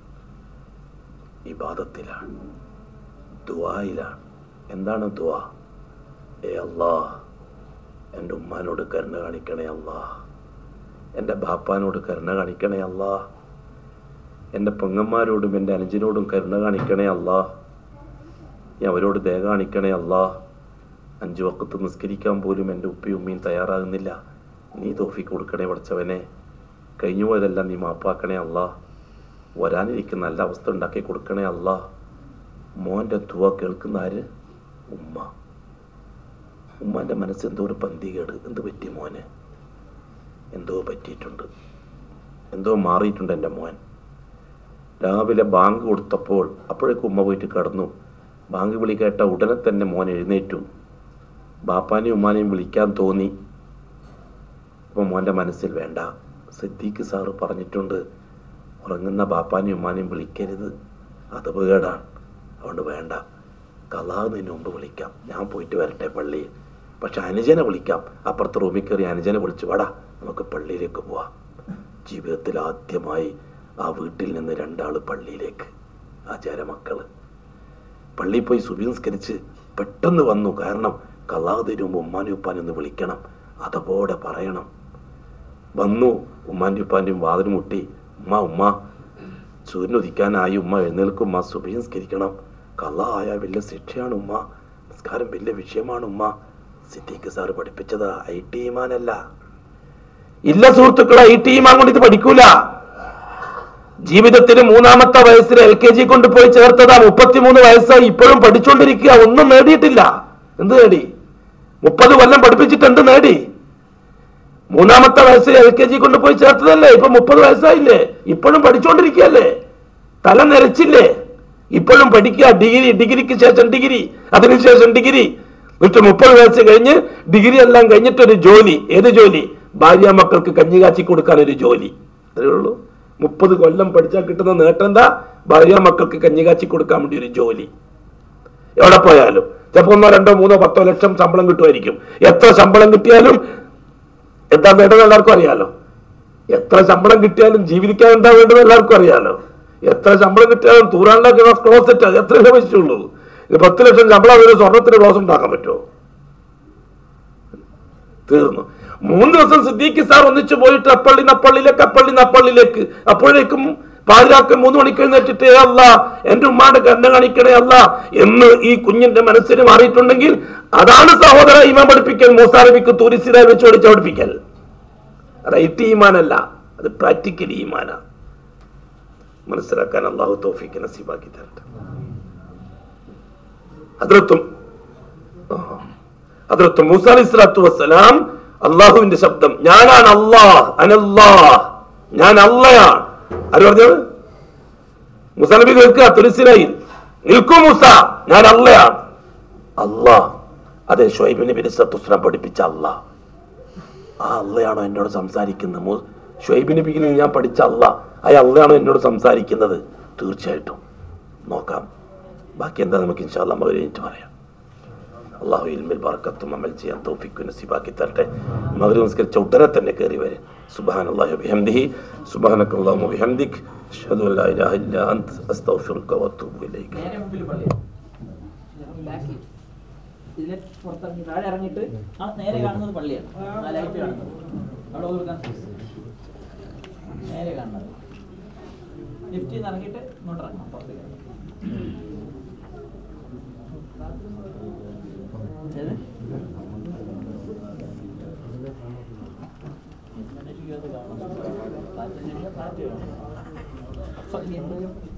ഇബാദത്തിലാണ് ദുവായിലാണ് എന്താണ് ദുവാ ഏ അല്ലാ എൻ്റെ ഉമ്മാനോട് കരുണ കാണിക്കണേ അല്ലാ എൻ്റെ ബാപ്പാനോട് കരുണ കാണിക്കണേ അല്ലാ എൻ്റെ പെങ്ങന്മാരോടും എൻ്റെ അനുജനോടും കരുണ കാണിക്കണേ അല്ലാ നീ അവരോട് ദയ കാണിക്കണേ അല്ലാ അഞ്ചു വക്കത്ത് നിസ്കരിക്കാൻ പോലും എൻ്റെ ഉപ്പയും ഉമ്മയും തയ്യാറാകുന്നില്ല നീ തോഫിക്ക് കൊടുക്കണേ പഠിച്ചവനെ കഴിഞ്ഞു പോയതെല്ലാം നീ മാപ്പാക്കണേ അല്ലാ വരാനിരിക്കുന്ന നല്ല അവസ്ഥ ഉണ്ടാക്കി കൊടുക്കണേ അല്ലാ മോൻ്റെ തുവ കേൾക്കുന്ന ആര് ഉമ്മ ഉമ്മാൻ്റെ മനസ്സ് എന്തോ ഒരു പന്തികേട് എന്ത് പറ്റി മോന് എന്തോ പറ്റിയിട്ടുണ്ട് എന്തോ മാറിയിട്ടുണ്ട് എൻ്റെ മോൻ രാവിലെ ബാങ്ക് കൊടുത്തപ്പോൾ അപ്പോഴേക്കും ഉമ്മ പോയിട്ട് കിടന്നു ബാങ്ക് വിളി കേട്ട ഉടനെ തന്നെ മോൻ എഴുന്നേറ്റു ബാപ്പാനെയും ഉമ്മാനെയും വിളിക്കാൻ തോന്നി അപ്പം മോൻ്റെ മനസ്സിൽ വേണ്ട സിദ്ദീഖ് സാറ് പറഞ്ഞിട്ടുണ്ട് ഉറങ്ങുന്ന ബാപ്പാനെയും ഉമ്മാനെയും വിളിക്കരുത് അത് അപകടമാണ് അതുകൊണ്ട് വേണ്ട കലാകുന്നതിന് മുമ്പ് വിളിക്കാം ഞാൻ പോയിട്ട് വരട്ടെ പള്ളിയിൽ പക്ഷെ അനുജനെ വിളിക്കാം അപ്പുറത്തെ റൂമിൽ കയറി അനുജനെ വിളിച്ചു വാടാ നമുക്ക് പള്ളിയിലേക്ക് പോവാം ജീവിതത്തിൽ ആദ്യമായി ആ വീട്ടിൽ നിന്ന് രണ്ടാള് പള്ളിയിലേക്ക് ആചാര മക്കള് പള്ളിയിൽ പോയി സുബിംസ്കരിച്ച് പെട്ടെന്ന് വന്നു കാരണം കലാതിന് മുമ്പ് ഉമ്മാനും ഉപ്പാനും ഒന്ന് വിളിക്കണം അതപോടെ പറയണം വന്നു ഉമ്മാൻ്റെ ഉപ്പാൻ്റെയും വാതിൽ മുട്ടി ഉമ്മ ഉമ്മ സൂര്യൻ ഉദിക്കാനായി ഉമ്മ എഴുന്നേൽക്കും ഉമ്മ സുബിംസ്കരിക്കണം കള്ള ആയ വലിയ ശിക്ഷയാണ് ഉമ്മ നിസ്കാരം വലിയ വിഷയമാണ് ഉമ്മ സിദ്ദീഖ് സാറ് പഠിപ്പിച്ചത് ഐ ടി ഇമാനല്ല ഇല്ല സുഹൃത്തുക്കളെ ഐ ടി ഇമാൻ കൊണ്ട് ഇത് പഠിക്കൂല ജീവിതത്തിന് മൂന്നാമത്തെ വയസ്സിൽ എൽ കെ ജി കൊണ്ടുപോയി ചേർത്തതാ മുപ്പത്തിമൂന്ന് വയസ്സായി ഇപ്പോഴും പഠിച്ചുകൊണ്ടിരിക്കുക ഒന്നും നേടിയിട്ടില്ല എന്ത് നേടി മുപ്പത് കൊല്ലം പഠിപ്പിച്ചിട്ട് എന്ത് നേടി മൂന്നാമത്തെ വയസ്സിൽ എൽ കെ ജി കൊണ്ടുപോയി ചേർത്തതല്ലേ ഇപ്പൊ മുപ്പത് വയസ്സായില്ലേ ഇപ്പോഴും പഠിച്ചുകൊണ്ടിരിക്കുകയല്ലേ തല നിരച്ചില്ലേ ഇപ്പോഴും പഠിക്കുക ഡിഗ്രി ഡിഗ്രിക്ക് ശേഷം ഡിഗ്രി അതിനുശേഷം ഡിഗ്രി എന്നിട്ട് മുപ്പത് വയസ്സ് കഴിഞ്ഞ് ഡിഗ്രി എല്ലാം കഴിഞ്ഞിട്ടൊരു ജോലി ഏത് ജോലി ഭാര്യ മക്കൾക്ക് കഞ്ഞി കാച്ചി കൊടുക്കാൻ ഒരു ജോലി അത്രേ ഉള്ളൂ മുപ്പത് കൊല്ലം പഠിച്ചാൽ കിട്ടുന്ന നേട്ടം എന്താ ഭാര്യ മക്കൾക്ക് കഞ്ഞി കാച്ചി കൊടുക്കാൻ വേണ്ടി ഒരു ജോലി എവിടെ പോയാലും ചിലപ്പോ ഒന്നോ രണ്ടോ മൂന്നോ പത്തോ ലക്ഷം ശമ്പളം കിട്ടുമായിരിക്കും എത്ര ശമ്പളം കിട്ടിയാലും എന്താ വേണ്ടത് എല്ലാവർക്കും അറിയാലോ എത്ര ശമ്പളം കിട്ടിയാലും ജീവിക്കാൻ എന്താ വേണ്ടത് എല്ലാവർക്കും അറിയാലോ എത്ര ശമ്പളം കിട്ടിയാലും തൂറാനുള്ള ക്ലോസറ്റ് അത് എത്ര ലഭിച്ചുള്ളൂ ഇത് പത്ത് ലക്ഷം ശമ്പളം ഒരു സ്വർണത്തിന് ക്ലോസ് ഉണ്ടാക്കാൻ പറ്റുമോ തീർന്നു മൂന്ന് ദിവസം സിദ്ദീഖ് സാർ ഒന്നിച്ചു പോയിട്ട് അപ്പള്ളി നപ്പള്ളിയിലേക്ക് അപ്പള്ളി നപ്പള്ളിയിലേക്ക് അപ്പോഴേക്കും പാതിരാക്ക് മൂന്ന് മണിക്ക് എഴുന്നേറ്റിട്ട് "ഏ അല്ല എന്റെ ഉമ്മാന്റെ കണ്ണ കാണിക്കണേ അല്ല എന്ന് ഈ കുഞ്ഞിന്റെ മനസ്സിന് മാറിയിട്ടുണ്ടെങ്കിൽ അതാണ് സഹോദര ഇമാൻ പഠിപ്പിക്കൽ മൂസാറബിക്ക് തൂരിസിലായി വെച്ച് പഠിച്ച പഠിപ്പിക്കൽ റൈറ്റ് ഈമാനല്ല അത് പ്രാക്ടിക്കൽ ഈമാനാ മനസ്സിലാക്കാൻ അള്ളാഹു തോഫിക്ക് നസീബാക്കി തരട്ടെ അതിർത്തും അതിർത്തും മൂസ അലൈഹി സ്വലാത്തു വസ്സലാം അള്ളാഹുവിന്റെ ശബ്ദം ഞാനാണ് അള്ളാഹ് അനല്ലാഹ് ഞാൻ അള്ളയാണ് ആര് പറഞ്ഞത് മുസ നബി കേൾക്കുക തുലസിലായി നിൽക്കൂ മൂസ ഞാൻ അള്ളയാണ് അള്ളാഹ് അതെ ഷുഹൈബ് നബി സത്തുസ്ലാം പഠിപ്പിച്ച അള്ളാഹ് ആ അള്ളയാണോ എന്നോട് സംസാരിക്കുന്നത് മു- ഷുഹൈബ് നബിക്ക് ഞാൻ പഠിച്ച അല്ല ആ അള്ളയാണോ എന്നോട് സംസാരിക്കുന്നത് തീർച്ചയായിട്ടും നോക്കാം ബാക്കി എന്താ നമുക്ക് ഇൻഷാല്ല നമ്മൾ കഴിഞ്ഞിട്ട് പറയാം അള്ളാഹു ഇൽമിൽ ബർക്കത്തും അമൽ ചെയ്യാൻ തൗഫിക്കു നസീബാക്കി തരട്ടെ മകരി നമസ്കരിച്ച ഉടനെ തന്നെ കയറി വരെ സുബാൻ അള്ളാഹു ബിഹംദിഹി സുബാനക അള്ളാഹു ബിഹംദിക് അഷ്ഹദു അല്ലാ ഇലാഹ ഇല്ലാ അൻത അസ്തഗ്ഫിറുക വഅതൂബു ഇലൈക നേരെ മുമ്പിൽ പള്ളി ബാക്കിൽ ഇതിലെ പുറത്തിറങ്ങി താഴെ ഇറങ്ങിയിട്ട് ആ നേരെ കാണുന്നത് പള്ളിയാണ് ആ ലൈറ്റ് കാണുന്നത് അവിടെ കൊടുക്കാൻ നേരെ കാണുന്നത് ലിഫ്റ്റിൽ നിന്ന് ഇറങ്ങിയിട്ട് ഇങ്ങോട്ട് ഇറങ്ങാം പുറത്തേക്ക് ഏത്? കാറ്റ് കാണും. കാറ്റ് കാണും. കാറ്റ് കാണും. അപ്പൊ ഇനി എന്തെങ്കിലും